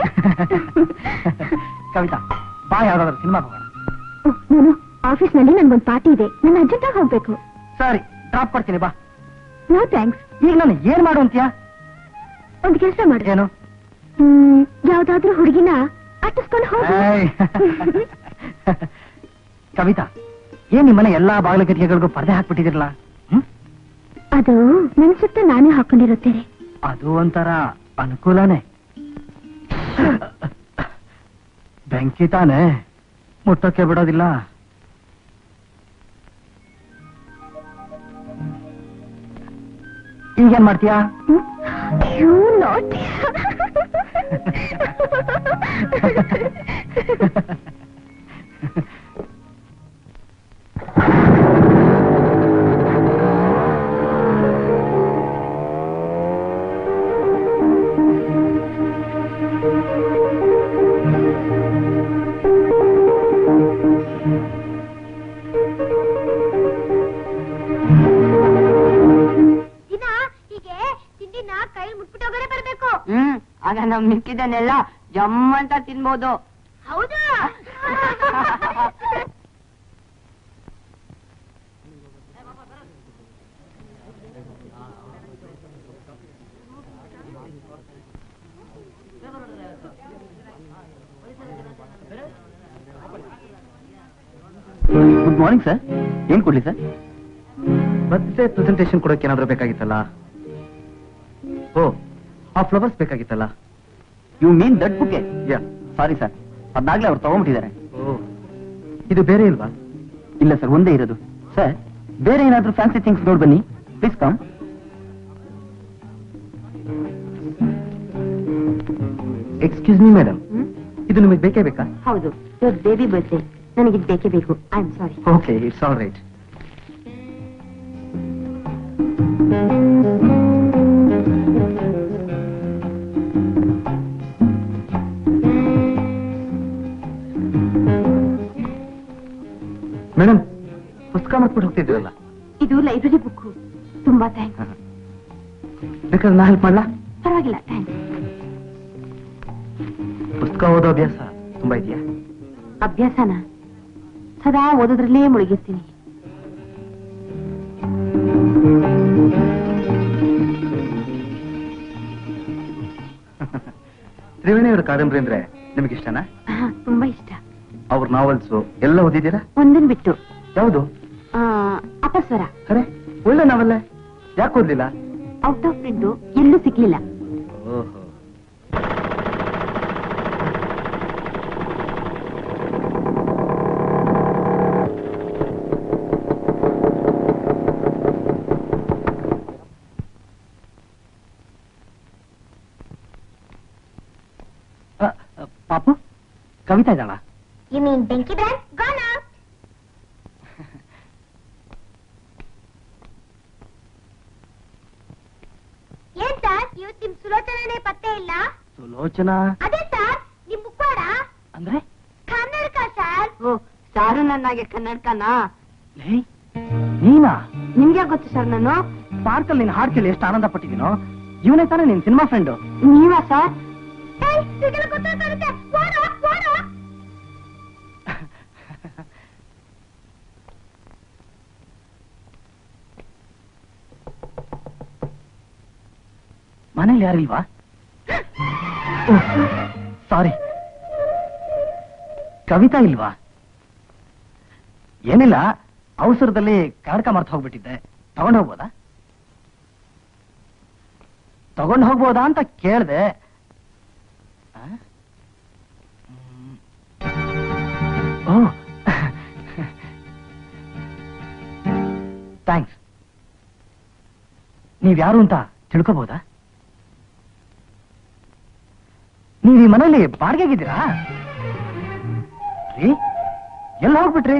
ಕವಿತಾ ಬಾ ಯಾವ್ದಾದ್ರು ಸಿನಿಮಾ ಹೋಗೋಣ ಓ, ನಾನು ಆಫೀಸ್ ನಲ್ಲಿ ನನ್ಗೊಂದು ಪಾರ್ಟಿ ಇದೆ ನಾನು ಅರ್ಜೆಂಟ್ ಆಗಿ ಹೋಗ್ಬೇಕು ಸರಿ ಡ್ರಾಪ್ ಕೊಡ್ತೀನಿ ಬಾ ನೋ ಥ್ಯಾಂಕ್ಸ್ ಈಗ ನಾನು ಏನ್ ಮಾಡು ಅಂತೀಯ ಒಂದು ಕೆಲಸ ಮಾಡು ಏನು ಹ್ಮ್ ಯಾವ್ದಾದ್ರೂ ಹುಡುಗಿನ ಅಟ್ಟಿಸ್ಕೊಂಡು ಹೋಗು ಏಯ್. ಕವಿತಾ ಏನ್ ನಿಮ್ಮನೆ ಎಲ್ಲಾ ಬಾಗಿಲು ಕಿಟಕಿಗಳಿಗೂ ಪರ್ದೆ ಹಾಕ್ಬಿಟ್ಟಿದಿರಲ್ಲ ಹ್ಮ್ ಅದು ನನ್ ಸುತ್ತ ನಾನೇ ಹಾಕೊಂಡಿರುತ್ತೇನೆ ಅದು ಒಂಥರ ಅನುಕೂಲನೇ ಬೆಂಕಿ ತಾನೆ ಮುಟ್ಟಕ್ಕೆ ಬಿಡೋದಿಲ್ಲ ಈಗೇನ್ ಮಾಡ್ತೀಯಾ You naughty. ದಿನ ಹೀಗೆ ತಿಂಡಿನ ಕೈ ಮುಟ್ಬಿಟ್ಟೋಗರೆ ಬರ್ಬೇಕು ಹ್ಮ್ ಆಗ ನಮ್ ಮಿಕ್ಕಿದನ್ನೆಲ್ಲ ಜಮ್ ಅಂತ ತಿನ್ಬೋದು ಹೌದಾ ಗುಡ್ ಮಾರ್ನಿಂಗ್ ಸರ್ ಏನ್ ಕೊಡ್ಲಿ ಸರ್ ಬರ್ತ್ಡೇ ಪ್ರೆಸೆಂಟೇಶನ್ ಕೊಡೋಕೆ ಏನಾದ್ರೂ ಬೇಕಾಗಿತ್ತಲ್ಲ ಓ ಆ ಫ್ಲವರ್ಸ್ ಬೇಕಾಗಿತ್ತಲ್ಲ you mean that bouquet yeah sorry sir ಅದಾಗ್ಲೇ ಅವ್ರು ತಗೊಂಡ್ಬಿಟ್ಟಿದ್ದಾರೆ ಓ ಇದು ಬೇರೆ ಇಲ್ವಾ ಇಲ್ಲ ಸರ್ ಒಂದೇ ಇರೋದು ಸರ್ ಬೇರೆ ಏನಾದ್ರೂ ಫ್ಯಾನ್ಸಿ ಥಿಂಗ್ಸ್ ನೋಡ್ ಬನ್ನಿ please come excuse me madam ಇದು ನಿಮಗೆ ಬೇಕೇ ಬೇಕಾ ಹೌದು ಬೇಬಿ ಬರ್ತ್ಡೇ ನನಗೆ ಇದು ಬೇಕೇ ಬೇಕು I am sorry okay it's all right madam ಪುಸ್ತಕ ಮಾಡ್ಕೊಂಡು ಹೋಗ್ತಿದ್ದೀರಲ್ಲ ಇದು ಲೈಬ್ರರಿ ಬುಕ್ ತುಂಬಾ ಥ್ಯಾಂಕ್ಸ್ ಬೇಕಾದ್ರೆ ನಾ ಹೆಲ್ಪ್ ಮಾಡ್ಲಾ ಪರವಾಗಿಲ್ಲ ಥ್ಯಾಂಕ್ಸ್ ಪುಸ್ತಕ ಓದೋ ಅಭ್ಯಾಸ ತುಂಬಾ ಇದೆಯಾ ಅಭ್ಯಾಸನ ಸದಾ ಓದೋದ್ರಲ್ಲೇ ಮುಳುಗಿರ್ತೀನಿ ತ್ರಿವೇಣಿ ಅವರ ಕಾದಂಬರಿ ಅಂದ್ರೆ ನಿಮಗೆ ಇಷ್ಟನಾ ಹಾ, ತುಂಬಾ ಇಷ್ಟ ಅವ್ರ ನಾವೆಲ್ಸ್ ಎಲ್ಲ ಓದಿದ್ದೀರಾ ಒಂದನ್ ಬಿಟ್ಟು ಯಾವುದು ಆ, ಅಪಸ್ವರ ಅರೆ ಒಳ್ಳೆ ನಾವಲ್ಲ ಯಾಕೆ ಓದ್ಲಿಲ್ಲ ಔಟ್ ಆಫ್ ಪ್ರಿಂಟ್ ಎಲ್ಲೂ ಸಿಗ್ಲಿಲ್ಲ ಓಹೋ ಪಾಪು ಕವಿತಾ ಇದ್ದಾಳ You mean Pinky Brand? Gone out. ಏನ್ ಸರ್ ಇವತ್ತು ನಿಮ್ ಸುಲೋಚನೆ ಪತ್ತೆ ಇಲ್ಲ ಸುಲೋಚನಾ ಅದೇ ಸರ್ ನಿಮ್ ಮುಖವಾಡ ಅಂದ್ರೆ ಕನ್ನಡಕ ಸರ್ ಓ ಸಾರು ನನ್ನಾಗೆ ಕನ್ನಡಕನಾ ಲೇ ನೀನಾ ನಿಮ್ಗೆ ಗೊತ್ತು ಸರ್ ನಾನು ಪಾರ್ಕಲ್ಲಿ ನೀನು ಹಾಡ್ ಕೇಳಿ ಎಷ್ಟು ಆನಂದ ಪಟ್ಟಿದ್ದೀನೋ ಇವನೇ ತಾನೇ ನಿನ್ ಸಿನಿಮಾ ಫ್ರೆಂಡು ನೀವಾ ಸರ್ ಏಯ್, ಈಗೆಲ್ಲ ಗೊತ್ತಾಗ್ತಾ ಇರುತ್ತೆ. ಓಡು, ಓಡು. ಮನೇಲಿ ಯಾರಿಲ್ವಾ ಸಾರಿ ಕವಿತಾ ಇಲ್ವಾ ಏನಿಲ್ಲ ಅವಸರದಲ್ಲಿ ಕನ್ನಡಕ ಮರ್ತು ಹೋಗ್ಬಿಟ್ಟಿದ್ದೆ ತಗೊಂಡು ಹೋಗ್ಬೋದಾ ತಗೊಂಡು ಹೋಗ್ಬೋದಾ ಅಂತ ಕೇಳ್ದೆ ಆ? ಹ್ಮ್. ಓ ಥ್ಯಾಂಕ್ಸ್ ನೀವ್ಯಾರು ಅಂತ ತಿಳ್ಕೊಬೋದಾ ನೀವ್ ಈ ಮನೇಲಿ ಬಾಡಿಗೆಗಿದ್ದೀರಾ ರೀ ಎಲ್ಲ ಹೋಗ್ಬಿಟ್ರಿ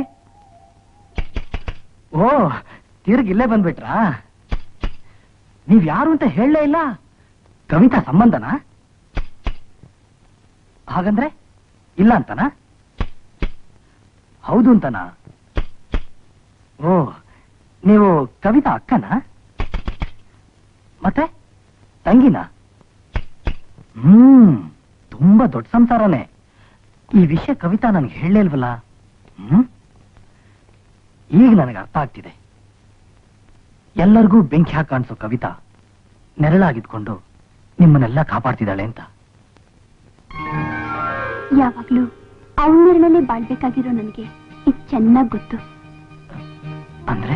ಓ ತಿರ್ಗಿ ಇಲ್ಲೇ ಬಂದ್ಬಿಟ್ರಾ ನೀವ್ ಯಾರು ಅಂತ ಹೇಳಲೇ ಇಲ್ಲ ಕವಿತಾ ಸಂಬಂಧನಾ ಹಾಗಂದ್ರೆ ಇಲ್ಲ ಅಂತನಾ ಹೌದು ಅಂತನಾ ಓ ನೀವು ಕವಿತಾ ಅಕ್ಕನಾ ಮತ್ತೆ ತಂಗಿನಾ ಹ್ಮ್ ತುಂಬಾ ದೊಡ್ಡ ಸಂಸಾರನೇ ಈ ವಿಷಯ ಕವಿತಾ ನನಗೆ ಹೇಳಲೇ ಇಲ್ವಲ್ಲ ಹ್ಮ್ ಈಗ ನನಗೆ ಅರ್ಥ ಆಗ್ತಿದೆ ಎಲ್ಲರಿಗೂ ಬೆಂಕಿ ಹಾಕಿ ಕಾಣಿಸೋ ಕವಿತಾ ನೆರಳಾಗಿದ್ಕೊಂಡು ನಿಮ್ಮನ್ನೆಲ್ಲ ಕಾಪಾಡ್ತಿದ್ದಾಳೆ ಅಂತ ಯಾವಾಗ್ಲೂ ಅವಳ ನೆರಳಲ್ಲೇ ಬಾಳ್ಬೇಕಾಗಿರೋ ನನಗೆ ಇದು ಚೆನ್ನಾಗ್ ಗೊತ್ತು ಅಂದ್ರೆ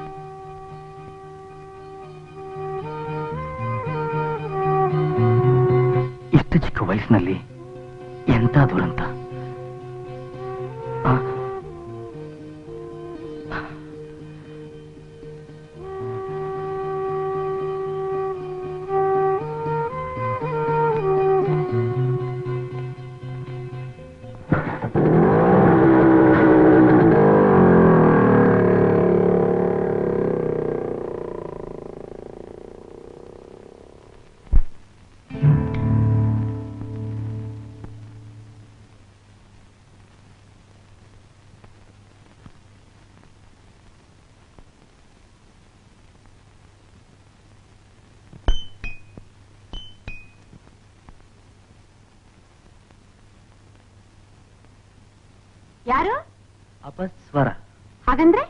ಇಷ್ಟು ಚಿಕ್ಕ ವಯಸ್ಸಿನಲ್ಲಿ ಎಂತ ದುರಂತ ಆ? ಯಾರು ಅಪಸ್ವರ ಹಾಗಂದ್ರೆ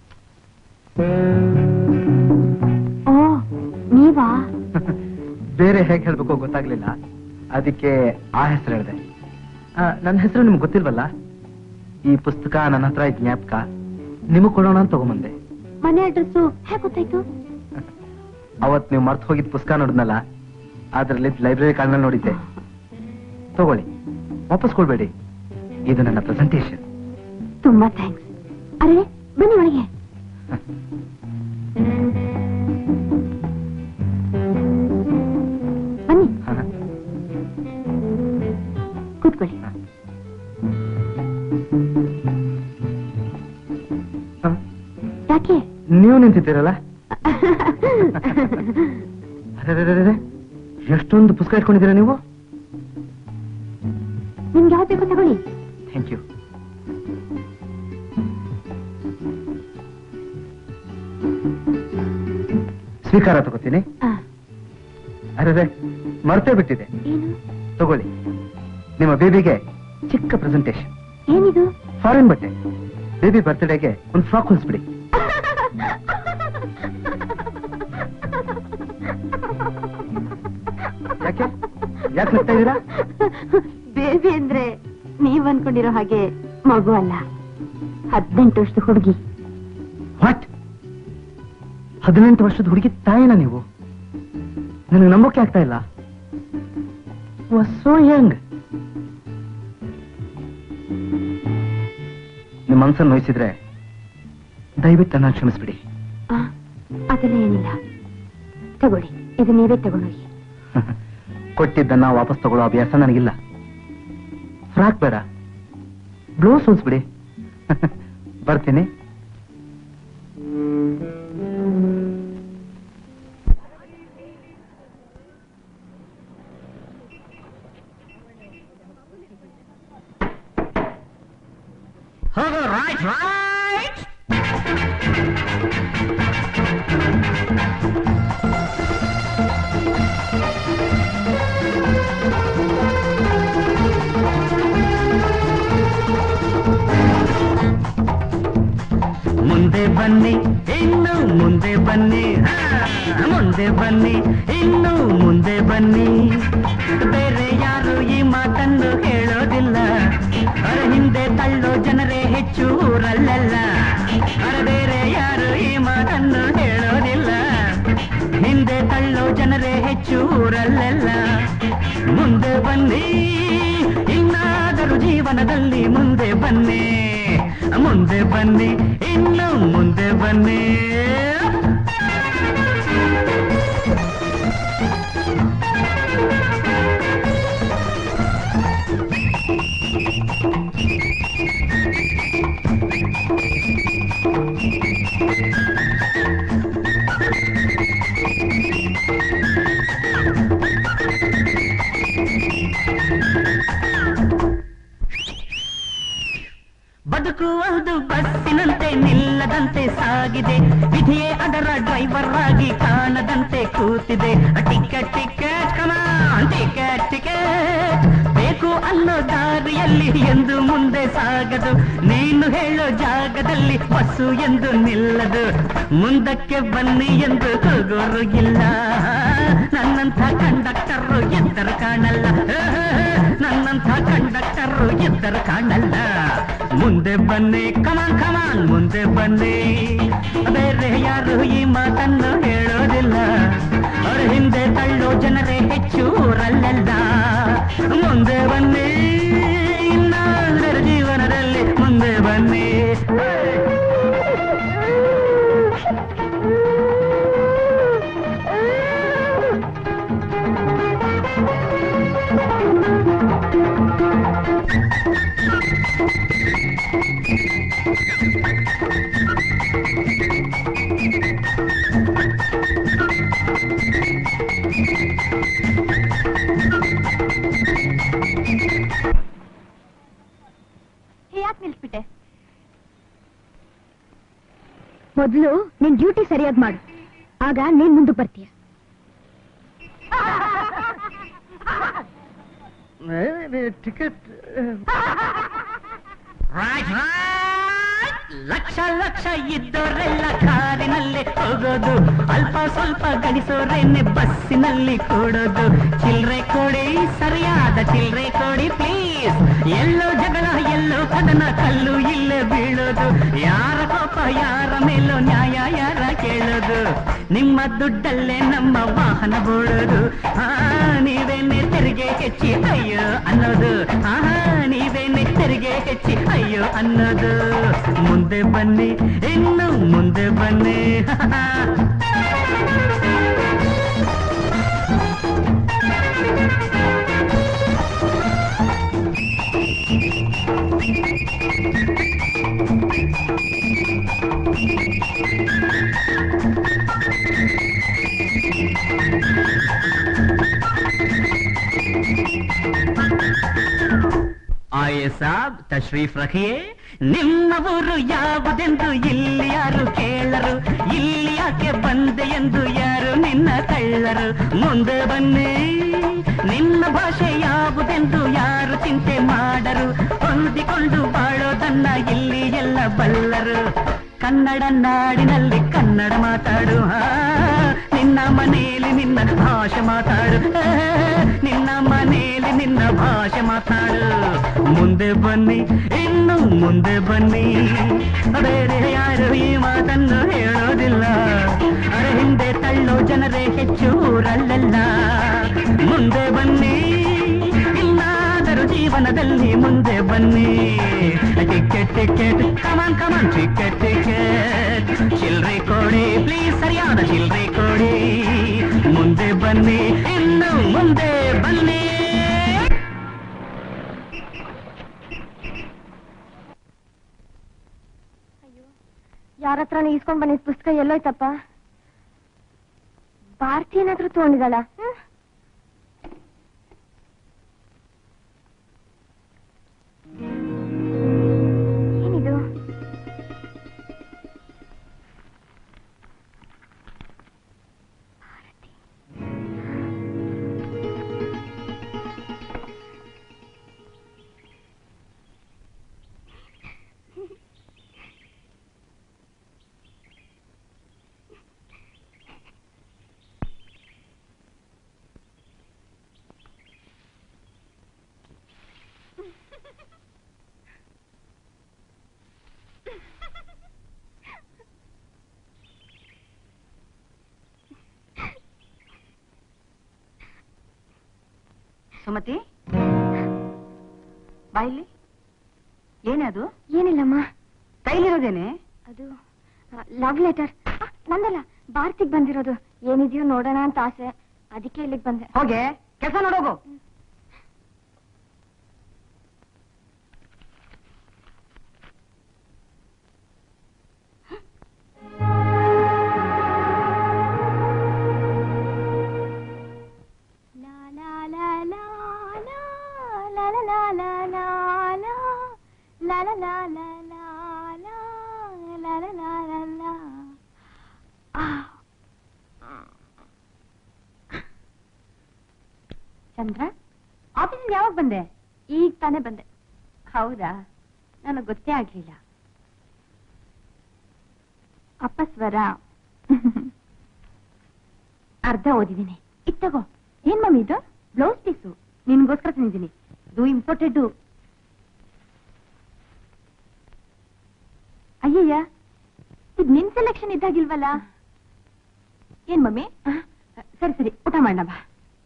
ಓ ನೀವಾ ಬೇರೆ ಹೇಗೆ ಹೇಳ್ಬೇಕು ಗೊತ್ತಾಗ್ಲಿಲ್ಲ ಅದಕ್ಕೆ ಆ ಹೆಸರು ಹೇಳಿದೆ ನನ್ನ ಹೆಸರು ನಿಮ್ಗೆ ಗೊತ್ತಿಲ್ವಲ್ಲ ಈ ಪುಸ್ತಕ ನನ್ನ ಹತ್ರ ಇದ್ ಜ್ಞಾಪಕ ನಿಮಗ್ ಕೊಡೋಣ ಅಂತ ತಗೊಂಬಂದೆ ಮನೆ ಅಡ್ರೆಸ್ಸು ಹೇಗೆ ಗೊತ್ತಾಯ್ತು ಅವತ್ ನೀವು ಮರ್ತು ಹೋಗಿದ್ ಪುಸ್ತಕ ನೋಡಿದ್ನಲ್ಲ ಅದ್ರಲ್ಲಿ ಲೈಬ್ರರಿ ಕಾರ್ಡ್ನಲ್ಲಿ ನೋಡಿದ್ದೆ ತಗೊಳ್ಳಿ ವಾಪಸ್ ಕೊಡ್ಬೇಡಿ ಇದು ನನ್ನ ಪ್ರೆಸೆಂಟೇಷನ್ ತುಂಬಾ ಥ್ಯಾಂಕ್ಸ್ ಅರೆ ಬನ್ನಿ ಒಳಗೆ ಬನ್ನಿ ಕೂತ್ಕೊಳ್ಳಿ ಯಾಕೆ ನೀವು ನಿಂತಿದ್ದೀರಲ್ಲ ಅರೆ ಎಷ್ಟೊಂದು ಪುಸ್ತಕ ಇಟ್ಕೊಂಡಿದ್ದೀರಾ ನೀವು ನಿಮ್ಗೆ ಯಾವ್ದು ಬೇಕು ತಗೊಳ್ಳಿ ಥ್ಯಾಂಕ್ ಯು ಸ್ವೀಕಾರ ತಗೋತೀನಿ ಆ, ಅರೆ ಮರ್ತೇ ಬಿಟ್ಟಿದೆ ಏನು ತಗೊಳ್ಳಿ ನಿಮ್ಮ ಬೇಬಿಗೆ ಚಿಕ್ಕ ಪ್ರೆಸೆಂಟೇಶನ್ ಏನಿದು ಫಾರಿನ್ ಬಟ್ಟೆ ಬೇಬಿ ಬರ್ತ್ಡೇಗೆ ಒಂದು ಫ್ರಾಕ್ ಹೊಲಿಸ್ಬಿಡಿ ಯಾಕೆ ಯಾಕೆ ನಗ್ತಾ ಇದ್ದೀರಾ ಬೇಬಿ ಅಂದ್ರೆ ನೀವ್ ಅನ್ಕೊಂಡಿರೋ ಹಾಗೆ ಮಗು ಅಲ್ಲ ಹದಿನೆಂಟು ವರ್ಷದ ಹುಡುಗಿ ವಾಟ್ ಹದಿನೆಂಟು ವರ್ಷದ ಹುಡುಗಿ ತಾಯಿನ ನೀವು ನನಗೆ ನಂಬೋಕೆ ಆಗ್ತಾ ಇಲ್ಲ ಸೋ ಯಂಗ್ ನಿಮ್ಮ ಮನಸ್ಸನ್ನು ನೋಯಿಸಿದ್ರೆ ದಯವಿಟ್ಟು ನನ್ನ ಕ್ಷಮಿಸ್ಬಿಡಿ ಆ, ಅದೆಲ್ಲ ಏನಿಲ್ಲ ತಗೊಳ್ಳಿ ಇದು ನೀವೇ ತಗೊಂಡೋಗಿ ಕೊಟ್ಟಿದ್ದನ್ನ ವಾಪಸ್ ತಗೊಳ್ಳೋ ಅಭ್ಯಾಸ ನನಗಿಲ್ಲ ಫ್ರಾಕ್ ಬೇಡ ಬ್ಲೌಸ್ ಹೊಲ್ಸ್ಬಿಡಿ ಬರ್ತೀನಿ ಹೋಗೋ ರೈಟ್ ರೈಟ್ ಮುಂದೆ ಬನ್ನಿ ಇನ್ನು ಮುಂದೆ ಬನ್ನಿ ಹಾ, ಮುಂದೆ ಬನ್ನಿ ಇನ್ನು ಮುಂದೆ ಬನ್ನಿ ಬೇರೆ ಯಾರು ಈ ಮಾತನ್ನು ಹೇಳೋದಿಲ್ಲ ಅರ ಹಿಂದೆ ತಳ್ಳೋ ಜನರೇ ಹೆಚ್ಚು ಊರಲ್ಲೆಲ್ಲ ಅರ ಬೇರೆ ಯಾರು ಈ ಮಾತನ್ನು ಹೇಳೋದಿಲ್ಲ ಹಿಂದೆ ತಳ್ಳೋ ಜನರೇ ಹೆಚ್ಚು ಊರಲ್ಲೆಲ್ಲ ಮುಂದೆ ಬನ್ನಿ ಇನ್ನಾದರೂ ಜೀವನದಲ್ಲಿ ಮುಂದೆ ಬನ್ನಿ ಮುಂದೆ ಬನ್ನಿ ಇನ್ನು ಮುಂದೆ ಬನ್ನಿ ಬದುಕುವುದು ಬಸ್ಸಿನಂತೆ ನಿಲ್ಲದಂತೆ ಸಾಗಿದೆ ವಿಧಿಯೇ ಅದರ ಡ್ರೈವರ್ ಆಗಿ ಕಾಣದಂತೆ ಕೂತಿದೆ ticket ticket come on ticket ticket ಬೇಕು ಅನ್ನೋ ದಾರಿಯಲ್ಲಿ ಎಂದು ಮುಂದೆ ಸಾಗದು ನೀನು ಹೇಳೋ ಜಾಗದಲ್ಲಿ ಬಸ್ಸು ಎಂದು ನಿಲ್ಲದು ಮುಂದಕ್ಕೆ ಬನ್ನಿ ಎಂದು ಕೂಗೋರು ಇಲ್ಲ ನನ್ನಂಥ ಕಂಡಕ್ಟರ್ ಎದ್ದರು ಕಾಣಲ್ಲ ನನ್ನಂಥ ಕಂಡಕ್ಟರ್ ಎದ್ದರು ಕಾಣಲ್ಲ ಮುಂದೆ ಬನ್ನಿ ಕಮಾನ್ ಕಮಾನ್ ಮುಂದೆ ಬನ್ನಿ ಬೇರೆ ಯಾರು ಈ ಮಾತನ್ನು ಹೇಳೋದಿಲ್ಲ ಅವ್ರ ಹಿಂದೆ ತಳ್ಳೋ ಜನರೇ ಹೆಚ್ಚು ಊರಲ್ಲೆಲ್ಲ ಮುಂದೆ ಬನ್ನಿ ಇನ್ನಾದರೂ ಜೀವನದಲ್ಲಿ ಮುಂದೆ ಬನ್ನಿ ಯಾಕೆ ನಿಲ್ಸ್ಬಿಟ್ಟೆ ಮೊದಲು ನಿನ್ ಡ್ಯೂಟಿ ಸರಿಯಾಗಿ ಮಾಡು ಆಗ ನೀನ್ ಮುಂದಕ್ಕೆ ಬರ್ತೀಯ ticket right right lakh lakh ಇದ್ದವರೆಲ್ಲ ಕಾರಿನಲ್ಲಿ ಹೋಗೋದು ಅಲ್ಪ ಸ್ವಲ್ಪ ಗಳಿಸೋರೇನೆ ಬಸ್ಸಿನಲ್ಲಿ ಕೂಡೋದು ಚಿಲ್ರೆ ಕೊಡಿ ಸರಿಯಾದ ಚಿಲ್ರೆ ಕೊಡಿ ಪ್ಲೀಸ್ ಎಲ್ಲೋ ಜಗಳ ಎಲ್ಲೋ ಕದನ ಕಲ್ಲು ಇಲ್ಲೇ ಬೀಳೋದು ಯಾರ ಕೋಪ ಯಾರ ಮೇಲೋ ನ್ಯಾಯ ಯಾರ ಕೇಳೋದು ಅನ್ನೋದು ನಿಮ್ಮ ದುಡ್ಡಲ್ಲೇ ನಮ್ಮ ವಾಹನ ಬೋಡೋದು ಹಾ ನೀವೇನೆ ತೆರಿಗೆ ಹೆಚ್ಚಿ ಅಯ್ಯೋ ಅನ್ನೋದು ಹಾ ನೀವೇನೆ ತೆರಿಗೆ ಹೆಚ್ಚಿ ಅಯ್ಯೋ ಅನ್ನೋದು ಮುಂದೆ ಬನ್ನಿ ಇನ್ನು ಮುಂದೆ ಬನ್ನಿ ಆಯೆ ಸಾಬ್ ತಶ್ರೀಫ್ ರಖಿಯೇ ನಿಮ್ಮ ಊರು ಯಾವುದೆಂದು ಇಲ್ಲಿ ಯಾರು ಕೇಳರು ಇಲ್ಲಿ ಯಾಕೆ ಬಂದೆ ಎಂದು ಯಾರು ನಿನ್ನ ಕಳ್ಳರು ಮುಂದೆ ಬನ್ನಿ ನಿನ್ನ ಭಾಷೆ ಯಾವುದೆಂದು ಯಾರು ಚಿಂತೆ ಮಾಡರು ಹೊಂದಿಕೊಂಡು ಬಾಳೋದನ್ನ ಇಲ್ಲಿ ಎಲ್ಲ ಬಲ್ಲರು ಕನ್ನಡ ನಾಡಿನಲ್ಲಿ ಕನ್ನಡ ಮಾತಾಡು ಹಾ ನಿನ್ನ ಮನೆಯಲ್ಲಿ ನಿನ್ನ ಭಾಷೆ ಮಾತಾಡು ಆ, ನಿನ್ನ ಮನೆಯಲ್ಲಿ ನಿನ್ನ ಭಾಷೆ ಮಾತಾಡು ಮುಂದೆ ಬನ್ನಿ ಇನ್ನು ಮುಂದೆ ಬನ್ನಿ ಬೇರೆ ಯಾರು ಈ ಮಾತನ್ನು ಹೇಳೋದಿಲ್ಲ ಅರೆ ಹಿಂದೆ ತಳ್ಳೋ ಜನರೇ ಹೆಚ್ಚು ಊರಲ್ಲೆಲ್ಲ ಮುಂದೆ ಬನ್ನಿ ಇನ್ನಾದರೂ ಜೀವನದಲ್ಲಿ ಮುಂದೆ ಬನ್ನಿ ticket ticket come on come on ticket ticket ಚಿಲ್ರೆ ಕೊಡಿ ಪ್ಲೀಸ್ ಸರಿಯಾದ ಚಿಲ್ರೆ ಕೊಡಿ ಮುಂದೆ ಬನ್ನಿ ಇನ್ನು ಮುಂದೆ ಬನ್ನಿ ಯಾರ ಹತ್ರನೂ ಇಸ್ಕೊಂಡ್ ಬಂದಿದ್ ಪುಸ್ತಕ ಎಲ್ಲೋಯ್ತಪ್ಪ ಭಾರತಿ ಏನಾದ್ರೂ ತಗೊಂಡಿದ್ದಾಳ ಹ್ಮ್? ಏನಿದು ಸುಮತಿ ಬಾಯಿಲಿ ಏನೇ ಅದು ಏನಿಲ್ಲಮ್ಮ ಕೈಲಿರೋದೇನೆ ಅದು ಲವ್ ಲೆಟರ್ ನಂದಲ್ಲ ಭಾರತಿಗ್ ಬಂದಿರೋದು ಏನಿದೆಯೋ ನೋಡೋಣ ಅಂತ ಆಸೆ ಅದಕ್ಕೆ ಇಲ್ಲಿಗೆ ಬಂದೆ ಹೋಗೆ ಕೆಲಸ ನೋಡೋಗು ಚಂದ್ರ ಆಫೀಸಿಂದ ಯಾವಾಗ ಬಂದೆ ಈಗ ತಾನೇ ಬಂದೆ ಹೌದಾ ನನಗೆ ಗೊತ್ತೇ ಆಗ್ಲಿಲ್ಲ ಅಪ್ಪ ಸ್ವರ ಅರ್ಧ ಓದಿದ್ದೀನಿ ಇದ್ ತಗೋ ಏನ್ ಮಮ್ಮಿ ಇದು ಬ್ಲೌಸ್ ಪೀಸು ನಿನ್ಗೋಸ್ಕರ ತಂದಿದ್ದೀನಿ ಇದು ಇಂಪೋರ್ಟೆಡ್ ಅಯ್ಯಯ್ಯ ಇದು ನಿನ್ ಸೆಲೆಕ್ಷನ್ ಇದ್ದಾಗಿಲ್ವಲ್ಲ ಏನ್ ಮಮ್ಮಿ ಸರಿ ಸರಿ ಊಟ ಮಾಡೋಣ ಬಾ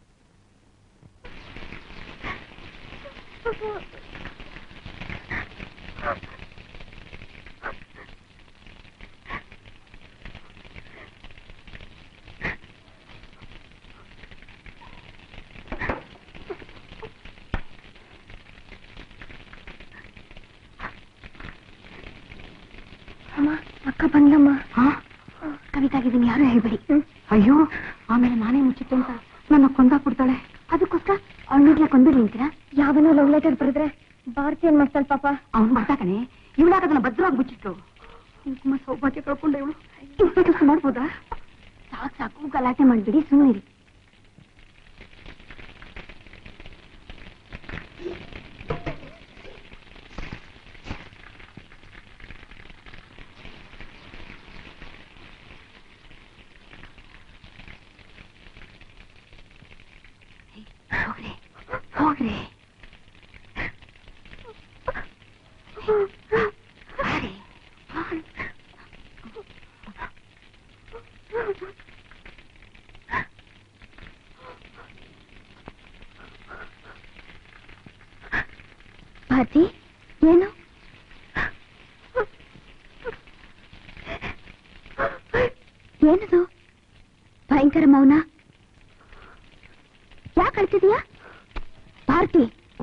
ಅಮ್ಮ ಅಕ್ಕ ಬಂದ್ಲಮ್ಮ ಕವಿತಾಗಿದ್ದೀನಿ ಯಾರು ಹೇಳ್ಬೇಡಿ ಅಯ್ಯೋ ಆಮೇಲೆ ನಾನೇ ಮುಚ್ಚಿತ್ತು ಅಂತ ನನ್ನ ಕೊಂದಾಕ್ಬಿಡ್ತಾಳೆ ಅದಕ್ಕೋಸ್ಕರ ಅವನಿಗ್ಲೇ ಕೊಂದ್ಬಿಡ್ಲಿ ಅಂತೀರಾ ಯಾವನೋ ಲವ್ ಲೆಟರ್ ಬರೆದ್ರೆ ಭಾರತಿ ಏನ್ ಮಾಡ್ತಾಳೆ ಪಾಪ ಅವ್ನು ಬರ್ತಾಕನೆ ಇವಳಾಗ ಅದನ್ನ ಭದ್ರವಾಗಿ ಮುಚ್ಚಿಟ್ಲು ಕುಂಕುಮ ಸೌಭಾಗ್ಯ ಕಳ್ಕೊಂಡೆ ಇವಳು ಇಂಥ ಕೆಲಸ ಮಾಡ್ಬೋದಾ ಸಾಕು ಸಾಕು ಗಲಾಟೆ ಮಾಡ್ಬಿಡಿ ಸುಮ್ಮನಿರಿ ಹೋಗ್ರಿ ಹೋಗ್ರಿ ಭಾರತಿ ಏನು ಏನದು ಭಯಂಕರ ಮೌನ ಯಾಕೆ ಅಳ್ತಿದೀಯಾ ಭಾರತಿ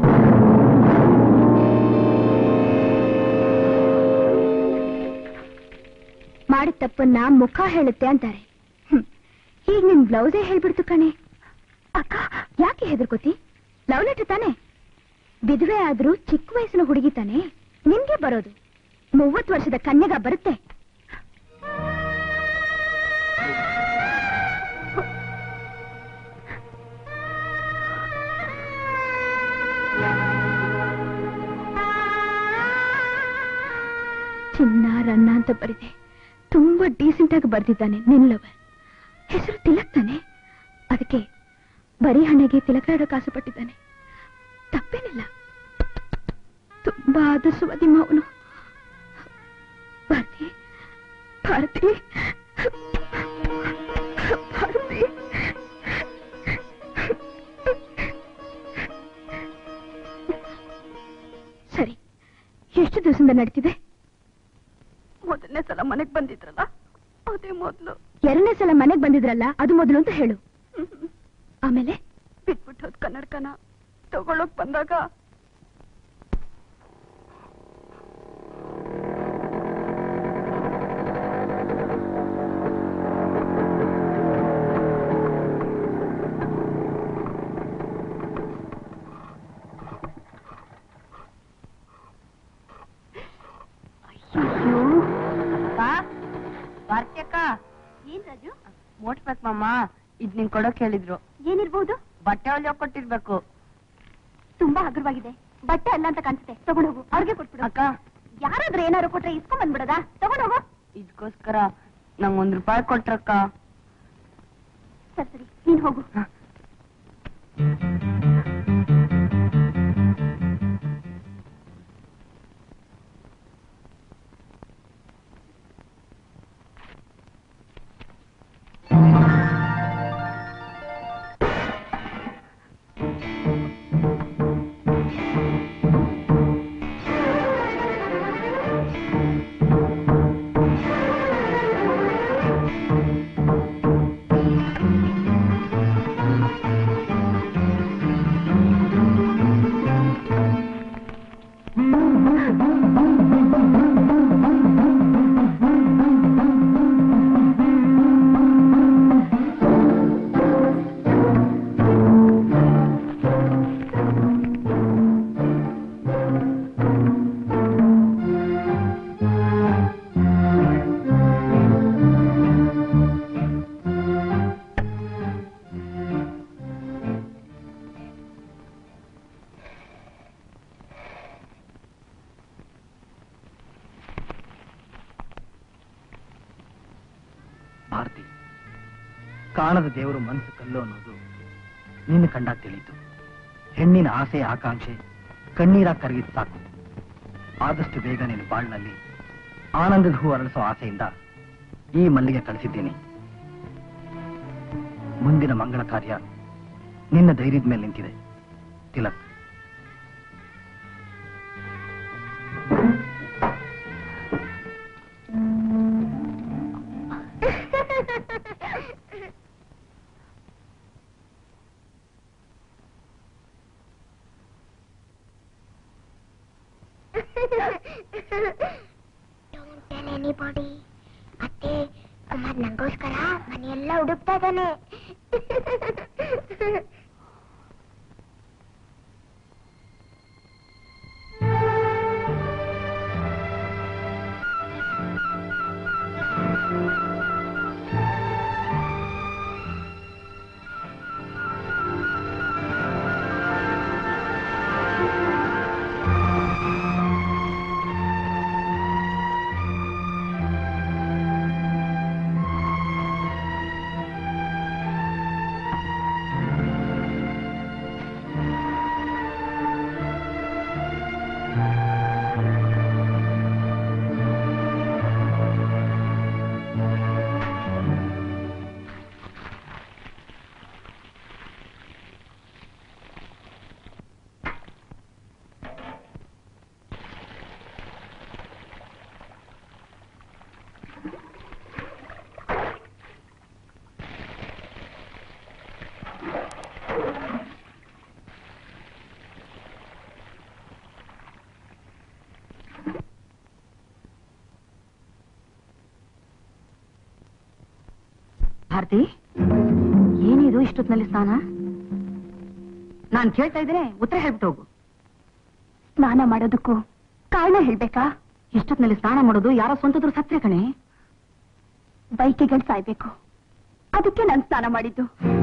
ಮಾಡಿದ ತಪ್ಪನ್ನ ಮುಖ ಹೇಳುತ್ತೆ ಅಂತಾರೆ ಹ್ಮ್. ಈಗ ನಿನ್ ಬ್ಲೌಸೇ ಹೇಳ್ಬಿಡ್ತು ಕಣೆ ಅಕ್ಕ ಯಾಕೆ ಹೆದರ್ಕೋತಿ ಲವ್ ಲೆಟರ್ ತಾನೆ ವಿಧವೆ ಆದ್ರೂ ಚಿಕ್ಕ ವಯಸ್ಸಿನ ಹುಡುಗಿ ತಾನೆ ನಿನ್ಗೆ ಬರೋದು ಮೂವತ್ತು ವರ್ಷದ ಕನ್ಯಗ ಬರುತ್ತೆ ಚಿನ್ನ ರನ್ನ ಅಂತ ಬರಿದೆ ತುಂಬಾ ಡೀಸೆಂಟ್ ಆಗಿ ಬರ್ದಿದ್ದಾನೆ ನಿನ್ ಲವರ್ ಹೆಸರು ತಿಲಕ್ ತಾನೆ ಅದಕ್ಕೆ ಬರೀ ಹಣೆಗೆ ತಿಲಕ ಇಡೋಕೆ ಆಸೆ ಪಟ್ಟಿದ್ದಾನೆ ತಪ್ಪೇನಿಲ್ಲ ತುಂಬಾ ಆದರ್ಶವಾದಿ ಮಾವನು ಭಾರತಿ ಭಾರತಿ ಭಾರತಿ ಸರಿ ಎಷ್ಟು ದಿವಸದಿಂದ ನಡೀತಿದೆ ಮೊದಲನೇ ಸಲ ಮನೆಗ್ ಬಂದಿದ್ರಲ್ಲ ಅದೇ ಮೊದ್ಲು ಎರಡನೇ ಸಲ ಮನೆಗ್ ಬಂದಿದ್ರಲ್ಲ ಅದು ಮೊದಲು ಅಂತ ಹೇಳು ಆಮೇಲೆ ಬಿಟ್ಬಿಟ್ಟು ಹೋದ್ ಕನ್ನಡಕನ ತಗೊಳಕ್ ಬಂದಾಗ ಭಾರತ್ಯಕ್ಕ ಏನ್ ರಾಜು ಮೋಟ್ ಬೇಕು ಮಾಮ ಇದ್ ನಿನ್ ಕೊಡೋಕ್ ಹೇಳಿದ್ರು ಏನಿರ್ಬಹುದು ಬಟ್ಟೆ ಹೊಲಿಯೋ ಕೊಟ್ಟಿರ್ಬೇಕು ತುಂಬಾ ಹಗುರವಾಗಿದೆ ಬಟ್ಟೆ ಅಲ್ಲ ಅಂತ ಕಾಣಿಸುತ್ತೆ ತಗೊಂಡು ಹೋಗು ಅವ್ರಿಗೆ ಕೊಟ್ಬಿಡು ಅಕ್ಕ ಯಾರಾದ್ರೂ ಏನಾದ್ರು ಕೊಟ್ರೆ ಇಸ್ಕೊಂಡ್ ಬಂದ್ಬಿಡದ ತಗೊಂಡು ಹೋಗು ಇದಕ್ಕೋಸ್ಕರ ನಂಗ್ ಒಂದ್ ರೂಪಾಯಿ ಕೊಟ್ರಕ್ಕ ಸರಿ ಸರಿ ನೀನ್ ಹೋಗು ಭಾರತಿ ಕಾಣದ ದೇವರು ಮನಸ್ಸು ಕಲ್ಲು ಅನ್ನೋದು ನಿನ್ನ ಕಂಡಾಗ ತಿಳಿತು ಹೆಣ್ಣಿನ ಆಸೆ ಆಕಾಂಕ್ಷೆ ಕಣ್ಣೀರ ಕರಗಿದ್ ಸಾಕು ಆದಷ್ಟು ಬೇಗ ನಿನ್ನ ಬಾಳ್ನಲ್ಲಿ ಆನಂದದ ಹೂ ಅರಳಿಸೋ ಆಸೆಯಿಂದ ಈ ಮಲ್ಲಿಗೆ ಕಳಿಸಿದ್ದೀನಿ ಮುಂದಿನ ಮಂಗಳ ಕಾರ್ಯ ನಿನ್ನ ಧೈರ್ಯದ ಮೇಲೆ ನಿಂತಿದೆ ತಿಲಕ್ Don't tell anybody. ಅತ್ತೆ ಅಮ್ಮ ನಂಗೋಸ್ಕರ ಮನೆಯೆಲ್ಲ ಹುಡುಕ್ತಾ ಇದ್ದಾನೆ ಆ ಭಾರತಿ ಏನಿದು ಇಷ್ಟೊತ್ತಿನಲ್ಲಿ ಸ್ನಾನ ನಾನು ಕೇಳ್ತಾ ಇದ್ದೇನೆ ಉತ್ತರ ಹೇಳ್ಬಿಟ್ಟು ಹೋಗು ಸ್ನಾನ ಮಾಡೋದಕ್ಕೂ ಕಾರಣ ಹೇಳ್ಬೇಕಾ ಇಷ್ಟೊತ್ತಿನಲ್ಲಿ ಸ್ನಾನ ಮಾಡೋದು ಯಾರೋ ಸ್ವಂತದ್ರು ಸತ್ರೆ ಕಣೆ ಬೈಕಿಗಳು ಸಾಯ್ಬೇಕು ಅದಕ್ಕೆ ನಾನು ಸ್ನಾನ ಮಾಡಿದ್ದು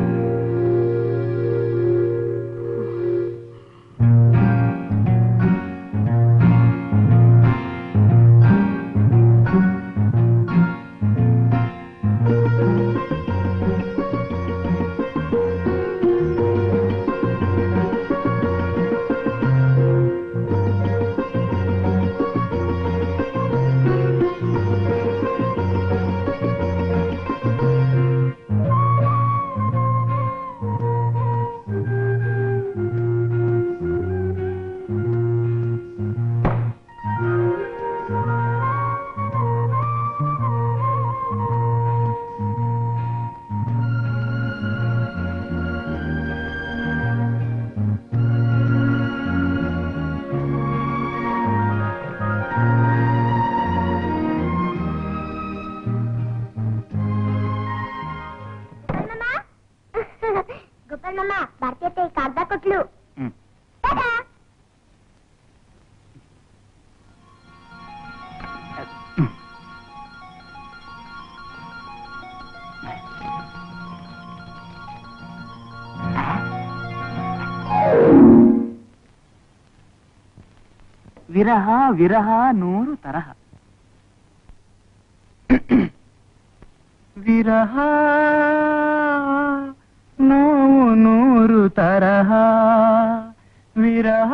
ಗೋಪಾಲಮ್ಮ ಭಾರತೀಯತೆ ಕಾಗ್ದ ಕೊಟ್ಲು ಹ್ಮ್ ಟಾಟಾ. ವಿರಹ ವಿರಹ ನೂರು ತರಹ ವಿರಹ ನೋವು ನೂರು ತರಹ ವಿರಹ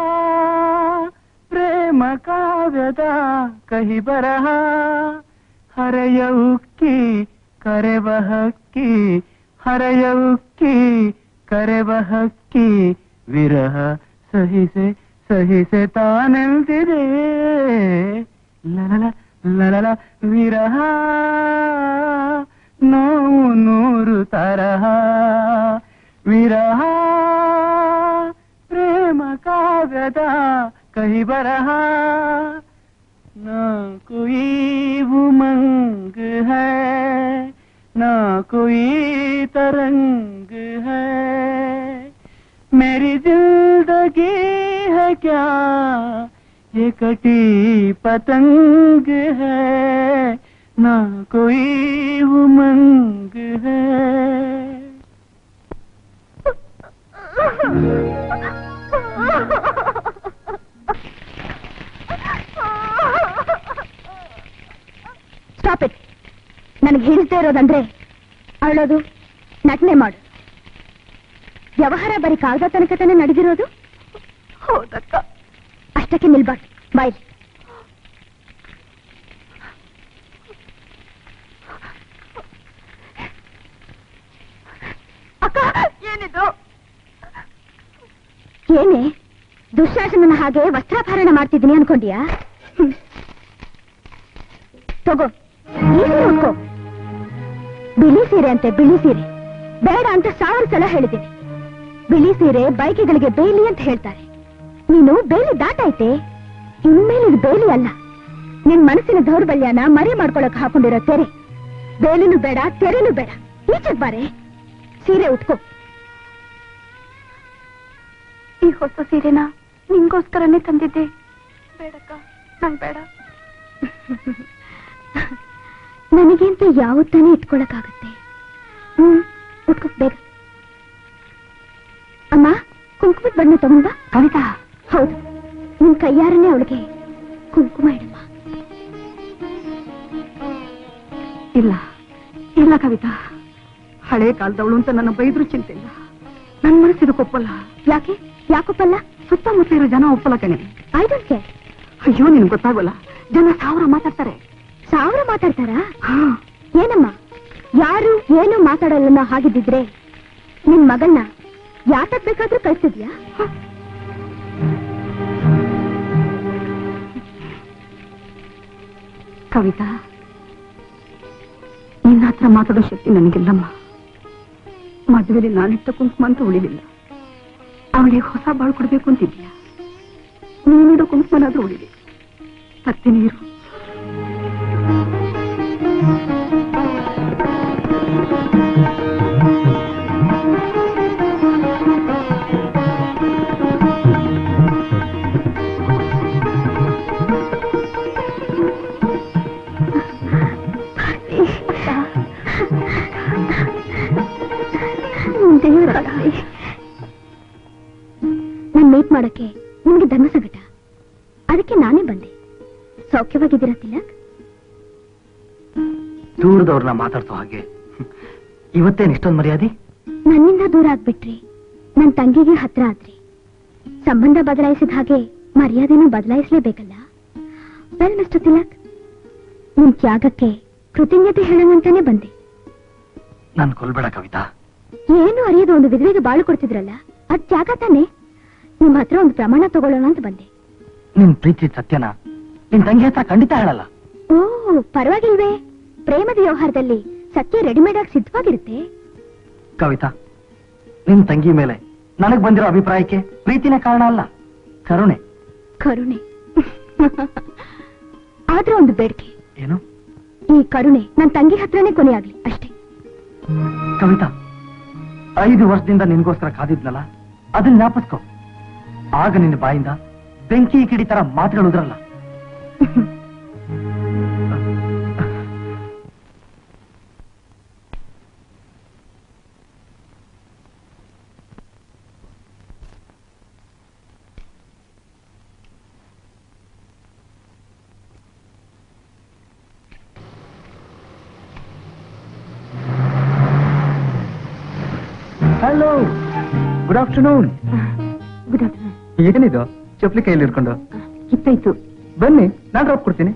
ಪ್ರೇಮ ಕಾವ್ಯದ ಕಹಿ ಬರಹ ಹರೆಯ ಉಕ್ಕಿ ಕರೆವ ಹಕ್ಕಿ ಹರೆಯ ಉಕ್ಕಿ ಕರೆವ ಹಕ್ಕಿ ವಿರಹ ಸಹಿಸೆ ಸಹಿಸೆ ತಾನೆಂತಿದೆ ಲಲಲ ಲಲಲ ವಿರಹ ನೋವು ನೂರು ತರಹ ವಿರಹ ಪ್ರೇಮ ಕಾವ್ಯದ ಕಹಿ ಬರಹ ना कोई उमंग है ना कोई तरंग है मेरी जिंदगी है क्या ये कटी पतंग है ना कोई उमंग है ಸ್ಟಾಪ್ ಇಟ್ ನನಗೆ ಹೇಳ್ತಾ ಇರೋದಂದ್ರೆ ಅಳೋದು ನಟನೆ ಮಾಡು ವ್ಯವಹಾರ ಬರೀ ಕಾಗದ ತನಕ ತಾನೇ ನಡೆದಿರೋದು ಹೌದಕ್ಕ ಅಷ್ಟಕ್ಕೆ ನಿಲ್ಬಾರ್ದು ಬಾಯ್ ಅಕ್ಕ ಏನಿದು ಏನೇ ದುಶ್ಯಾಸನನ ಹಾಗೆ ವಸ್ತ್ರಾಭರಣ ಮಾಡ್ತಿದ್ದೀನಿ ಅನ್ಕೊಂಡ್ಯಾ ಹ್ಮ್. ತಗೋ ಈ ಸೀರೆ ಉಟ್ಕೋ ಬಿಳಿ ಸೀರೆ ಅಂತೆ ಬಿಳಿ ಸೀರೆ ಬೇಡ ಅಂತ ಸಾವಿರ ಸಲ ಹೇಳಿದ್ದೀನಿ ಬಿಳಿ ಸೀರೆ ಬೈಕಿಗಳಿಗೆ ಬೇಲಿ ಅಂತ ಹೇಳ್ತಾರೆ ನೀನು ಬೇಲಿ ದಾಟಾಯ್ತೆ ಇನ್ಮೇಲೆ ಇದು ಬೇಲಿ ಅಲ್ಲ ನಿನ್ ಮನಸ್ಸಿನ ದೌರ್ಬಲ್ಯನ ಮರೆ ಮಾಡ್ಕೊಳಕ್ ಹಾಕೊಂಡಿರೋ ತೆರೆ ಬೇಲಿನೂ ಬೇಡ ತೆರೆನೂ ಬೇಡ ಈಚೆಗ್ ಬಾರೆ ಸೀರೆ ಉಟ್ಕೋ ಈ ಹೊಸ ಸೀರೆನ ನಿಂಗೋಸ್ಕರನೇ ತಂದಿದ್ದೆ ಬೇಡಕ್ಕ ನಂಗ್ ಬೇಡ ನನಗೆಂತ ಯಾವತ್ತಾನೆ ಇಟ್ಕೊಳಕ್ಕಾಗತ್ತೆ ಹ್ಮ್ ಉಟ್ಕೋ ಬೇಗ ಅಮ್ಮ ಕುಂಕುಮದ ಬಣ್ಣ ತಗೊಂಡ್ಬಾ ಕವಿತಾ ಹೌದು ನಿನ್ ಕೈಯಾರನೇ ಅವಳಿಗೆ ಕುಂಕುಮ ಇಡಮ್ಮ ಇಲ್ಲ ಇಲ್ಲ ಕವಿತಾ ಹಳೆ ಕಾಲದವಳು ಅಂತ ನನ್ನ ಬೈದ್ರು ಚಿಂತೆ ಇಲ್ಲ ನನ್ ಮನಸ್ಸಿದು ಒಪ್ಪಲ್ಲ ಯಾಕೆ ಯಾಕೊಪ್ಪಲ್ಲ ಸುತ್ತಮುತ್ತ ಇರೋ ಜನ ಒಪ್ಪಲ್ಲ ಕಣೆ ಐ ಡೋಂಟ್ ಕೇರ್ ಅಯ್ಯೋ ನಿನ್ಗೆ ಗೊತ್ತಾಗಲ್ಲ ಜನ ಸಾವಿರ ಮಾತಾಡ್ತಾರೆ ಸಾವಿರ ಮಾತಾಡ್ತಾರಾ ಹಾ ಏನಮ್ಮ ಯಾರು ಏನು ಮಾತಾಡಲ್ಲ ಹಾಗಿದ್ದಿದ್ರೆ ನಿನ್ ಮಗನ್ನ ಯಾತಕ್ ಬೇಕಾದ್ರೂ ಕಳ್ಸಿದ್ಯಾ ಕವಿತಾ ನಿನ್ನ ಹತ್ರ ಮಾತಾಡೋ ಶಕ್ತಿ ನನಗಿಲ್ಲಮ್ಮ ಮದುವೆಲಿ ನಾನಿಟ್ಟ ಕುಂಕುಮ ಅಂತ ಉಳಿಲಿಲ್ಲ ಅವಳಿಗೆ ಹೊಸ ಬಾಳು ಕೊಡ್ಬೇಕು ಅಂತಿದ್ಯಾ ನೀನಿಡೋ ಕುಂಕುಮನಾದ್ರೂ ಉಳಿಲಿ ತತ್ತಿ ನೀರು ಆ ದೇವರ ತಾಯಿ. ನಾನ್ ಮೀಟ್ ಮಾಡಕ್ಕೆ ನಿಮ್ಗೆ ಧರ್ಮ ಸಂಕಟ ಅದಕ್ಕೆ ನಾನೇ ಬಂದೆ ಸೌಖ್ಯವಾಗಿದ್ದೀರಾ ತಿಲಕ್ ದೂರದವ್ರನ್ನ ಮಾತಾಡ್ಸೋ ಹಾಗೆ ಇವತ್ತೇನ್ ಇಷ್ಟೊಂದು ಮರ್ಯಾದೆ ನನ್ನಿಂದ ದೂರ ಆಗ್ಬಿಟ್ರಿ ನನ್ ತಂಗಿಗೆ ಹತ್ರ ಆದ್ರಿ ಸಂಬಂಧ ಬದಲಾಯಿಸಿದ ಹಾಗೆ ಮರ್ಯಾದೆನೂ ಬದಲಾಯಿಸಲೇಬೇಕಲ್ಲ ವೆಲ್ ಮಿಸ್ಟರ್ ತಿಲಕ್ ನಿಮ್ ತ್ಯಾಗಕ್ಕೆ ಕೃತಜ್ಞತೆ ಹೇಳೋಣಂತಾನೆ ಬಂದೆ ನನ್ ಕೊಲ್ಬೇಡ ಕವಿತಾ ಏನು ಅರಿಯದ ಒಂದು ವಿಧವೆಗೆ ಬಾಳು ಕೊಡ್ತಿದ್ರಲ್ಲ ಅದ್ ತ್ಯಾಗ ತಾನೆ ನಿಮ್ ಹತ್ರ ಒಂದು ಪ್ರಮಾಣ ತಗೊಳ್ಳೋಣ ಅಂತ ಬಂದೆ ನಿನ್ ಪ್ರೀತಿ ಸತ್ಯನ ನಿನ್ ತಂಗಿ ಹತ್ರ ಖಂಡಿತ ಹೇಳಲ್ಲ ಓ ಪರವಾಗಿಲ್ವೇ ಪ್ರೇಮದ ವ್ಯವಹಾರದಲ್ಲಿ ಸತ್ಯ ರೆಡಿಮೇಡ್ ಆಗಿ ಸಿದ್ಧವಾಗಿರುತ್ತೆ ಕವಿತಾ ನಿನ್ ತಂಗಿ ಮೇಲೆ ನನಗ್ ಬಂದಿರೋ ಅಭಿಪ್ರಾಯಕ್ಕೆ ಪ್ರೀತಿನೇ ಕಾರಣ ಅಲ್ಲ ಕರುಣೆ ಕರುಣೆ ಆದ್ರೆ ಒಂದು ಬೇಡಿಕೆ ಏನು ಈ ಕರುಣೆ ನನ್ ತಂಗಿ ಹತ್ರನೇ ಕೊನೆಯಾಗ್ಲಿ ಅಷ್ಟೇ ಕವಿತಾ ಐದು ವರ್ಷದಿಂದ ನಿನ್ಗೋಸ್ಕರ ಕಾದಿದ್ನಲ್ಲ ಅದನ್ನ ಜ್ಞಾಪಿಸ್ಕೊ ಆಗ ನಿನ್ನ ಬಾಯಿಂದ ಬೆಂಕಿ ಕಿಡಿ ತರ ಮಾತುಗಳು ಉದ್ರಲ್ಲ hello good afternoon good afternoon ಏನಿದು ಚಪ್ಪಲಿ ಕೈಯಲ್ಲಿ ಇಟ್ಕೊಂಡು ಕಿತ್ತಾಯ್ತು ಬನ್ನಿ ನಾನು ಡ್ರಾಪ್ ಕೊಡ್ತೀನಿ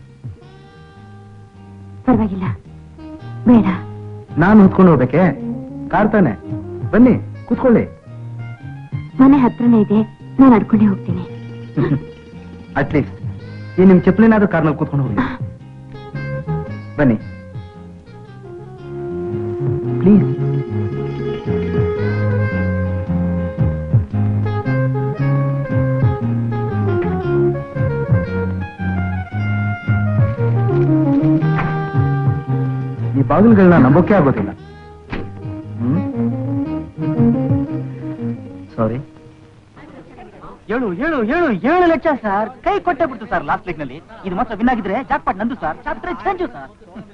ಪರವಾಗಿಲ್ಲ ಬೇಡ ನಾನು ಹೊತ್ಕೊಂಡು ಹೋಗ್ಬೇಕೆ ಕಾರ್ ತಾನೆ ಬನ್ನಿ ಕೂತ್ಕೊಳ್ಳಿ ಮನೆ ಹತ್ರನೇ ಇದೆ ನಾನು ನಡ್ಕೊಂಡೇ ಹೋಗ್ತೀನಿ ಅಟ್ಲೀಸ್ಟ್ ಈ ನಿಮ್ ಚಪ್ಪಲಿನಾದ್ರೂ ಕಾರ್ನಲ್ಲಿ ಕೂತ್ಕೊಂಡು ಹೋಗಿ ಬನ್ನಿ ಪ್ಲೀಸ್ ಈ ಬಾಗಿಲುಗಳನ್ನ ನಂಬೋಕೆ ಆಗೋದಿಲ್ಲ ಸಾರಿ ಏಳು ಏಳು ಏಳು ಏಳು ಲಕ್ಷ ಸರ್ ಕೈ ಕೊಟ್ಟೆ ಬಿಡ್ತು ಸರ್ ಲಾಸ್ಟ್ ವೀಕ್ ನಲ್ಲಿ ಇದು ಮಾತ್ರ ವಿನ್ ಆಗಿದ್ರೆ ಜಾಕ್ಪಾಟ್ ನಂದು ಸರ್ ಚಾಪ್ಟರ್ ಚೇಂಜು ಸರ್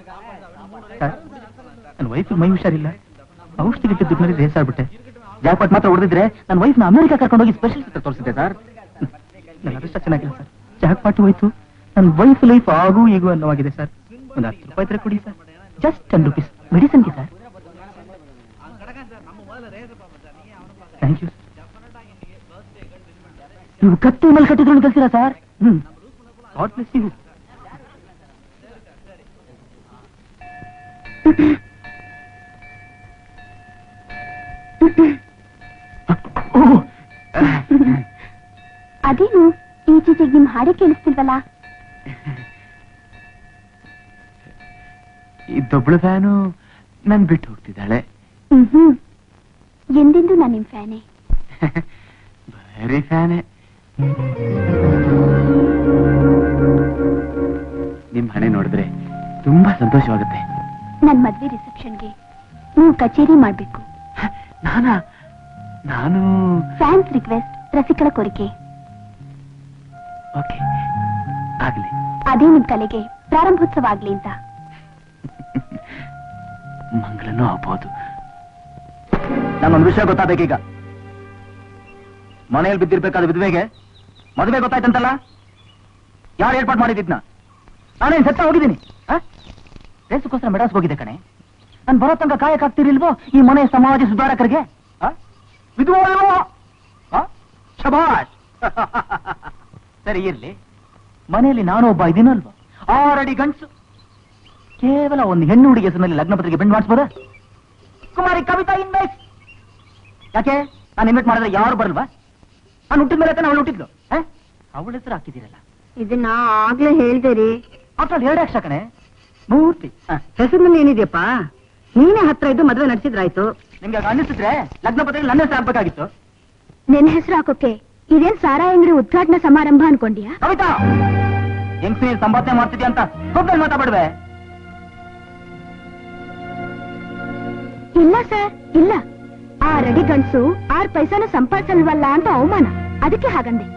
ನನ್ನ ವೈಫ್ ಮೈ ಹುಷಾರಿಲ್ಲ ಔಷಧಿ ಗಿಟ್ಟು ದುಡ್ಡಿನಲ್ಲಿ ರೇಸ್ ಆಗ್ಬಿಟ್ಟೆ ಜಾಕ್ಪಾಟ್ ಮಾತ್ರ ಹೊಡೆದಿದ್ರೆ ನನ್ನ ವೈಫ್ ನ ಅಮೆರಿಕ ಕರ್ಕೊಂಡೋಗಿ ಸ್ಪೆಷಲಿಸ್ಟ್ ಹತ್ರ ತೋರಿಸಿದ್ದೆ ಸರ್ ನನ್ನ ಅದೃಷ್ಟ ಚೆನ್ನಾಗಿಲ್ಲ ಸರ್ ಜಾಕ್ಪಾಟ್ ಹೋಯ್ತು ನನ್ನ ವೈಫ್ ಲೈಫ್ ಆಗು ಈಗೂ ಅನ್ನೋವಾಗಿದೆ ಸರ್ ಒಂದು ಹತ್ತು ರೂಪಾಯಿ ಇದ್ರೆ ಕೊಡಿ ಸರ್ ಜಸ್ಟ್ ಟೆನ್ ರುಪೀಸ್ ಮೆಡಿಸನ್ಗೆ ಸರ್ ಥ್ಯಾಂಕ್ ಯು ನೀವು ಕತ್ತಿ ಮೇಲೆ ಕಟ್ಟಿದ್ರು ಕಲ್ತೀರಾ sir hmm God bless you ಅದೇನು ಈಚೀಚೆಗೆ ನಿಮ್ ಹಾಡೆ ಕೇಳಿಸ್ತಿಲ್ವಲ್ಲ ಇದ್ದೊಬ್ಳು ಫ್ಯಾನು ನನ್ ಬಿಟ್ಟು ಹೋಗ್ತಿದ್ದಾಳೆ ಹ್ಮ್ ಎಂದೆಂದು ನಾನು ನಿಮ್ ಫ್ಯಾನೇ ವೆರಿ ಫ್ಯಾನೆ ನಿಮ್ ಹಣೆ ನೋಡಿದ್ರೆ ತುಂಬಾ ಸಂತೋಷವಾಗುತ್ತೆ ನನ್ ಮದ್ವೆ ರಿಸೆಪ್ಷನ್ಗೆ ನೀವು ಕಚೇರಿ ಮಾಡ್ಬೇಕು ನಾನಾ ನಾನು ಫ್ಯಾನ್ಸ್ ರಿಕ್ವೆಸ್ಟ್ ರಸಿಕಳ ಕೋರಿಕೆ ಓಕೆ ಆಗ್ಲಿ ಅದೇ ನಿಮ್ ಕಲೆಗೆ ಪ್ರಾರಂಭೋತ್ಸವ ಆಗ್ಲಿ ಅಂತ ಮಂಗಳನೂ ಆಗ್ಬೋದು ನಂಗೊಂದು ವಿಷಯ ಗೊತ್ತಾಗಬೇಕೀಗ ಮನೆಯಲ್ಲಿ ಬಿದ್ದಿರ್ಬೇಕಾದ ವಿಧವೆಗೆ ಮದುವೆ ಗೊತ್ತಾಯ್ತಂತಲ್ಲ ಯಾರು ಏರ್ಪಾಟ್ ಮಾಡಿದ್ನ ನಾನೇನ್ ಸತ್ತ ಹೋಗಿದ್ದೀನಿ ರೇಸಕ್ಕೋಸ್ಕರ ಮೆಡಾಸ್ ಹೋಗಿದೆ ಕಣೆ ನಾನು ಬರೋ ತನಕ ಕಾಯಕ್ಕಾಗ್ತಿರ್ಲಿಲ್ವೋ ಈ ಮನೆ ಸಮಾಜ ಸುಧಾರಕರಿಗೆ ಆ? ವಿಧವಾ ಅಲ್ವೋ? ಆ? ಶಭಾಷ್ ಸರಿ ಇರ್ಲಿ ಮನೆಯಲ್ಲಿ ನಾನು ಒಬ್ಬ ಇದೀನಲ್ವಾ ಆರಡಿ ಗಂಡ್ಸು ಕೇವಲ ಒಂದು ಹೆಣ್ಣು ಹುಡುಗಿ ಹೆಸರಿನಲ್ಲಿ ಲಗ್ನ ಪತ್ರಿಕೆ ಬೆಂಡ್ ಮಾಡಿಸ್ಬೋದಾ ಕುಮಾರಿ ಕವಿತಾ ಇನ್ವೈಟ್ ಯಾಕೆ ನಾನು ಇನ್ವೈಟ್ ಮಾಡಿದ್ರೆ ಯಾರು ಬರಲ್ವಾ ನಾನು ಹುಟ್ಟಿದ ಮೇಲೆ ತಾನೆ ಅವಳು ಹುಟ್ಟಿದ್ಲು ಅವಳ ಹೆಸರು ಹಾಕಿದ್ದೀರಲ್ಲ ಇದನ್ನ ಆಗ್ಲೇ ಹೇಳ್ದೇರಿ ಅದ್ರಲ್ಲಿ ಎರಡು ಅಕ್ಷರ ಕಣೆ ಮೂರ್ತಿ ಹ. ಹೆಸರಿನಲ್ಲಿ ಏನಿದೆಯಪ್ಪ ನೀನೇ ಹತ್ರ ಇದ್ದು ಮದ್ವೆ ನಡೆಸಿದ್ರಾಯ್ತು ನಿಮ್ಗೆ ಆಗ ಅನ್ನಿಸಿದ್ರೆ ಲಗ್ನ ಪತ್ರಿಕೆ ನನ್ನ ಹೆಸರು ಹಾಕ್ಬೇಕಾಗಿತ್ತು ನಿನ್ ಹೆಸರು ಹಾಕೋಕೆ ಇದೇನ್ ಸಾರಾ ಅಂಗಡಿ ಉದ್ಘಾಟನಾ ಸಮಾರಂಭ ಅನ್ಕೊಂಡ್ಯಾ ಕವಿತಾ ಹೆಂಗ್ ನೀನ್ ಸಂಪಾದನೆ ಮಾಡ್ತಿದ್ಯಾ ಅಂತ ಗೊತ್ತಲ್ಲಿ ಮಾತಾಡ್ಬೇಡ್ವೆ ಇಲ್ಲ ಸರ್ ಇಲ್ಲ ಆ ರೆಡಿ ಗಂಡ್ಸು ಆರ್ ಪೈಸಾನು ಸಂಪಾದಿಸಲ್ವಲ್ಲ ಅಂತ ಅವಮಾನ ಅದಕ್ಕೆ ಹಾಗಂದೆ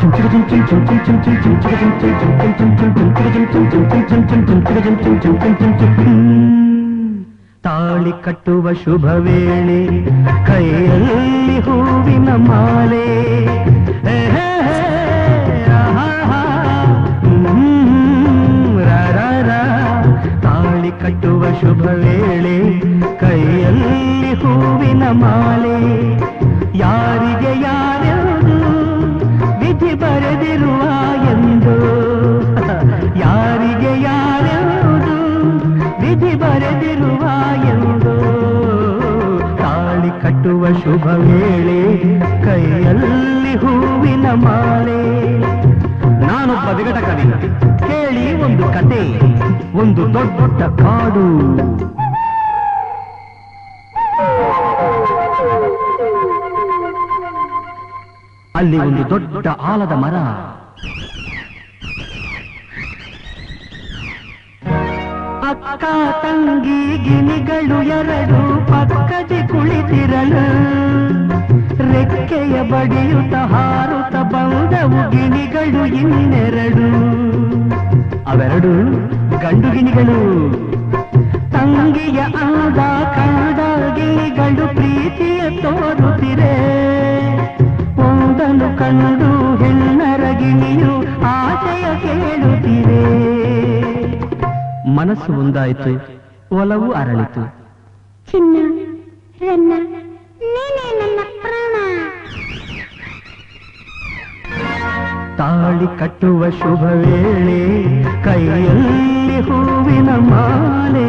ತಾಳಿ ಕಟ್ಟುವ ಶುಭ ವೇಳೆ ಕೈಯಲ್ಲಿ ಹೂವಿನ ಮಾಲೆ ಎಹೆ, ಆಹಾ, ಹ್ಮ್, ರ, ರ, ರ. ತಾಳಿ ಕಟ್ಟುವ ಶುಭ ವೇಳೆ ಕೈಯಲ್ಲಿ ಹೂವಿನ ಮಾಲೆ ಯಾರಿಗೆ ಯಾರ್ಯಾವುದು ವಿಧಿ ಬರೆದಿರುವ ಎಂದು ಯಾರಿಗೆ ಯಾರ್ಯಾವುದು ವಿಧಿ ಬರೆದಿರುವ ಎಂದು ತಾಳಿ ಕಟ್ಟುವ ಶುಭ ವೇಳೆ ಕೈಯಲ್ಲಿ ಹೂವಿನ ಮಾಲೆ ನಾನೊಬ್ಬ ವಿಗಟ ಕವಿ ಕೇಳಿ ಒಂದು ಕತೆ ಒಂದು ದೊಡ್ಡ ಕಾಡು ಅಲ್ಲಿ ಒಂದು ದೊಡ್ಡ ಆಲದ ಮರ ಅಕ್ಕ ತಂಗಿ ಗಿಣಿಗಳು ಎರಡು ಪಕ್ಕದಿ ಕುಳಿತಿರಲು ರೆಕ್ಕೆಯ ಬಡಿಯುತ್ತ ಹಾರುತ್ತ ಬಂದವು ಗಿಣಿಗಳು ಇನ್ನೆರಡು ಅವೆರಡು ಗಂಡು ಗಿಣಿಗಳು ತಂಗಿಯ ಆದ ಕಂಡ ಗಿಣಿಗಳು ಪ್ರೀತಿಯ ತೋರುತ್ತಿರೆ ಒಂದನ್ನು ಕಂಡು ಹೆಣ್ಣರ ಗಿಣಿಯು ಆಶಯ ಕೇಳುತ್ತಿದೆ ಮನಸ್ಸು ಒಂದಾಯಿತು ಒಲವು ಅರಳಿತು ಚಿನ್ನ ರನ್ನ ನೀನೇ ನನ್ನ ಪ್ರಾಣ ತಾಳಿ ಕಟ್ಟುವ ಶುಭ ವೇಳೆ ಕೈಯಲ್ಲಿ ಹೂವಿನ ಮಾಲೆ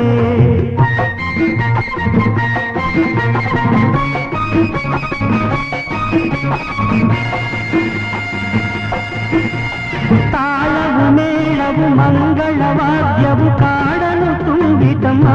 ತಾಳವು ಮೇಳವು ಮಂಗಳವಾದ್ಯವು ಕಾಡಲು ತುಂಬಿತಮ್ಮ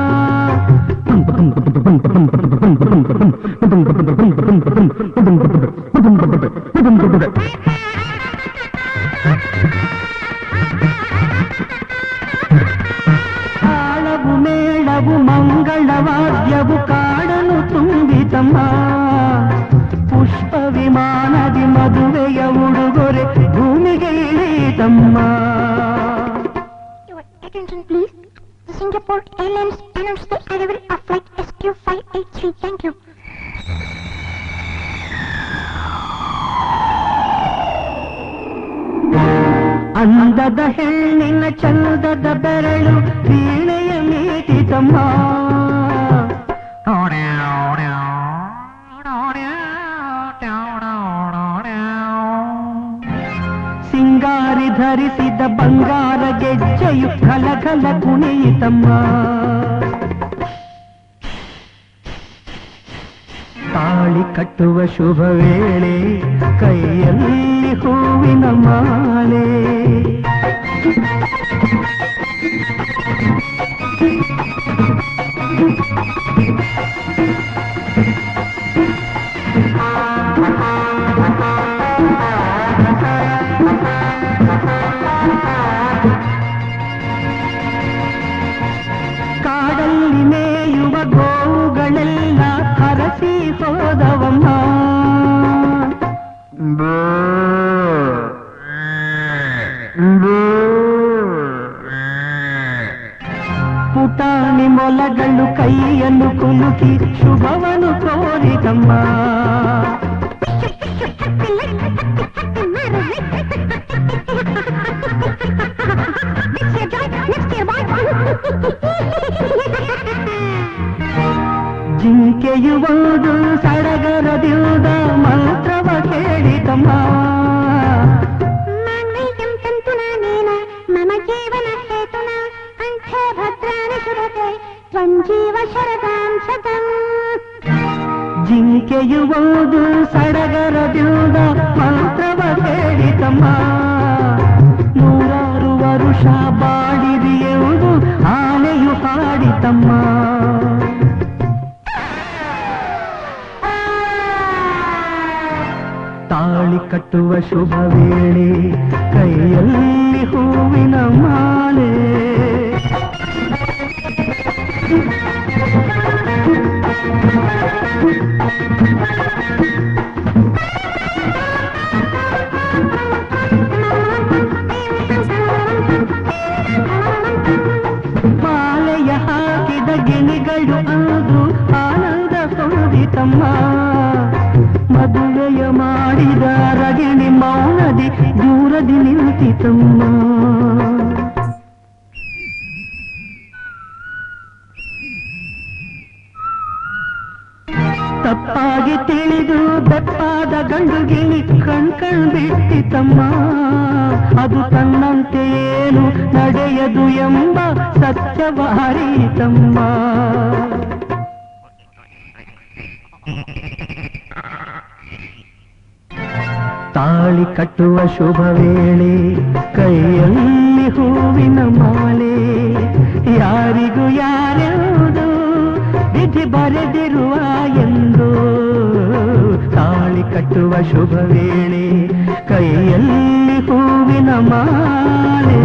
ತಾಳವು ಮೇಳವು ಮಂಗಳವಾದ್ಯವು ಕಾಡಲು ತುಂಬಿತಮ್ಮ ಪುಷ್ಪ ವಿಮಾನದಿ ಮದುವೆಯ ಉಡುಗೊರೆ ಭೂಮಿಗೆ ಇಳಿತಮ್ಮ Your attention please. The Singapore Airlines announced the arrival of flight SQ583. Thank you. ಅಂದದ ಹೆಣ್ಣಿನ ಚಂದದ ಬೆರಳು ವೀಣೆಯ ಮೀಟಿತಮ್ಮ ಸಿಂಗಾರಿ ಧರಿಸಿದ ಬಂಗಾರ ಗೆಜ್ಜೆಯು ಕಲಕಲ ಕುಣಿಯಿತಮ್ಮ ತಾಳಿ ಕಟ್ಟುವ ಶುಭ ವೇಳೆ ಕೈಯಲ್ಲಿ ಹೂವಿನ ಮಾಲೆ ಕಾಡಲ್ಲಿ ಮೇಯುವ ಗೋವುಗಳೆಲ್ಲ ಹರಸಿ ಹೋದವಮ್ಮ ಪುಟಾಣಿ ಮೊಲಗಳು ಕೈಯನ್ನು ಕುಲುಕಿ ಶುಭವನ್ನು ಕೋರಿದಮ್ಮ ಜಿಂಕೆಯು ಒಂದು ಸಡಗರದಿಂದ ಮಂತ್ರವ ಕೇಳಿತಮ್ಮ ಮಾಂಗಲ್ಯಂ ತಂತುನಾನೇನ ಮಮ ಜೀವನ ಹೇತುನಾ ಕಂಠೆ ಭದ್ರಾಣಿ ಶುಭತೆ ತ್ವಂಜೀವ ಶರದಾಂ ಶತಂ ಜಿಂಕೆಯು ಒಂದು ಸಡಗರದಿಂದ ಮಂತ್ರವ ಕೇಳಿತಮ್ಮ ನೂರಾರು ವರುಷ ಬಾಳಿದೆಯುವುದು ಆನೆಯು ಹಾಡಿತಮ್ಮ ತಾಳಿ ಕಟ್ಟುವ ಶುಭ ವೇಳೆ ಕೈಯಲ್ಲಿ ಹೂವಿನ ಮಾಲೆ Thank you. ಬದಿ ನಿಂತಿತಮ್ಮ ತಪ್ಪಾಗಿ ತಿಳಿದು ಬೆಪ್ಪಾದ ಗಂಡು ಗಿಳಿ ಕಣ್ ಕಣ್ ಬಿಟ್ಟಿತಮ್ಮ ಅದು ತನ್ನಂತೆ ಏನು ನಡೆಯದು ಎಂಬ ಸತ್ಯವಾರೀತಮ್ಮ ತಾಳಿ ಕಟ್ಟುವ ಶುಭ ವೇಳೆ ಕೈಯಲ್ಲಿ ಹೂವಿನ ಮಾಲೆ ಯಾರಿಗೂ ಯಾರ್ಯಾವುದು ವಿಧಿ ಬರೆದಿರುವ ಎಂದು ತಾಳಿ ಕಟ್ಟುವ ಶುಭ ವೇಳೆ ಕೈಯಲ್ಲಿ ಹೂವಿನ ಮಾಲೆ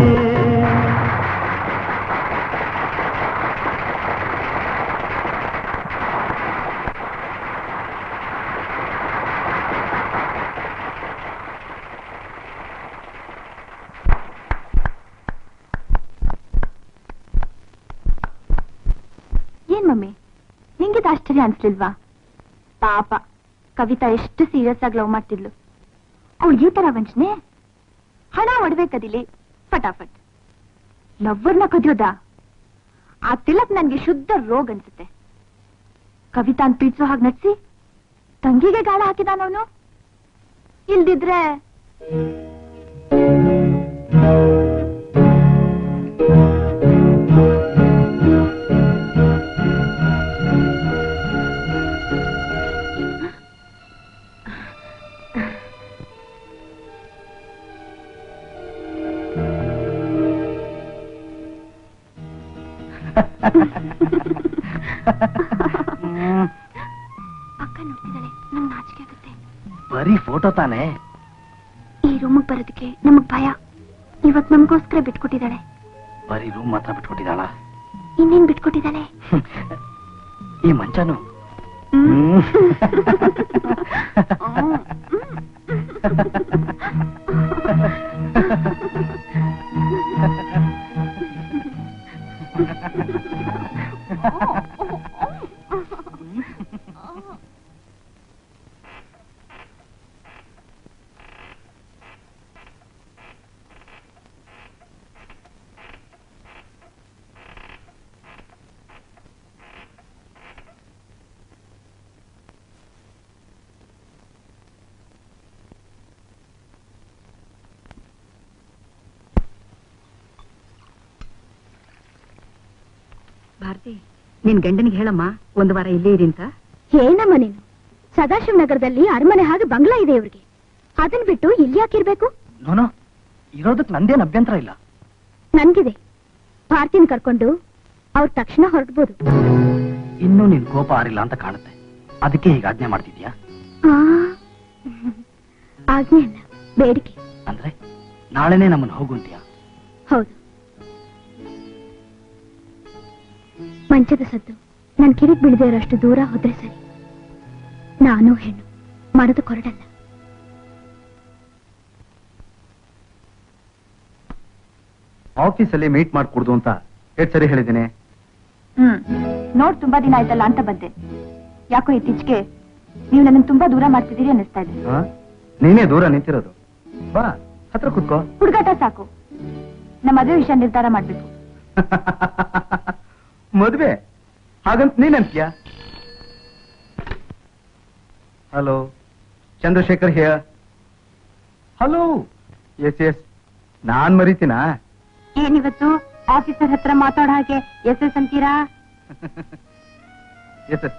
ಏನ್ ಮಮ್ಮಿ ನಿಂಗಿದು ಆಶ್ಚರ್ಯ ಅನ್ಸ್ಲಿಲ್ವಾ ಪಾಪ ಕವಿತಾ ಎಷ್ಟು ಸೀರಿಯಸ್ ಆಗಿ ಲವ್ ಮಾಡ್ತಿದ್ಲು ಅವಳು ಈ ತರ ವಂಚನೆ ಹಣ ಒಡವೆ ಕದಿಲಿ ಫಟಾಫಟ್ ಲವ್ವರ್ನ ಕದಿಯೋದಾ ಆ ತಿಲಕ್ ನನ್ಗೆ ಶುದ್ಧ ರೋಗ್ ಅನ್ಸುತ್ತೆ ಕವಿತಾನ್ ಪೀಡ್ಸೋ ಹಾಗೆ ನಡ್ಸಿ ತಂಗಿಗೆ ಗಾಳ ಹಾಕಿದಾನವನು ಇಲ್ದಿದ್ರೆ ಅಕ್ಕ ನೋಡ್ತಿದ್ದಾಳೆ ನಂಗೆ ನಾಚಿಕೆ ಆಗುತ್ತೆ ಬರೀ ಫೋಟೋ ತಾನೇ ಈ ರೂಮಿಗೆ ಬರೋದಕ್ಕೆ ನಮಗ್ ಭಯ ಇವತ್ ನಮಗೋಸ್ಕರ ಬಿಟ್ಕೊಟ್ಟಿದ್ದಾಳೆ ಬರೀ ರೂಮ್ ಮಾತ್ರ ಬಿಟ್ಕೊಟ್ಟಿದ್ದಾಳ ಇನ್ನೇನ್ ಬಿಟ್ಕೊಟ್ಟಿದ್ದಾಳೆ ಈ ಮಂಚನು ಭಾರತಿ ನಿನ್ ಗಂಡನಿಗೆ ಹೇಳಮ್ಮ ಒಂದು ವಾರ ಇಲ್ಲೇ ಇರಿ ಅಂತ ಏನಮ್ಮ ನೀನು ಸದಾಶಿವ ನಗರದಲ್ಲಿ ಅರಮನೆ ಹಾಗೆ ಬಂಗ್ಲಾ ಇದೆ ಇವ್ರಿಗೆ ಅದನ್ ಬಿಟ್ಟು ಇಲ್ಲಿ ಯಾಕಿರ್ಬೇಕು ನೋನೋ ಇರೋದಕ್ ನಂದೇನ್ ಅಭ್ಯಂತರ ಇಲ್ಲ ನನ್ಗಿದೆ ಭಾರತಿನ ಕರ್ಕೊಂಡು ಅವ್ರ ತಕ್ಷಣ ಹೊರಡ್ಬೋದು ಇನ್ನೂ ನಿನ್ ಕೋಪ ಆರಿಲ್ಲ ಅಂತ ಕಾಣುತ್ತೆ ಅದಕ್ಕೆ ಈಗ ಆಜ್ಞೆ ಮಾಡ್ತಿದ್ಯಾ ಆ, ಆಜ್ಞೆ ಅಲ್ಲ ಬೇಡಿಕೆ ಅಂದ್ರೆ ನಾಳೆನೇ ನಮ್ಮನ್ನ ಹೋಗುಂತೀಯಾ ಹೌದು ಮಂಚದ ಸದ್ದು ನನ್ ಕಿರಿಕ್ ಬೀಳದೆ ಇರೋಷ್ಟು ದೂರ ಹೋದ್ರೆ ಸರಿ ನಾನು ಹೆಣ್ಣು ಮರದ ಕೊರಡಲ್ಲ ಆಫೀಸಲ್ಲಿ ಮೀಟ್ ಮಾಡ್ಕೊಡ್ದು ಅಂತ ಎಷ್ಟು ಸರಿ ಹೇಳಿದ್ದೀನಿ ಹ್ಮ್ ನೋಡ್ ತುಂಬಾ ದಿನ ಆಯ್ತಲ್ಲ ಅಂತ ಬಂದೆ ಯಾಕೋ ಇತ್ತೀಚೆಗೆ ನೀವು ನನ್ನ ತುಂಬಾ ದೂರ ಮಾಡ್ತಿದ್ದೀರಿ ಅನ್ನಿಸ್ತಾ ಇದೆ ಹಾ? ನೀನೇ ದೂರ ನಿಂತಿರೋದು ಬಾ ಹತ್ರ ಕುತ್ಕೋ ಹುಡುಗಾಟ ಸಾಕು ನಮ್ಮ ಮದುವೆ ವಿಷಯ ನಿರ್ಧಾರ ಮಾಡ್ಬೇಕು ಮದ್ವೆ ಹಾಗಂತ ನೀನಂತೀಯ hello Chandrashekhar here hello yes yes ನಾನ್ ಮರಿತೀನಾ ಏನಿವತ್ತು ಆಫೀಸರ್ ಹತ್ರ ಮಾತಾಡೋ ಹಾಗೆ ಎಸ್ ಎಸ್ ಅಂತೀರಾ ಎಸ್ ಎಸ್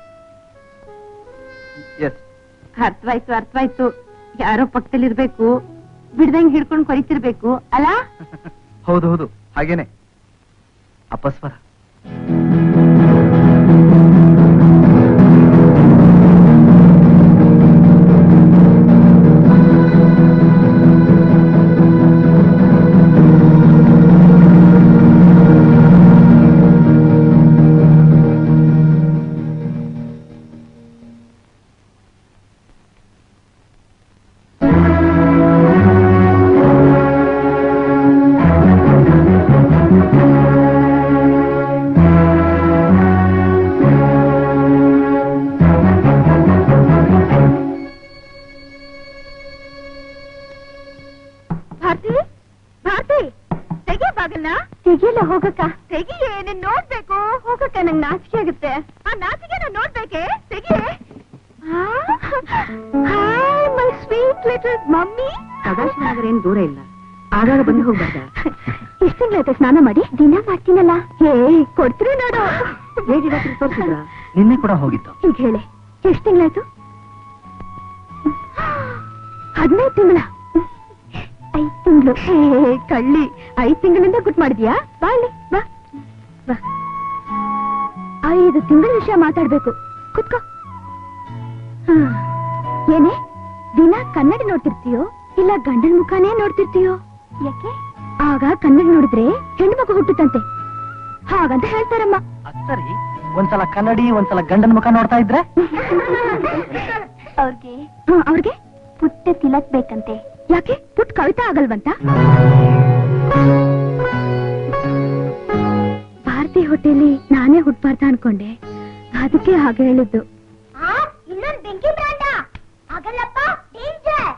ಎಸ್ ಅರ್ಥವಾಯ್ತು ಅರ್ಥವಾಯ್ತು ಯಾರೋ ಪಕ್ಕದಲ್ಲಿರ್ಬೇಕು ಬಿಡ್ದಂಗ್ ಹಿಡ್ಕೊಂಡು ಕೊರಿತಿರ್ಬೇಕು ಅಲ್ಲ ಹೌದು ಹೌದು ಹಾಗೇನೆ ಅಪಸ್ವರ ಭಾರತಿ ಭಾರತಿ ತೆಗಿ ಬಾಗಲ್ನ ತೆಗಿಯಲ್ಲ ಹೋಗಕ್ಕ ತೆಗಿಯೇ ನೀನ್ ನೋಡ್ಬೇಕು ಹೋಗಕ್ಕ ನಂಗೆ ನಾಚಿಕೆ ಆಗುತ್ತೆ ಆ ನಾಚಿಕೆ ನಾನ್ ನೋಡ್ಬೇಕೆ ತೆಗಿಯೇ hi my sweet little mummy Sadashivanagar ಏನ್ ದೂರ ಇಲ್ಲ ಆಗಾಗ ಬಂದು ಹೋಗ್ಬಾರ್ದ ಇಷ್ಟು ತಿಂಗಳಾಯ್ತು ಸ್ನಾನ ಮಾಡಿ ದಿನ ಮಾಡ್ತೀನಲ್ಲ ಹೇ ಕೊಡ್ತೀರಿ ನೋಡು ಹೇಗೆ ಡಾಕ್ಟರ್ ತೋರಿಸಿದ್ರ ನಿನ್ನೆ ಕೂಡ ಹೋಗಿತ್ತು ಈಗ ಹೇಳಿ ಎಷ್ಟು ತಿಂಗಳಾಯ್ತು ಹದಿನೈದು ತಿಂಗಳ ಐದ್ ತಿಂಗಳು ಹೇ ಕಳ್ಳಿ ಐದ್ ತಿಂಗಳಿಂದ ಗುಟ್ ಮಾಡಿದ್ಯಾ ಬಾ ಇಲ್ಲಿ ಬಾ ಬಾ ಐದು ತಿಂಗಳ ವಿಷಯ ಮಾತಾಡ್ಬೇಕು ಕುತ್ಕೋ ಹಾ. ಏನೇ ದಿನ ಕನ್ನಡಿ ನೋಡ್ತಿರ್ತೀಯೋ ಇಲ್ಲ ಗಂಡನ ಮುಖಾನೇ ನೋಡ್ತಿರ್ತೀಯೋ ಯಾಕೆ ಆಗ ಕನ್ನಡಿ ನೋಡಿದ್ರೆ ಹೆಣ್ಣು ಮಗು ಹುಟ್ಟುತ್ತಂತೆ ಹಾಗಂತ ಹೇಳ್ತಾರಮ್ಮ ಅದ್ ಸರಿ ಒಂದ್ಸಲ ಕನ್ನಡಿ ಒಂದ್ಸಲ ಗಂಡನ ಮುಖ ನೋಡ್ತಾ ಇದ್ರೆ ಅವ್ರಿಗೆ ಅವ್ರಿಗೆ ಪುಟ್ಟ ತಿಲಕ್ ಬೇಕಂತೆ ಯಾಕೆ ಪುಟ್ಟ ಕವಿತಾ ಆಗಲ್ವಂತ ಭಾರತಿ ಹೊಟ್ಟೆಲಿ ನಾನೇ ಹುಟ್ಬಾರ್ದ ಅನ್ಕೊಂಡೆ ಅದಕ್ಕೆ ಹಾಗೆ ಹೇಳಿದ್ದು ಇನ್ನೊಂದು ಬೆಂಕಿ ಬ್ರಾಂಡ ಆಗಲ್ಲಪ್ಪ ಡೇಂಜರ್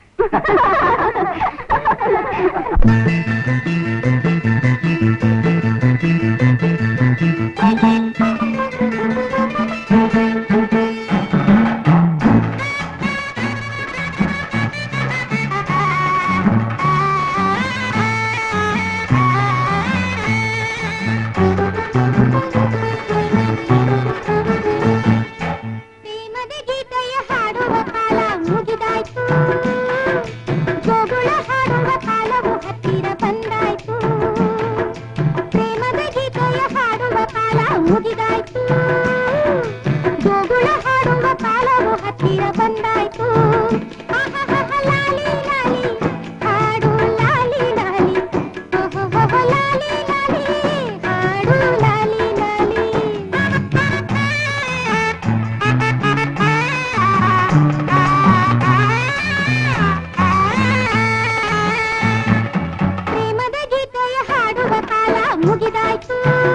ಪ್ರೇಮದ ಗೀತೆಯ ಹಾಡುವ ಕಾಲ ಮುಗಿದಾಯ್ತು ಜೋಗುಳ ಹಾಡುವ ಕಾಲವು ಹತ್ತಿರ ಬಂದಾಯ್ತು ಪ್ರೇಮದ ಗೀತೆಯ ಹಾಡುವ ಕಾಲ ಮುಗಿದಾಯ್ತು ಜೋಗುಳ ಹಾಡುವ ಕಾಲವು ಹತ್ತಿರ ಬಂದಾಯ್ತು ಆಹಾಹಾಹಾ, ಲಾಲಿ ಲಾಲಿ, ಹಾಡು ಲಾಲಿ ಲಾಲಿ, ಓಹೋಹೋಹೋ, ಲಾಲಿ ಲಾಲಿ, ಹಾಡು ಲಾಲಿ ಲಾಲಿ. ಪ್ರೇಮದ ಗೀತೆಯ ಹಾಡುವ ಕಾಲ ಮುಗಿದಾಯ್ತು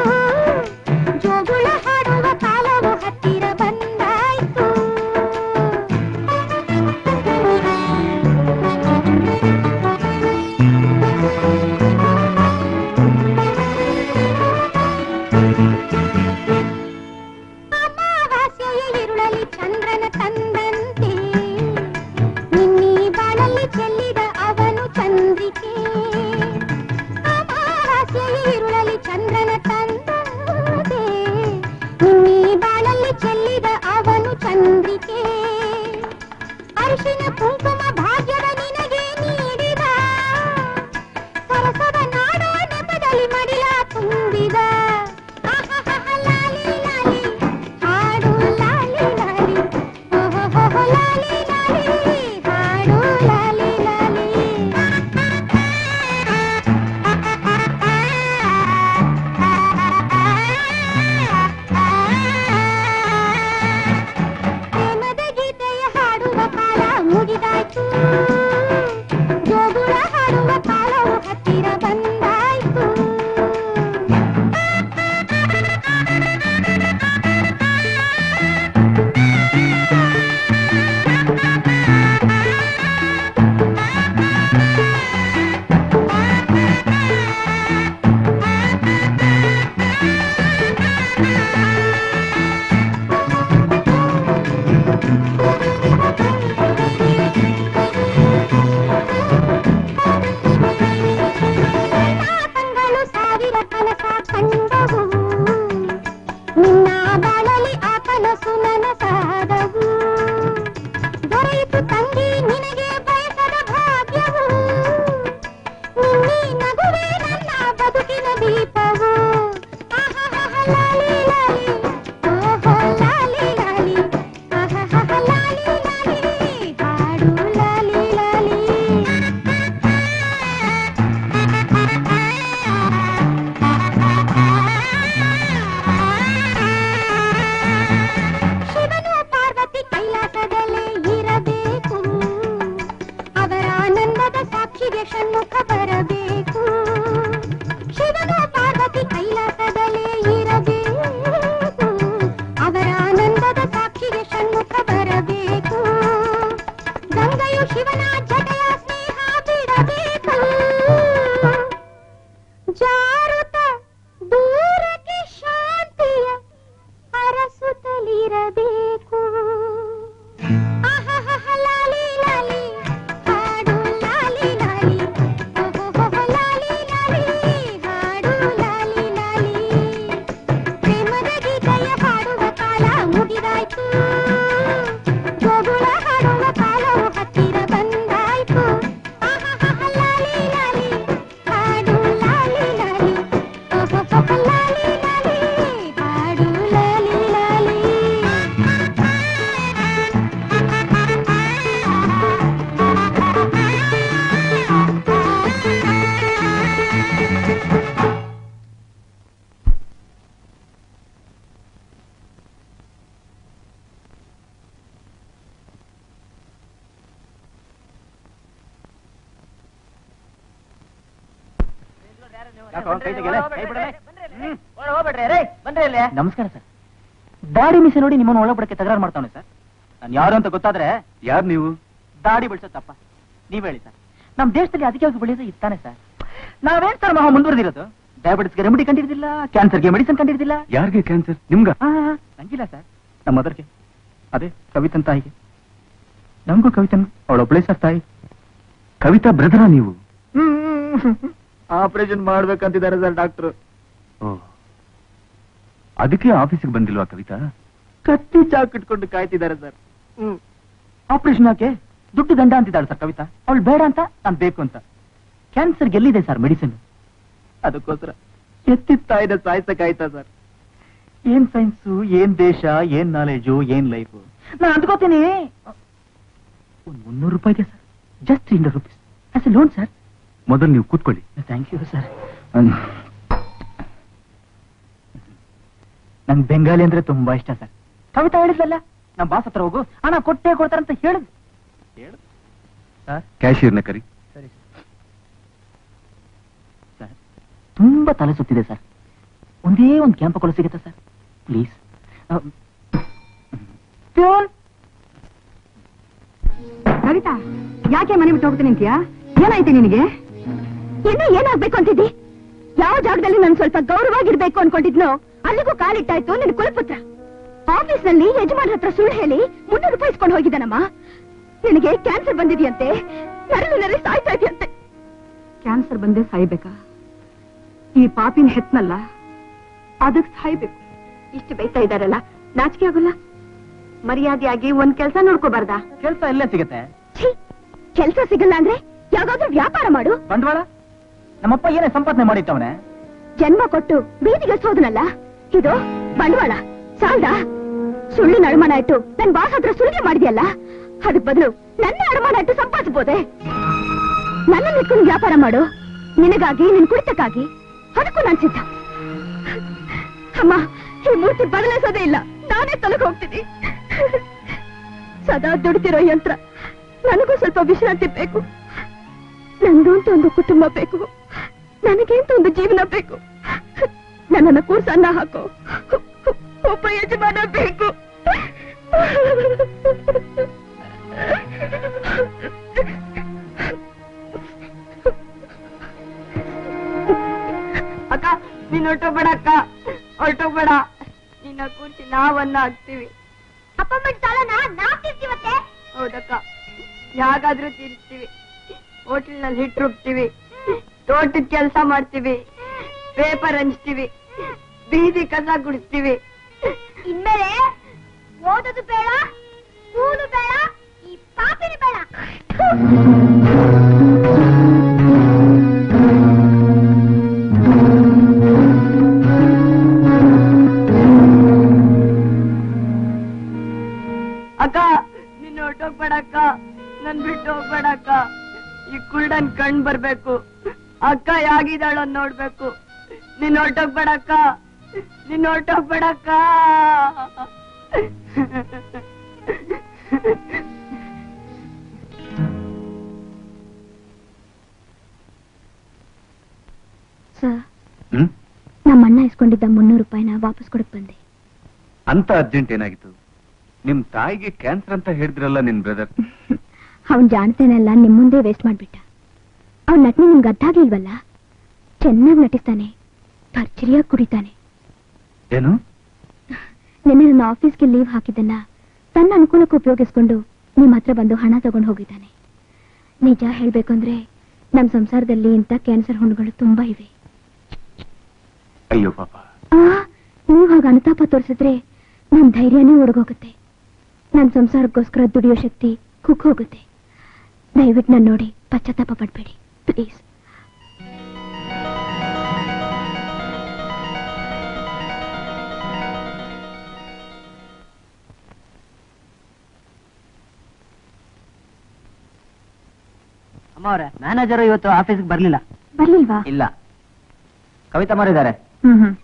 ಜೋಗುಳ ಹಾಡುವ ಕಾಲವು ಹತ್ತಿರ ಬಂದಾಯ್ತು ಅಮಾವಾಸ್ಯೆಯ ಇರುಳಲಿ ಚಂದ್ರನ ತಂದಂತೆ ನಿನ್ನೀ ಬಾಳಲ್ಲಿ ಚೆಲ್ಲಿದ ಅವನು ಚಂದ್ರಿಕೆ ಅಮಾವಾಸ್ಯೆಯ ಇರುಳಲಿ ಚಂದ್ರನ ತಂದಂತೆ ನಿನ್ನೀ ಬಾಳಲ್ಲಿ ಚೆಲ್ಲಿದ ಅವನು ಚಂದ್ರಿಕೆ ಅರಿಶಿನ ಕುಂಕುಮ ಭಾಗ್ಯದ ನಿನಗೆ ನೀಡಿದ ಸರಸದ ನಾಡೋ ನೆಪದಲ್ಲಿ ಮಡಿಲ ತುಂಬಿದ ಆಹಾಹಾಹಾ, ಲಾಲಿ ಲಾಲಿ, ಹಾಡು ಲಾಲಿ ಲಾಲಿ, ಓಹೋಹೋಹೋ, ಲಾಲಿ ಲಾಲಿ, ಹಾಡು ಲಾಲಿ ಲಾಲಿ. ಪ್ರೇಮದ ಗೀತೆಯ ಹಾಡುವ ಕಾಲ ಮುಗಿದಾಯ್ತು ಜೋಗುಳ ಹಾಡುವ ಕಾಲವು ಹತ್ತಿರ ಬಂದಾಯ್ತು ಕಂಗಳು ಸಾವಿರ ಕನಸ ಕಂಡವು ನಿನ್ನ ಬಾಳಲಿ ಆ ಕನಸು ನನಸಾದವು ದೊರೆಯಿತು ತಂಗಿ ನಿನಗೆ ಬಯಸದ ಭಾಗ್ಯವು ನಿನ್ನಿ ನಗುವೆ ನನ್ನ ಬದುಕಿನ ದೀಪವು ಆಹಾಹಾಹಾ, ಲಾಲಿ ಲಾಲಿ, ಓಹೋ ಲಾಲಿ ಲಾಲಿ, ಆಹಾಹಾಹಾ, ಲಾಲಿ ಲಾಲಿ, ಹಾಡು ಲಾಲಿ ಲಾಲಿ. ಶಿವನು ಪಾರ್ವತಿ ಕೈಲಾಸದಲ್ಲೇ ಇರಬೇಕು ಅವರ ಆನಂದದ ಸಾಕ್ಷಿಗೆ ಷಣ್ಮುಖ ಬರಬೇಕು ಶಿವನು ಪಾರ್ವತಿ ಕೈಲಾಸದಲ್ಲೇ ಇರಬೇಕು ಅವರ ಆನಂದದ ಸಾಕ್ಷಿಗೆ ಷಣ್ಮುಖ ಬರಬೇಕು ಗಂಗೆಯು ಶಿವನ ಜಟೆಯ ಸ್ನೇಹ ಬಿಡಬೇಕು ಯಾಕೋ, ಕೈ ತೆಗಿಯಲೇ? ಕೈ ಬಿಡಲೇ? ಹ್ಮ್. ಬನ್ರಿ ಇಲ್ಲಿ ನಮಸ್ಕಾರ ಸರ್ ದಾಡಿ ಮೀಸೆ ನೋಡಿ ನಿಮ್ಮನ್ನು ಒಳಪಡಕ್ಕೆ ತಕರಾರು ಮಾಡ್ತಾನೆ ಸರ್ ನಾನು ಯಾರು ಅಂತ ಗೊತ್ತಾದ್ರೆ ಯಾರು ನೀವು ದಾಡಿ ಬೆಳೆಸೋ ತಪ್ಪ ನೀವ್ ಹೇಳಿ ಸರ್ ನಮ್ ದೇಶದಲ್ಲಿ ಅದಕ್ಕೆ ಬೆಳೆಯೋದು ಇತ್ತಾನೆ ಸರ್ ನಾವೇನ್ ಸರ್ ಮಹಾ ಮುಂದುವರೆದಿರೋದು ಡಯಾಬಿಟಿಸ್ಗೆ ರೆಮಿಡಿ ಕಂಡಿರ್ದಿಲ್ಲ ಕ್ಯಾನ್ಸರ್ಗೆ ಮೆಡಿಸಿನ್ ಕಂಡಿರ್ದಿಲ್ಲ ಯಾರಿಗೆ ಕ್ಯಾನ್ಸರ್ ನಿಮ್ಗ ಆ, ಆ, ನಂಗಿಲ್ಲ ಸರ್ ನಮ್ಮ ಮದರ್ಗೆ ಅದೇ ಕವಿತನ್ ತಾಯಿಗೆ ನಮಗೂ ಕವಿತನ್ ಅವಳೊಬ್ಳೆ ಸರ್ ತಾಯಿ ಕವಿತಾ ಬ್ರದರ ನೀವು ಆಪರೇಷನ್ ಮಾಡ್ಬೇಕಂತಿದ್ದಾರೆ ಸರ್ ಡಾಕ್ಟ್ರು ಓ ಅದಕ್ಕೆ ಆಫೀಸಿಗೆ ಬಂದಿಲ್ವಾ ಕವಿತಾ ಕತ್ತಿ ಚಾಕ್ ಇಟ್ಕೊಂಡು ಕಾಯ್ತಿದ್ದಾರೆ ಸರ್ ಆಪರೇಷನ್ ಯಾಕೆ ದುಡ್ಡು ದಂಡ ಅಂತಿದ್ದಾಳೆ ಸರ್ ಕವಿತಾ ಅವಳು ಬೇಡ ಅಂತ ನಾನು ಬೇಕು ಅಂತ ಕ್ಯಾನ್ಸರ್ ಗೆಲ್ಲಿದೆ ಸರ್ ಮೆಡಿಸಿನ್ ಅದಕ್ಕೋಸ್ಕರ ಎತ್ತಿದ ತಾಯಿನ ಸಾಯ್ಸಕ್ಕಾಯ್ತಾ ಸರ್ ಏನ್ ಸೈನ್ಸು ಏನ್ ದೇಶ ಏನ್ ನಾಲೆಜು ಏನ್ ಲೈಫು ನಾನು ಅಂದ್ಕೋತೀನಿ ಒಂದ್ ಮುನ್ನೂರು ರೂಪಾಯಿಗೆ sir just three hundred rupees as a loan sir ಮೊದಲು ನೀವು ಕೂತ್ಕೊಳ್ಳಿ ಥ್ಯಾಂಕ್ ಯು ಸರ್ ನಂಗೆ ಬೆಂಗಾಲಿ ಅಂದ್ರೆ ತುಂಬಾ ಇಷ್ಟ ಸರ್ ಕವಿತಾ ಹೇಳಿದ್ಲಲ್ಲ ನಮ್ಮ ಬಾಸ್ ಹತ್ರ ಹೋಗು ಹಣ ಕೊಟ್ಟೇ ಕೊಡ್ತಾರಂತ ಹೇಳಿದ್ ಹೇಳು ಸರ್ ಕ್ಯಾಶಿಯರ್ನ ಕರಿ ಸರಿ ಸರ್ ತುಂಬಾ ತಲೆ ಸುತ್ತಿದೆ ಸರ್ ಒಂದೇ ಒಂದು ಕ್ಯಾಂಪ್ ಕೊಲು ಸಿಗುತ್ತಾ ಸರ್ ಪ್ಲೀಸ್ ಕವಿತಾ ಯಾಕೆ ಮನೆ ಬಿಟ್ಟು ಹೋಗ್ತೀನಿ ಅಂತೀಯಾ ಏನಾಯ್ತು ನಿನಗೆ ಇನ್ನು ಏನಾಗ್ಬೇಕು ಅಂತಿದ್ದಿ ಯಾವ ಜಾಗದಲ್ಲಿ ನಾನು ಸ್ವಲ್ಪ ಗೌರವಾಗಿರ್ಬೇಕು ಅನ್ಕೊಂಡಿದ್ನೋ ಅಲ್ಲಿಗೂ ಕಾಲಿಟ್ಟಾಯ್ತು ನಿನ್ ಕುಲಪುತ್ರ ಆಫೀಸ್ ನಲ್ಲಿ ಯಜಮಾನ್ ಹತ್ರ ಸುಳ್ಳು ಹೇಳಿ ಮುನ್ನೂರು ರೂಪಾಯಿ ಇಸ್ಕೊಂಡು ಹೋಗಿದ್ದಾನಮ್ಮ ನಿನಗೆ ಕ್ಯಾನ್ಸರ್ ಬಂದಿದೆಯಂತೆ ನರಳು ನರಳಿ ಸಾಯ್ತಾ ಇದೆಯಂತೆ ಕ್ಯಾನ್ಸರ್ ಬಂದೇ ಸಾಯ್ಬೇಕಾ ಈ ಪಾಪಿನ ಹೆತ್ನಲ್ಲ ಅದಕ್ ಸಾಯ್ಬೇಕು ಇಷ್ಟು ಬೈತಾ ಇದ್ದಾರಲ್ಲ ನಾಚಿಕೆ ಆಗೋಲ್ಲ ಮರ್ಯಾದೆಯಾಗಿ ಒಂದ್ ಕೆಲ್ಸ ನೋಡ್ಕೋಬಾರ್ದಾ ಕೆಲಸ ಎಲ್ಲೇ ಸಿಗತ್ತೆ ಛೀ ಕೆಲ್ಸ ಸಿಗಲ್ಲ ಅಂದ್ರೆ ಯಾವ್ದಾದ್ರೂ ವ್ಯಾಪಾರ ಮಾಡು ಬಂಡವಾಳ ನಮ್ಮಪ್ಪ ಏನೇ ಸಂಪಾದನೆ ಮಾಡಿಟ್ಟವನೆ ಜನ್ಮ ಕೊಟ್ಟು ಬೀದಿಗೆ ಸೋದನಲ್ಲ ಇದು ಬಂಡವಾಳ ಸಾಲ್ದ ಸುಳ್ಳಿನ ಅಡಮಾನ ಇಟ್ಟು ನನ್ ಬಾಸ್ ಹತ್ರ ಸುಳ್ಳು ಮಾಡಿದ್ಯಲ್ಲ ಅದಕ್ ಬದಲು ನನ್ನ ಅಡಮಾನ ಇಟ್ಟು ಸಂಪಾದಿಸಬಹುದೇ ನನ್ನ ಇಟ್ಕೊಂಡು ವ್ಯಾಪಾರ ಮಾಡು ನಿನಗಾಗಿ ನಿನ್ ಕುಡಿತಕ್ಕಾಗಿ ಅದಕ್ಕೂ ನಾನ್ ಸಿದ್ಧ ಅಮ್ಮ ಈ ಮೂರ್ತಿ ಬದಲಿಸೋದೇ ಇಲ್ಲ ನಾನೇ ತೊಲಗ ಹೋಗ್ತೀನಿ ಸದಾ ದುಡ್ತಿರೋ ಯಂತ್ರ ನನಗೂ ಸ್ವಲ್ಪ ವಿಶ್ರಾಂತಿ ಬೇಕು ನಂದು ಅಂತ ಒಂದು ಕುಟುಂಬ ಬೇಕು ನನಗೆ ಅಂತ ಒಂದು ಜೀವನ ಬೇಕು ನನ್ನನ್ನು ಕೂರ್ಸ ಅನ್ನ ಹಾಕೋ ಒಬ್ಬ ಯಜಮಾನ ಬೇಕು ಅಕ್ಕ ನೀನ್ ಹೊರಟೋಗ್ಬೇಡ ಅಕ್ಕ ಹೊರಟೋಗ್ಬೇಡ ನಿನ್ನ ಕೂರ್ಸಿ ನಾವನ್ನ ಹಾಕ್ತಿವಿ ಅಪ್ಪ ಅಮ್ಮನ ಸಾಲನ ನಾವ್ ತೀರ್ತೀವತ್ತೆ ಹೌದಕ್ಕ ಯಾಗಾದ್ರೂ ತೀರಿಸ್ತೀವಿ ಹೋಟೆಲ್ನಲ್ಲಿ ಹಿಟ್ಟು ರುಬ್ತೀವಿ ತೋಟದ ಕೆಲಸ ಮಾಡ್ತೀವಿ ಪೇಪರ್ ಹಂಚ್ತೀವಿ ಬೀದಿ ಕಸ ಗುಡಿಸ್ತೀವಿ ಇನ್ಮೇಲೆ ಓದೋದು ಬೇಡ ಸ್ಕೂಲು ಬೇಡ ಈ ಪಾಪಿನ ಬೇಡ ಅಕ್ಕ ನಿನ್ನ ಹೊರಟೋಗ್ಬೇಡ ಅಕ್ಕ ನನ್ ಬಿಟ್ಟು ಹೋಗ್ಬೇಡ ಅಕ್ಕ ಈ ಕುಲ್ಡನ್ ಕಣ್ ಬರ್ಬೇಕು ಅಕ್ಕ ಯಾಗಿದ್ದಾಳ ನೋಡ್ಬೇಕು ನಿನ್ ಹೊರಟೋಗ್ಬೇಡ ಅಕ್ಕ ನಿನ್ ಹೊರಟೋಗ್ಬೇಡ ಅಕ್ಕ ಸರ್ ಹ್ಮ್ ನಮ್ಮ ಅಣ್ಣ ಇಸ್ಕೊಂಡಿದ್ದ ಮುನ್ನೂರು ರೂಪಾಯಿನ ವಾಪಸ್ ಕೊಡಕ್ ಬಂದೆ ಅಂತ ಅರ್ಜೆಂಟ್ ಏನಾಗಿತ್ತು ನಿಮ್ ತಾಯಿಗೆ ಕ್ಯಾನ್ಸರ್ ಅಂತ ಹೇಳಿದ್ರಲ್ಲ ನಿನ್ ಬ್ರದರ್ ಅವನ್ ಜಾಣತನೆಲ್ಲ ನಿಮ್ ಮುಂದೆ ವೇಸ್ಟ್ ಮಾಡ್ಬಿಟ್ಟ ಅವ್ನ ನಟನೆ ನಿಮ್ಗೆ ಅರ್ಥ ಆಗ್ಲಿಲ್ವಲ್ಲ ಚೆನ್ನಾಗಿ ನಟಿಸ್ತಾನೆ ಭರ್ಜರಿಯಾಗಿ ಕುಡಿತಾನೆ ಏನು ನಿನ್ನೆ ನನ್ನ ಆಫೀಸ್ಗೆ ಲೀವ್ ಹಾಕಿದ್ದನ್ನ ತನ್ನ ಅನುಕೂಲಕ್ಕೆ ಉಪಯೋಗಿಸ್ಕೊಂಡು ನಿಮ್ಮ ಹತ್ರ ಬಂದು ಹಣ ತಗೊಂಡು ಹೋಗಿದ್ದಾನೆ ನಿಜ ಹೇಳ್ಬೇಕಂದ್ರೆ ನಮ್ ಸಂಸಾರದಲ್ಲಿ ಇಂಥ ಕ್ಯಾನ್ಸರ್ ಹುಣ್ಣುಗಳು ತುಂಬಾ ಇವೆ ಅಯ್ಯೋ ಪಾಪ ಆ ನೀವ್ ಹಾಗೆ ಅನುತಾಪ ತೋರಿಸಿದ್ರೆ ನನ್ ಧೈರ್ಯನೇ ಒಡಗೋಗುತ್ತೆ ನನ್ ಸಂಸಾರಕ್ಕೋಸ್ಕರ ದುಡಿಯೋ ಶಕ್ತಿ ಕುಕ್ ಹೋಗುತ್ತೆ ದಯವಿಟ್ಟು ನಾನು ನೋಡಿ ಪಶ್ಚಾತ್ತಾಪ ಪಡ್ಬೇಡಿ ಪ್ಲೀಸ್ ಅಮ್ಮ ಅವ್ರೆ ಮ್ಯಾನೇಜರ್ ಇವತ್ತು ಆಫೀಸ್ಗೆ ಬರ್ಲಿಲ್ಲ ಬರ್ಲಿಲ್ವಾ ಇಲ್ಲ ಕವಿತಾ ಮಾರಿದ್ದಾರೆ ಹ್ಮ್ ಹ್ಮ್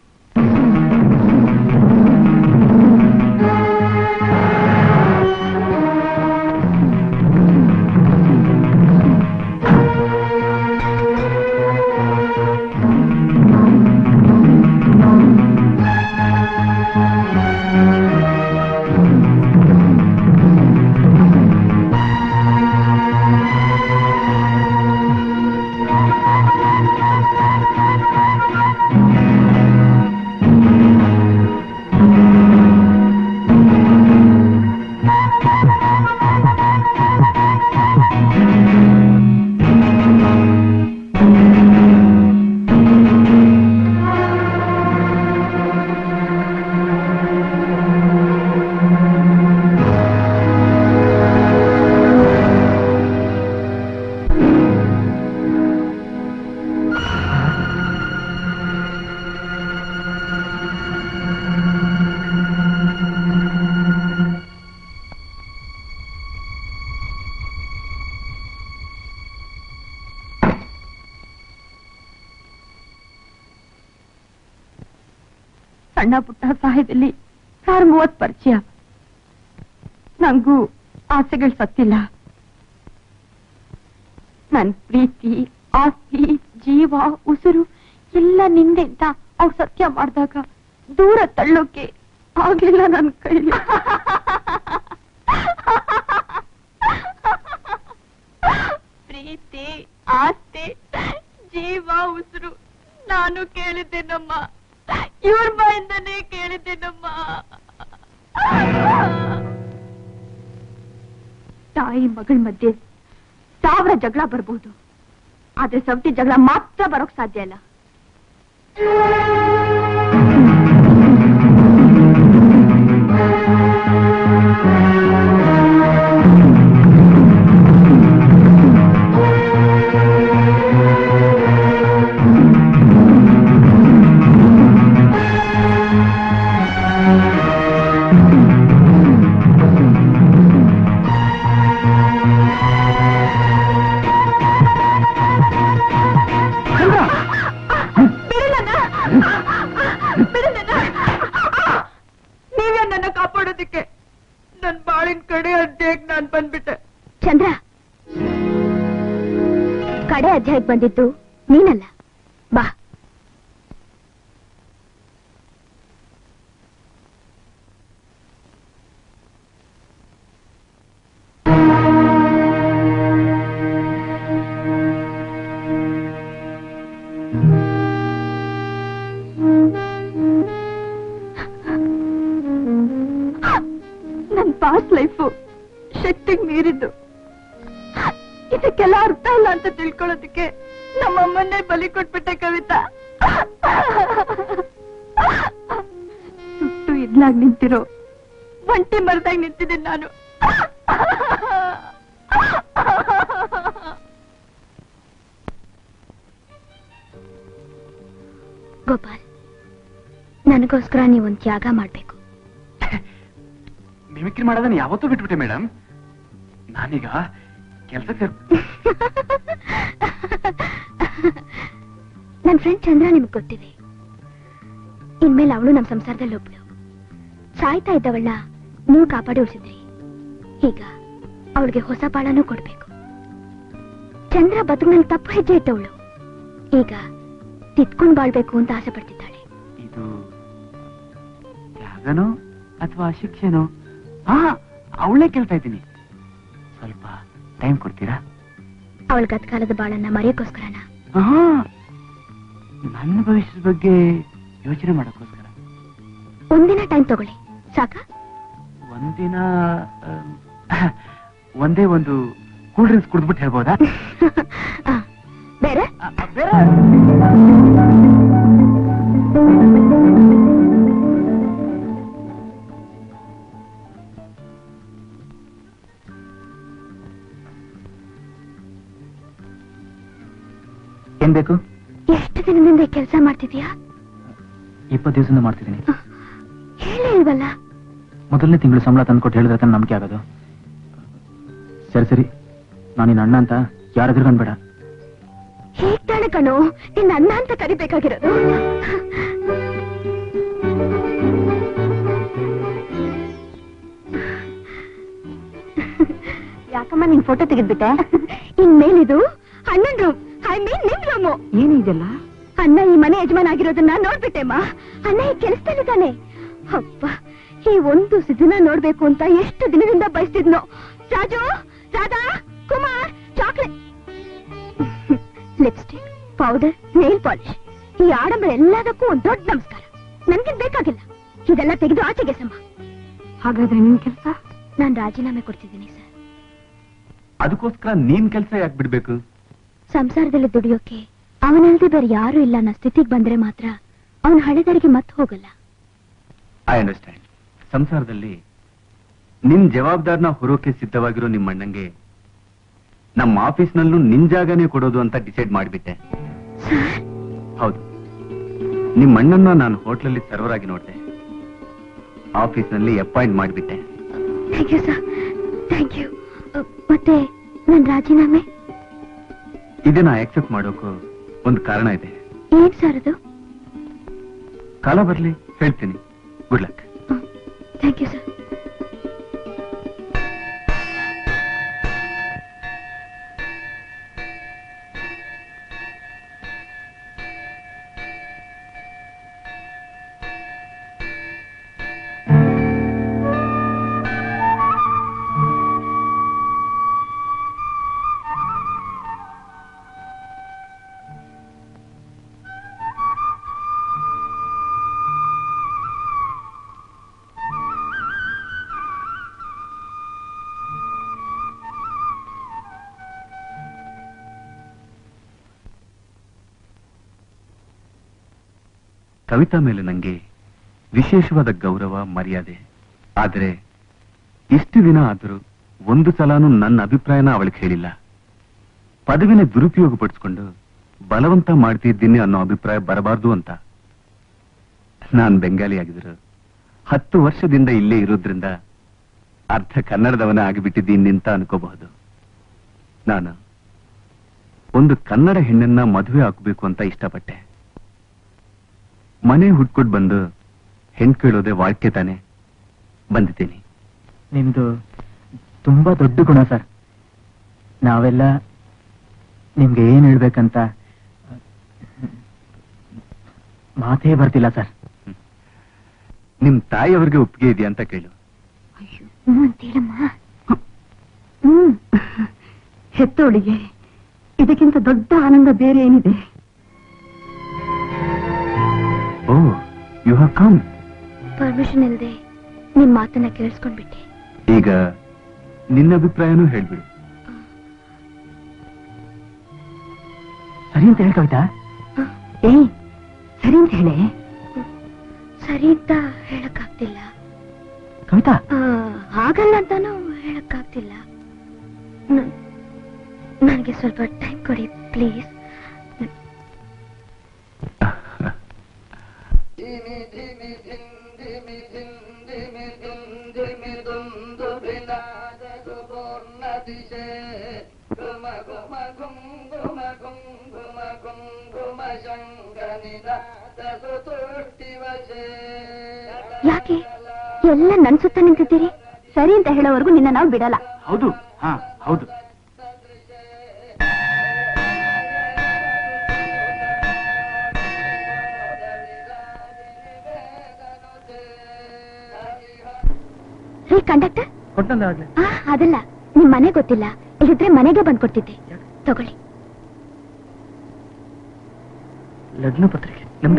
ಸಣ್ಣ ಪುಟ್ಟ ಸಹಾಯದಲ್ಲಿ ಪ್ರಾರಂಭವಾದ ಪರಿಚಯ ನಂಗೂ ಆಸೆಗಳು ಸತ್ತಿಲ್ಲ ನನ್ ಪ್ರೀತಿ ಆಸ್ತಿ ಜೀವ ಉಸಿರು ಎಲ್ಲ ನಿಂದೆ ಅಂತ ಅವ್ರು ಸತ್ಯ ಮಾಡಿದಾಗ ದೂರ ತಳ್ಳೋಕೆ ಆಗ್ಲಿಲ್ಲ ನನ್ ಕೈಲಿ ಪ್ರೀತಿ ಆಸ್ತಿ ಜೀವ ಉಸಿರು ನಾನು ಕೇಳಿದ್ದೇನಮ್ಮ ಇವ್ರ ಬಾಯಿಂದನೇ ಕೇಳಿದ್ದೇನಮ್ಮ ತಾಯಿ ಮಗಳ ಮಧ್ಯೆ ಸಾವಿರ ಜಗಳ ಬರ್ಬೋದು ಆದ್ರೆ ಸವತಿ ಜಗಳ ಮಾತ್ರ ಬರೋಕ್ ಸಾಧ್ಯ ಇಲ್ಲ ನೀವೇ ನನ್ನ ಕಾಪಾಡೋದಕ್ಕೆ ನನ್ ಬಾಳಿನ ಕಡೆ ಅಡ್ಡೇಗ್ ನಾನ್ ಬಂದ್ಬಿಟ್ಟೆ ಚಂದ್ರ ಕಡೆ ಅಧ್ಯಾಯಕ್ಕೆ ಬಂದಿದ್ದು ನೀನಲ್ಲ ಬಾ ನನ್ ಪಾಸ್ಟ್ ಲೈಫು ಶಕ್ತಿಗ್ ಮೀರಿದ್ದು ಇದಕ್ಕೆಲ್ಲ ಅರ್ಥ ಇಲ್ಲ ಅಂತ ತಿಳ್ಕೊಳ್ಳೋದಕ್ಕೆ ನಮ್ಮಮ್ಮನ್ನೇ ಬಲಿ ಕೊಟ್ಬಿಟ್ಟೆ ಕವಿತಾ ಸುಟ್ಟು ಇದ್ಲಾಗ್ ನಿಂತಿರೋ ಒಂಟಿ ಮರದಾಗ ನಿಂತಿದ್ದೀನಿ ನಾನು ಗೋಪಾಲ್ ನನಗೋಸ್ಕರ ನೀವೊಂದ್ ತ್ಯಾಗ ಮಾಡ್ಬೇಕು ಮಿಮಿಕ್ರಿ ಮಾಡೋದನ್ನ ಯಾವತ್ತೂ ಬಿಟ್ಬಿಟ್ಟೆ ಮೇಡಮ್ ನಾನೀಗ ಕೆಲ್ಸಕ್ಕೆ ಸೇರ್ ನನ್ ಫ್ರೆಂಡ್ ಚಂದ್ರ ನಿಮ್ಗೆ ಗೊತ್ತಿದೆ ಇನ್ಮೇಲೆ ಅವಳು ನಮ್ ಸಂಸಾರದಲ್ಲಿ ಒಬ್ಳು ಸಾಯ್ತಾ ಇದ್ದವಳನ್ನ ನೀವು ಕಾಪಾಡಿ ಉಳಿಸಿದ್ರಿ ಈಗ ಅವಳಿಗೆ ಹೊಸ ಬಾಳನೂ ಕೊಡ್ಬೇಕು ಚಂದ್ರ ಬದುಕಿನಲ್ಲಿ ತಪ್ಪು ಹೆಜ್ಜೆ ಇಟ್ಟವಳು ಈಗ ತಿದ್ಕೊಂಡ್ ಬಾಳ್ಬೇಕು ಅಂತ ಆಸೆ ಪಡ್ತಿದ್ದಾಳೆ ಇದು ತ್ಯಾಗನೋ ಅಥವಾ ಶಿಕ್ಷೆನೋ ಹಾ ಅವಳೇ ಕೇಳ್ತಾ ಇದ್ದೀನಿ ಸ್ವಲ್ಪ ಟೈಮ್ ಕೊಡ್ತೀರಾ ಅವಳ ಗತಕಾಲದ ಬಾಳನ್ನ ಮರೆಯೋಕ್ಕೋಸ್ಕರನ ಹಾ ನನ್ನ ಭವಿಷ್ಯದ ಬಗ್ಗೆ ಯೋಚನೆ ಮಾಡೋಕ್ಕೋಸ್ಕರ ಒಂದಿನ ಟೈಮ್ ತಗೊಳ್ಳಿ ಸಾಕ ಒಂದಿನ ಆ, ಒಂದೇ ಒಂದು ಕೂಲ್ ಡ್ರಿಂಕ್ಸ್ ಕುಡ್ದ್ಬಿಟ್ಟು ಹೇಳ್ಬೋದಾ ಆ, ಬೇರೆ ಆ, ಆ, ಬೇರೆ ಏನ್ ಬೇಕು ಎಷ್ಟು ದಿನದಿಂದ ಕೆಲಸ ಮಾಡ್ತಿದ್ಯಾ ಇಪ್ಪತ್ತು ದಿವಸದಿಂದ ಮಾಡ್ತಿದ್ದೀನಿ ಹೇಳೇ ಇಲ್ವಲ್ಲ ಮೊದಲನೇ ತಿಂಗಳು ಸಂಬಳ ತಂದ್ಕೊಟ್ಟು ಹೇಳಿದ್ರೆ ತಾನೇ ನಂಬಿಕೆ ಆಗೋದು ಸರಿ ಸರಿ ನಾನು ನಿನ್ನ ಅಣ್ಣ ಅಂತ ಯಾರು ಎದುರ್ಕೊಂಡ್ಬೇಡ ಹೇಗ್ ತಾನೆ ಕಣೋ ನಿನ್ನ ಅಣ್ಣ ಅಂತ ಕರಿಬೇಕಾಗಿರೋದು ಯಾಕಮ್ಮ ನಿನ್ ಫೋಟೋ ತೆಗೆದ್ಬಿಟ್ಟೆ ಇನ್ಮೇಲಿದು ಅಣ್ಣನ್ ರೂಮ್ ಐ ಮೀನ್ ನಿಮ್ ರೂಮು ಏನಿದೆಲ್ಲ ಅಣ್ಣ ಈ ಮನೆ ಯಜಮಾನ್ ಆಗಿರೋದನ್ನ ನೋಡ್ಬಿಟ್ಟೆಮ್ಮ ಅಣ್ಣ ಈ ಕೆಲಸದಲ್ಲಿದ್ದಾನೆ ಅಪ್ಪ ಈ ಒಂದು ದಿನ ನೋಡ್ಬೇಕು ಅಂತ ಎಷ್ಟು ದಿನದಿಂದ ಬಯಸ್ತಿದ್ನೋ Raju Radha Kumar chocolate lipstick powder nail polish ಈ ಆಡಂಬರ ಎಲ್ಲದಕ್ಕೂ ಒಂದ್ ದೊಡ್ಡ ನಮಸ್ಕಾರ ನನ್ಗೇನ್ ಬೇಕಾಗಿಲ್ಲ ಇದೆಲ್ಲ ತೆಗೆದು ಆಚೆಗೆ ಸಮ ಹಾಗಾದ್ರೆ ನಿನ್ ಕೆಲಸ ನಾನ್ ರಾಜೀನಾಮೆ ಕೊಡ್ತಿದ್ದೀನಿ ಸರ್ ಅದಕ್ಕೋಸ್ಕರ ನೀನ್ ಕೆಲಸ ಯಾಕೆ ಬಿಡ್ಬೇಕು ಸಂಸಾರದಲ್ಲಿ ದುಡಿಯೋಕೆ ಅವನಲ್ದೆ ಬೇರೆ ಯಾರು ಇಲ್ಲ ಅನ್ನೋ ಸ್ಥಿತಿಗೆ ಬಂದ್ರೆ ಮಾತ್ರ ಅವನ ಹಳೆದರಿಗೆ ಮತ್ತೆ ಹೋಗಲ್ಲ ಐ ಅಂಡರ್ಸ್ಟ್ಯಾಂಡ್ ಸಂಸಾರದಲ್ಲಿ ನಿನ್ ಜವಾಬ್ದಾರನ ಹೊರೋಕೆ ಸಿದ್ಧವಾಗಿರೋ ನಿಮ್ಮ ಅಣ್ಣಂಗೆ ನಮ್ಮ ಆಫೀಸ್ನಲ್ಲೂ ನಿನ್ ಜಾಗನೇ ಕೊಡೋದು ಅಂತ ಡಿಸೈಡ್ ಮಾಡಿಬಿಟ್ಟೆ ಹೌದು ನಿಮ್ಮ ಅಣ್ಣನ್ನ ನಾನು ಹೋಟ್ಲಲ್ಲಿ ಸರ್ವರ್ ಆಗಿ ನೋಡಿದೆ ಆಫೀಸ್ನಲ್ಲಿ ಅಪಾಯಿಂಟ್ ಮಾಡಿಬಿಟ್ಟೆ thank you sir thank you ಮತ್ತೆ ನನ್ ರಾಜೀನಾಮೆ ಇದನ್ನ ಆಕ್ಸೆಪ್ಟ್ ಮಾಡೋಕು ಒಂದು ಕಾರಣ ಇದೆ ಏನ್ ಸರ್ ಅದು ಕಾಲ ಬರ್ಲಿ ಹೇಳ್ತೀನಿ good luck thank you sir Kavitha ಮೇಲೆ ನಂಗೆ ವಿಶೇಷವಾದ ಗೌರವ ಮರ್ಯಾದೆ ಆದರೆ ಇಷ್ಟು ದಿನ ಆದರೂ ಒಂದು ಸಲಾನು ನನ್ನ ಅಭಿಪ್ರಾಯನ ಅವಳಿಗೆ ಹೇಳಿಲ್ಲ ಪದವಿನ ದುರುಪಯೋಗ ಪಡಿಸ್ಕೊಂಡು ಬಲವಂತ ಮಾಡ್ತಿದ್ದೀನಿ ಅನ್ನೋ ಅಭಿಪ್ರಾಯ ಬರಬಾರ್ದು ಅಂತ ನಾನ್ ಬೆಂಗಾಲಿ ಆಗಿದ್ರು ಹತ್ತು ವರ್ಷದಿಂದ ಇಲ್ಲೇ ಇರೋದ್ರಿಂದ ಅರ್ಧ ಕನ್ನಡದವನ ಆಗಿಬಿಟ್ಟಿದ್ದೀನಿ ಅಂತ ಅನ್ಕೋಬಹುದು ನಾನು ಒಂದು ಕನ್ನಡ ಹೆಣ್ಣನ್ನ ಮದುವೆ ಹಾಕಬೇಕು ಅಂತ ಇಷ್ಟಪಟ್ಟೆ ಮನೆ ಹುಡ್ಕೊಟ್ ಬಂದು ಹೆಣ್ ಕೇಳೋದೆ ವಾಕ್ಯ ತಾನೆ ಬಂದಿದ್ದೀನಿ ನಿಮ್ದು ತುಂಬಾ ದೊಡ್ಡ ಗುಣ ಸರ್ ನಾವೆಲ್ಲ ನಿಮ್ಗೆ ಏನ್ ಹೇಳ್ಬೇಕಂತ ಮಾತೇ ಬರ್ತಿಲ್ಲ ಸರ್ ನಿಮ್ ತಾಯಿಯವ್ರಿಗೆ ಒಪ್ಪಿಗೆ ಇದೆಯಾ ಅಂತ ಕೇಳು ಹ್ಞೂ ಅಂತೇಳಮ್ಮ ಹ್ಮ್ ಹೆತ್ತೋಳಿಗೆ ಇದಕ್ಕಿಂತ ದೊಡ್ಡ ಆನಂದ ಬೇರೆ ಏನಿದೆ oh you have come permission ಇಲ್ಲದೆ ನಿಮ್ ಮಾತನ್ನ ಕೇಳಿಸ್ಕೊಂಡ್ಬಿಟ್ಟೆ ಈಗ ನಿನ್ನ ಅಭಿಪ್ರಾಯನೂ ಹೇಳ್ಬಿಡು ಸರಿ ಅಂತ ಹೇಳಿ ಕವಿತಾ ಏ ಸರಿ ಅಂತ ಹೇಳಿ ಸರಿ ಅಂತ ಹೇಳಕ್ಕಾಗ್ತಿಲ್ಲ ಕವಿತಾ ಆ, ಹಾಗಲ್ಲ ಅಂತಾನು ಹೇಳಕ್ಕಾಗ್ತಿಲ್ಲ ನ- ನನಗೆ ಸ್ವಲ್ಪ ಟೈಮ್ ಕೊಡಿ ಪ್ಲೀಸ್ ಯಾಕೆ ಎಲ್ಲ ನನ್ ಸುತ್ತ ನಿಂತಿದ್ದೀರಿ ಸರಿ ಅಂತ ಹೇಳೋವರೆಗೂ ನಿನ್ನ ನಾವು ಬಿಡಲ್ಲ ಹೌದು ಹಾ ಹೌದು ರೀ ಕಂಡಕ್ಟರ್ ಕೊಟ್ಟಂದಾಗ್ಲಿ ಆ ಅದಲ್ಲ ನಿಮ್ ಮನೆ ಗೊತ್ತಿಲ್ಲ ಇಲ್ಲಿದ್ರೆ ಮನೆಗೆ ಬಂದ್ಕೊಡ್ತಿದ್ದೆ ತಗೊಳ್ಳಿ ಲಗ್ನ ಪತ್ರಿಕೆ ನಿಮ್ದ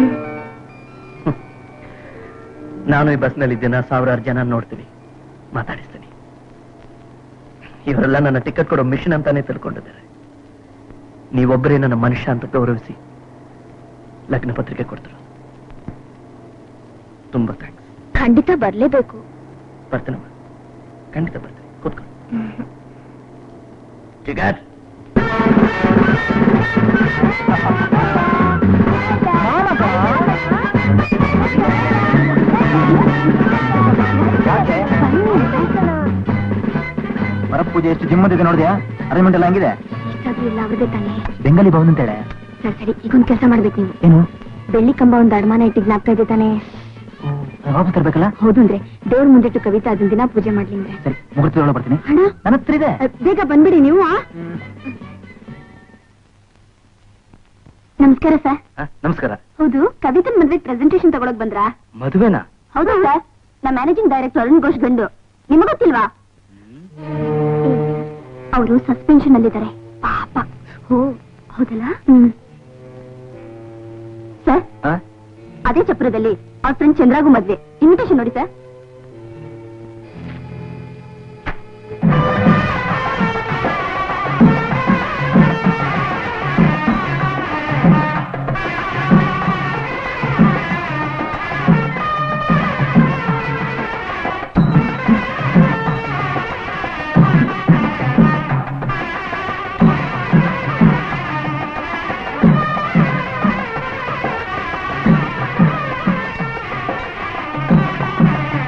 ನಾನು ಈ ಬಸ್ನಲ್ಲಿ ದಿನ ಸಾವಿರಾರು ಜನ ನೋಡ್ತೀನಿ ಮಾತಾಡಿಸ್ತೀನಿ ಇವರೆಲ್ಲ ನನ್ನ ಟಿಕೆಟ್ ಕೊಡೋ ಮಿಷನ್ ಅಂತಾನೆ ತಿಳ್ಕೊಂಡಿದ್ದಾರೆ ನೀವೊಬ್ಬರೇ ನನ್ನ ಮನುಷ್ಯ ಅಂತ ಗೌರವಿಸಿ ಲಗ್ನ ಪತ್ರಿಕೆ ಕೊಡ್ತಾರೆ ತುಂಬಾ ಥ್ಯಾಂಕ್ಸ್ ಖಂಡಿತ ಬರ್ಲೇಬೇಕು ಬರ್ತೀನಮ್ಮ ಖಂಡಿತ ಬರ್ತೀನಿ ಕೂತ್ಕೊಂಡು ಟಿಕೆಟ್ ವರಪೂಜೆ ಎಷ್ಟು ಜಿಮ್ಮದಿದೆ ನೋಡಿದ್ಯಾ ಅರೇಂಜ್ಮೆಂಟ್ ಎಲ್ಲ ಹಂಗಿದೆ ಇಷ್ಟಾದ್ರೂ ಇಲ್ಲ ಅವ್ರದೇ ತಾನೆ ಬೆಂಗಾಲಿ ಭವನ್ ಅಂತೇಳೆ ಸರಿ ಸರಿ ಈಗೊಂದು ಕೆಲಸ ಮಾಡ್ಬೇಕು ನೀವು ಏನು ಬೆಳ್ಳಿ ಕಂಬ ಒಂದು ಅಡಮಾನ ಇಟ್ಟಿಗೆ ಜ್ಞಾಪಕ ಇದೆ ತಾನೆ ವಾಪಸ್ ತರ್ಬೇಕಲ್ಲ ಹೌದು ಅಂದ್ರೆ ದೇವ್ರ ಮುಂದಿಟ್ಟು ಕವಿತಾ ಅದನ್ನ ದಿನ ಪೂಜೆ ಮಾಡ್ಲಿ ಅಂದ್ರೆ ಸರಿ ಮುಹೂರ್ತದೊಳಗೆ ಬರ್ತೀನಿ ಹಣ ನನ್ನ ಹತ್ರ ಇದೆ ಅ, ಬೇಗ ಬಂದ್ಬಿಡಿ ನೀವು ಆ? ನಮಸ್ಕಾರ ಸರ್ ನಮಸ್ಕಾರ ಹೌದು ಕವಿತನ್ ಮದ್ವೆ ಪ್ರೆಸೆಂಟೇಶನ್ ತಗೊಳಕ್ ಬಂದ್ರಾ ಮದುವೆನಾ ಹೌದು ಸರ್ ನಮ್ಮ ಮ್ಯಾನೇಜಿಂಗ್ ಡೈರೆಕ್ಟರ್ ಅರುಣ್ ಘೋಷ್ ಗಂಡು ನಿಮಗೆ ಗೊತ್ತಿಲ್ವಾ ಅವರು ಸಸ್ಪೆನ್ಷನ್ ಅಲ್ಲಿದ್ದಾರೆ ಪಾಪ ಓ ಹೌದಲ್ಲ ಹ್ಮ್ ಸರ್ ಆ? ಅದೇ ಚಪ್ರದಲ್ಲಿ ಅವ್ರ ಫ್ರೆಂಡ್ ಚಂದ್ರಾಗು ಮದ್ವೆ ಇನ್ವಿಟೇಷನ್ ನೋಡಿ ಸರ್ ಆ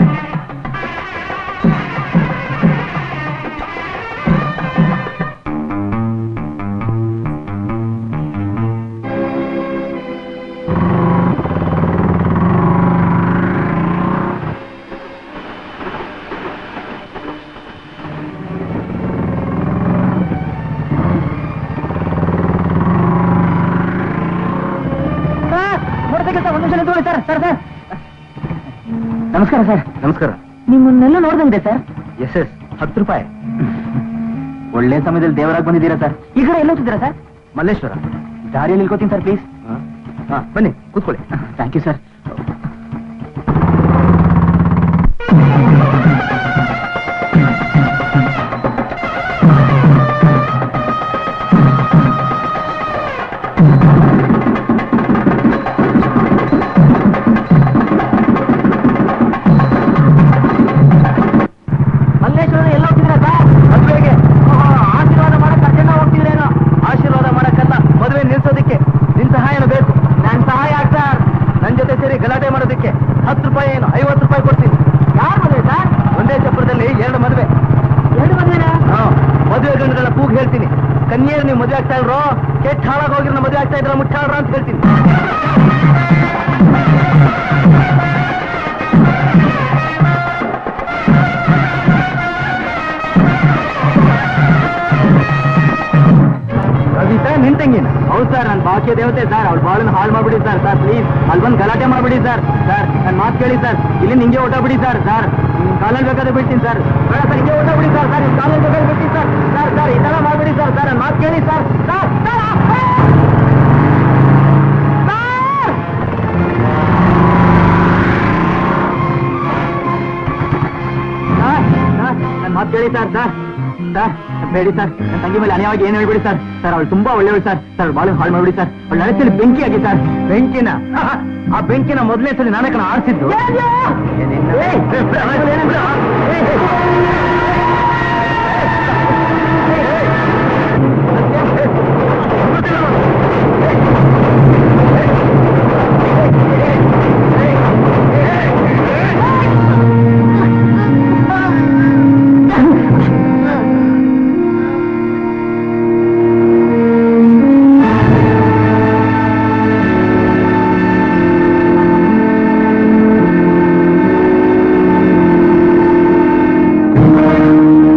ನಿಮಿಷ ತಗೊಳ್ಳಿ ಸರ್ ಸರ್ ಸರ್ ನಮಸ್ಕಾರ ಸರ್ ನಮಸ್ಕಾರ ನಿಮ್ಮನ್ನೆಲ್ಲ ನೋಡ್ದಂಗಿದೆ ಸರ್ ಎಸ್ ಎಸ್ ಹತ್ತು ರೂಪಾಯಿ ಒಳ್ಳೆ ಸಮಯದಲ್ಲಿ ದೇವರಾಗಿ ಬಂದಿದ್ದೀರಾ ಸರ್ ಈ ಕಡೆ ಎಲ್ಲ ಹೋಗ್ತಿದ್ದೀರಾ ಸರ್ ಮಲ್ಲೇಶ್ವರ ದಾರಿಯಲ್ಲಿ ನಿಲ್ಕೋತೀನಿ ಸರ್ ಪ್ಲೀಸ್ ಹಾ ಬನ್ನಿ ಕೂತ್ಕೊಳ್ಳಿ ಥ್ಯಾಂಕ್ ಯು ಸರ್ ಮಲ್ಲೇಶ್ವರ ಎಲ್ಲ ಹೋಗ್ತಿದ್ದೀರಾ ಸರ್ ಮದುವೆಗೆ ಆಶೀರ್ವಾದ ಮಾಡಕ್ ಅರ್ಜೆಂಟ್ ಹೋಗ್ತಿದ್ರೇನೋ ಆಶೀರ್ವಾದ ಮಾಡಕ್ಕಲ್ಲ ಮದುವೆ ನಿಲ್ಸೋದಿಕ್ಕೆ ನಿನ್ ಸಹಾಯನ ಬೇಕು ನನ್ ಸಹಾಯ ಸರ್ ನನ್ ಜೊತೆ ಸೇರಿ ಗಲಾಟೆ ಮಾಡೋದಿಕ್ಕೆ ಹತ್ತು ರೂಪಾಯಿ ಏನು ಐವತ್ತು ರೂಪಾಯಿ ಕೊಡ್ತೀನಿ ಯಾರು ಮದುವೆ ಸರ್ ಒಂದೇ ಚಪ್ಪರದಲ್ಲಿ ಎರಡು ಮದುವೆ ಎರಡು ಮದುವೆನಾ ಹಾ ಮದುವೆ ಗಂಡುಗಳ ಕೂಗ್ ಹೇಳ್ತೀನಿ ಕನ್ಯೆಯರು ನೀವು ಮದುವೆ ಆಗ್ತಾ ಇಲ್ರೋ ಕೆಟ್ಟ ಹಾಳಾಗಿ ಹೋಗಿರೋ ಮದುವೆ ಆಗ್ತಾ ಇದ್ರ ಮುಟ್ಟಾಳ್ರ ಅಂತ ಹೇಳ್ತೀನಿ ಕವಿತಾ ನಿನ್ ತಂಗಿನ ಹೌದು ಸರ್ ನನ್ನ ಬಾಕಿಯ ದೇವತೆ ಸರ್ ಅವ್ಳ ಬಾಳನ್ನ ಹಾಳು ಮಾಡ್ಬಿಡಿ ಸರ್ ಸರ್ ಪ್ಲೀಸ್ ಅಲ್ಲಿ ಬಂದು ಗಲಾಟೆ ಮಾಡ್ಬಿಡಿ ಸರ್ ಸರ್ ನನ್ನ ಮಾತು ಕೇಳಿ ಸರ್ ಇಲ್ಲಿ ನಿಂಗೆ ಊಟ ಬಿಡಿ ಸರ್ ಸರ್ ನಿಮ್ ಕಾಲಲ್ಲಿ ಬೇಕಾದ್ರೆ ಬಿಡ್ತೀನಿ ಸರ್ ಬೇಡ ಸರ್ ಹಿಂಗೆ ಊಟ ಬಿಡಿ ಸರ್ ಸರ್ ನಿಮ್ ಕಾಲಲ್ಲಿ ಬೇಕಾದ್ರೆ ಬಿಡ್ತೀನಿ ಸರ್ ಸರ್ ಸರ್ ಈ ತರ ಮಾಡ್ಬಿಡಿ ಸರ್ ಸರ್ ನನ್ನ ಮಾತು ಕೇಳಿ ಸರ್ ಸರ್ ಸರ್ ನನ್ನ ಮಾತು ಕೇಳಿ ಸರ್ ಸರ್ ಸರ್ ಬೇಡಿ ಸರ್ ನನ್ನ ತಂಗಿ ಮೇಲೆ ಅನ್ಯವಾಗಿ ಏನು ಹೇಳ್ಬಿಡಿ ಸರ್ ಸರ್ ಅವಳು ತುಂಬಾ ಒಳ್ಳೆಯವಳು ಸರ್ ಸರ್ ಬಾಳು ಹಾಳು ಮಾಡ್ಬಿಡಿ ಸರ್ ಅವಳು ನಡೆಸಲಿ ಬೆಂಕಿ ಆಗಿ ಸರ್ ಬೆಂಕಿನ ಆ ಬೆಂಕಿನ ಮೊದಲನೇ ಸಲ ನಾನೇ ಕಣ ಆರಿಸಿದ್ದು ಆ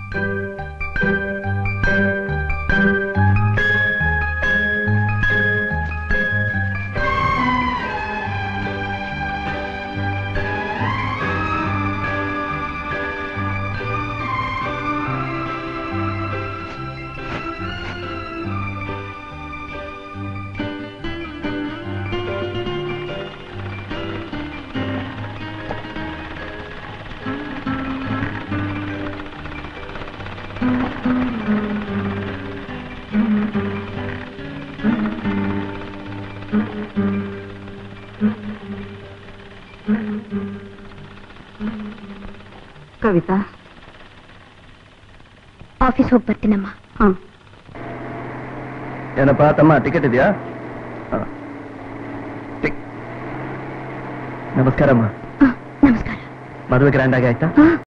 ಕವಿತಾ ಆಫೀಸ್ ಹೋಗಿ ಬರ್ತೀನಮ್ಮ ಹಾ ಏನಪ್ಪಾ ತಮ್ಮ ಟಿಕೆಟ್ ಇದೆಯಾ ಹ. ಟಿಕ್. ನಮಸ್ಕಾರಮ್ಮ ಹಾ, ನಮಸ್ಕಾರ ಮದುವೆ ಗ್ರ್ಯಾಂಡ್ ಆಗಿ ಆಯ್ತಾ ಹಾ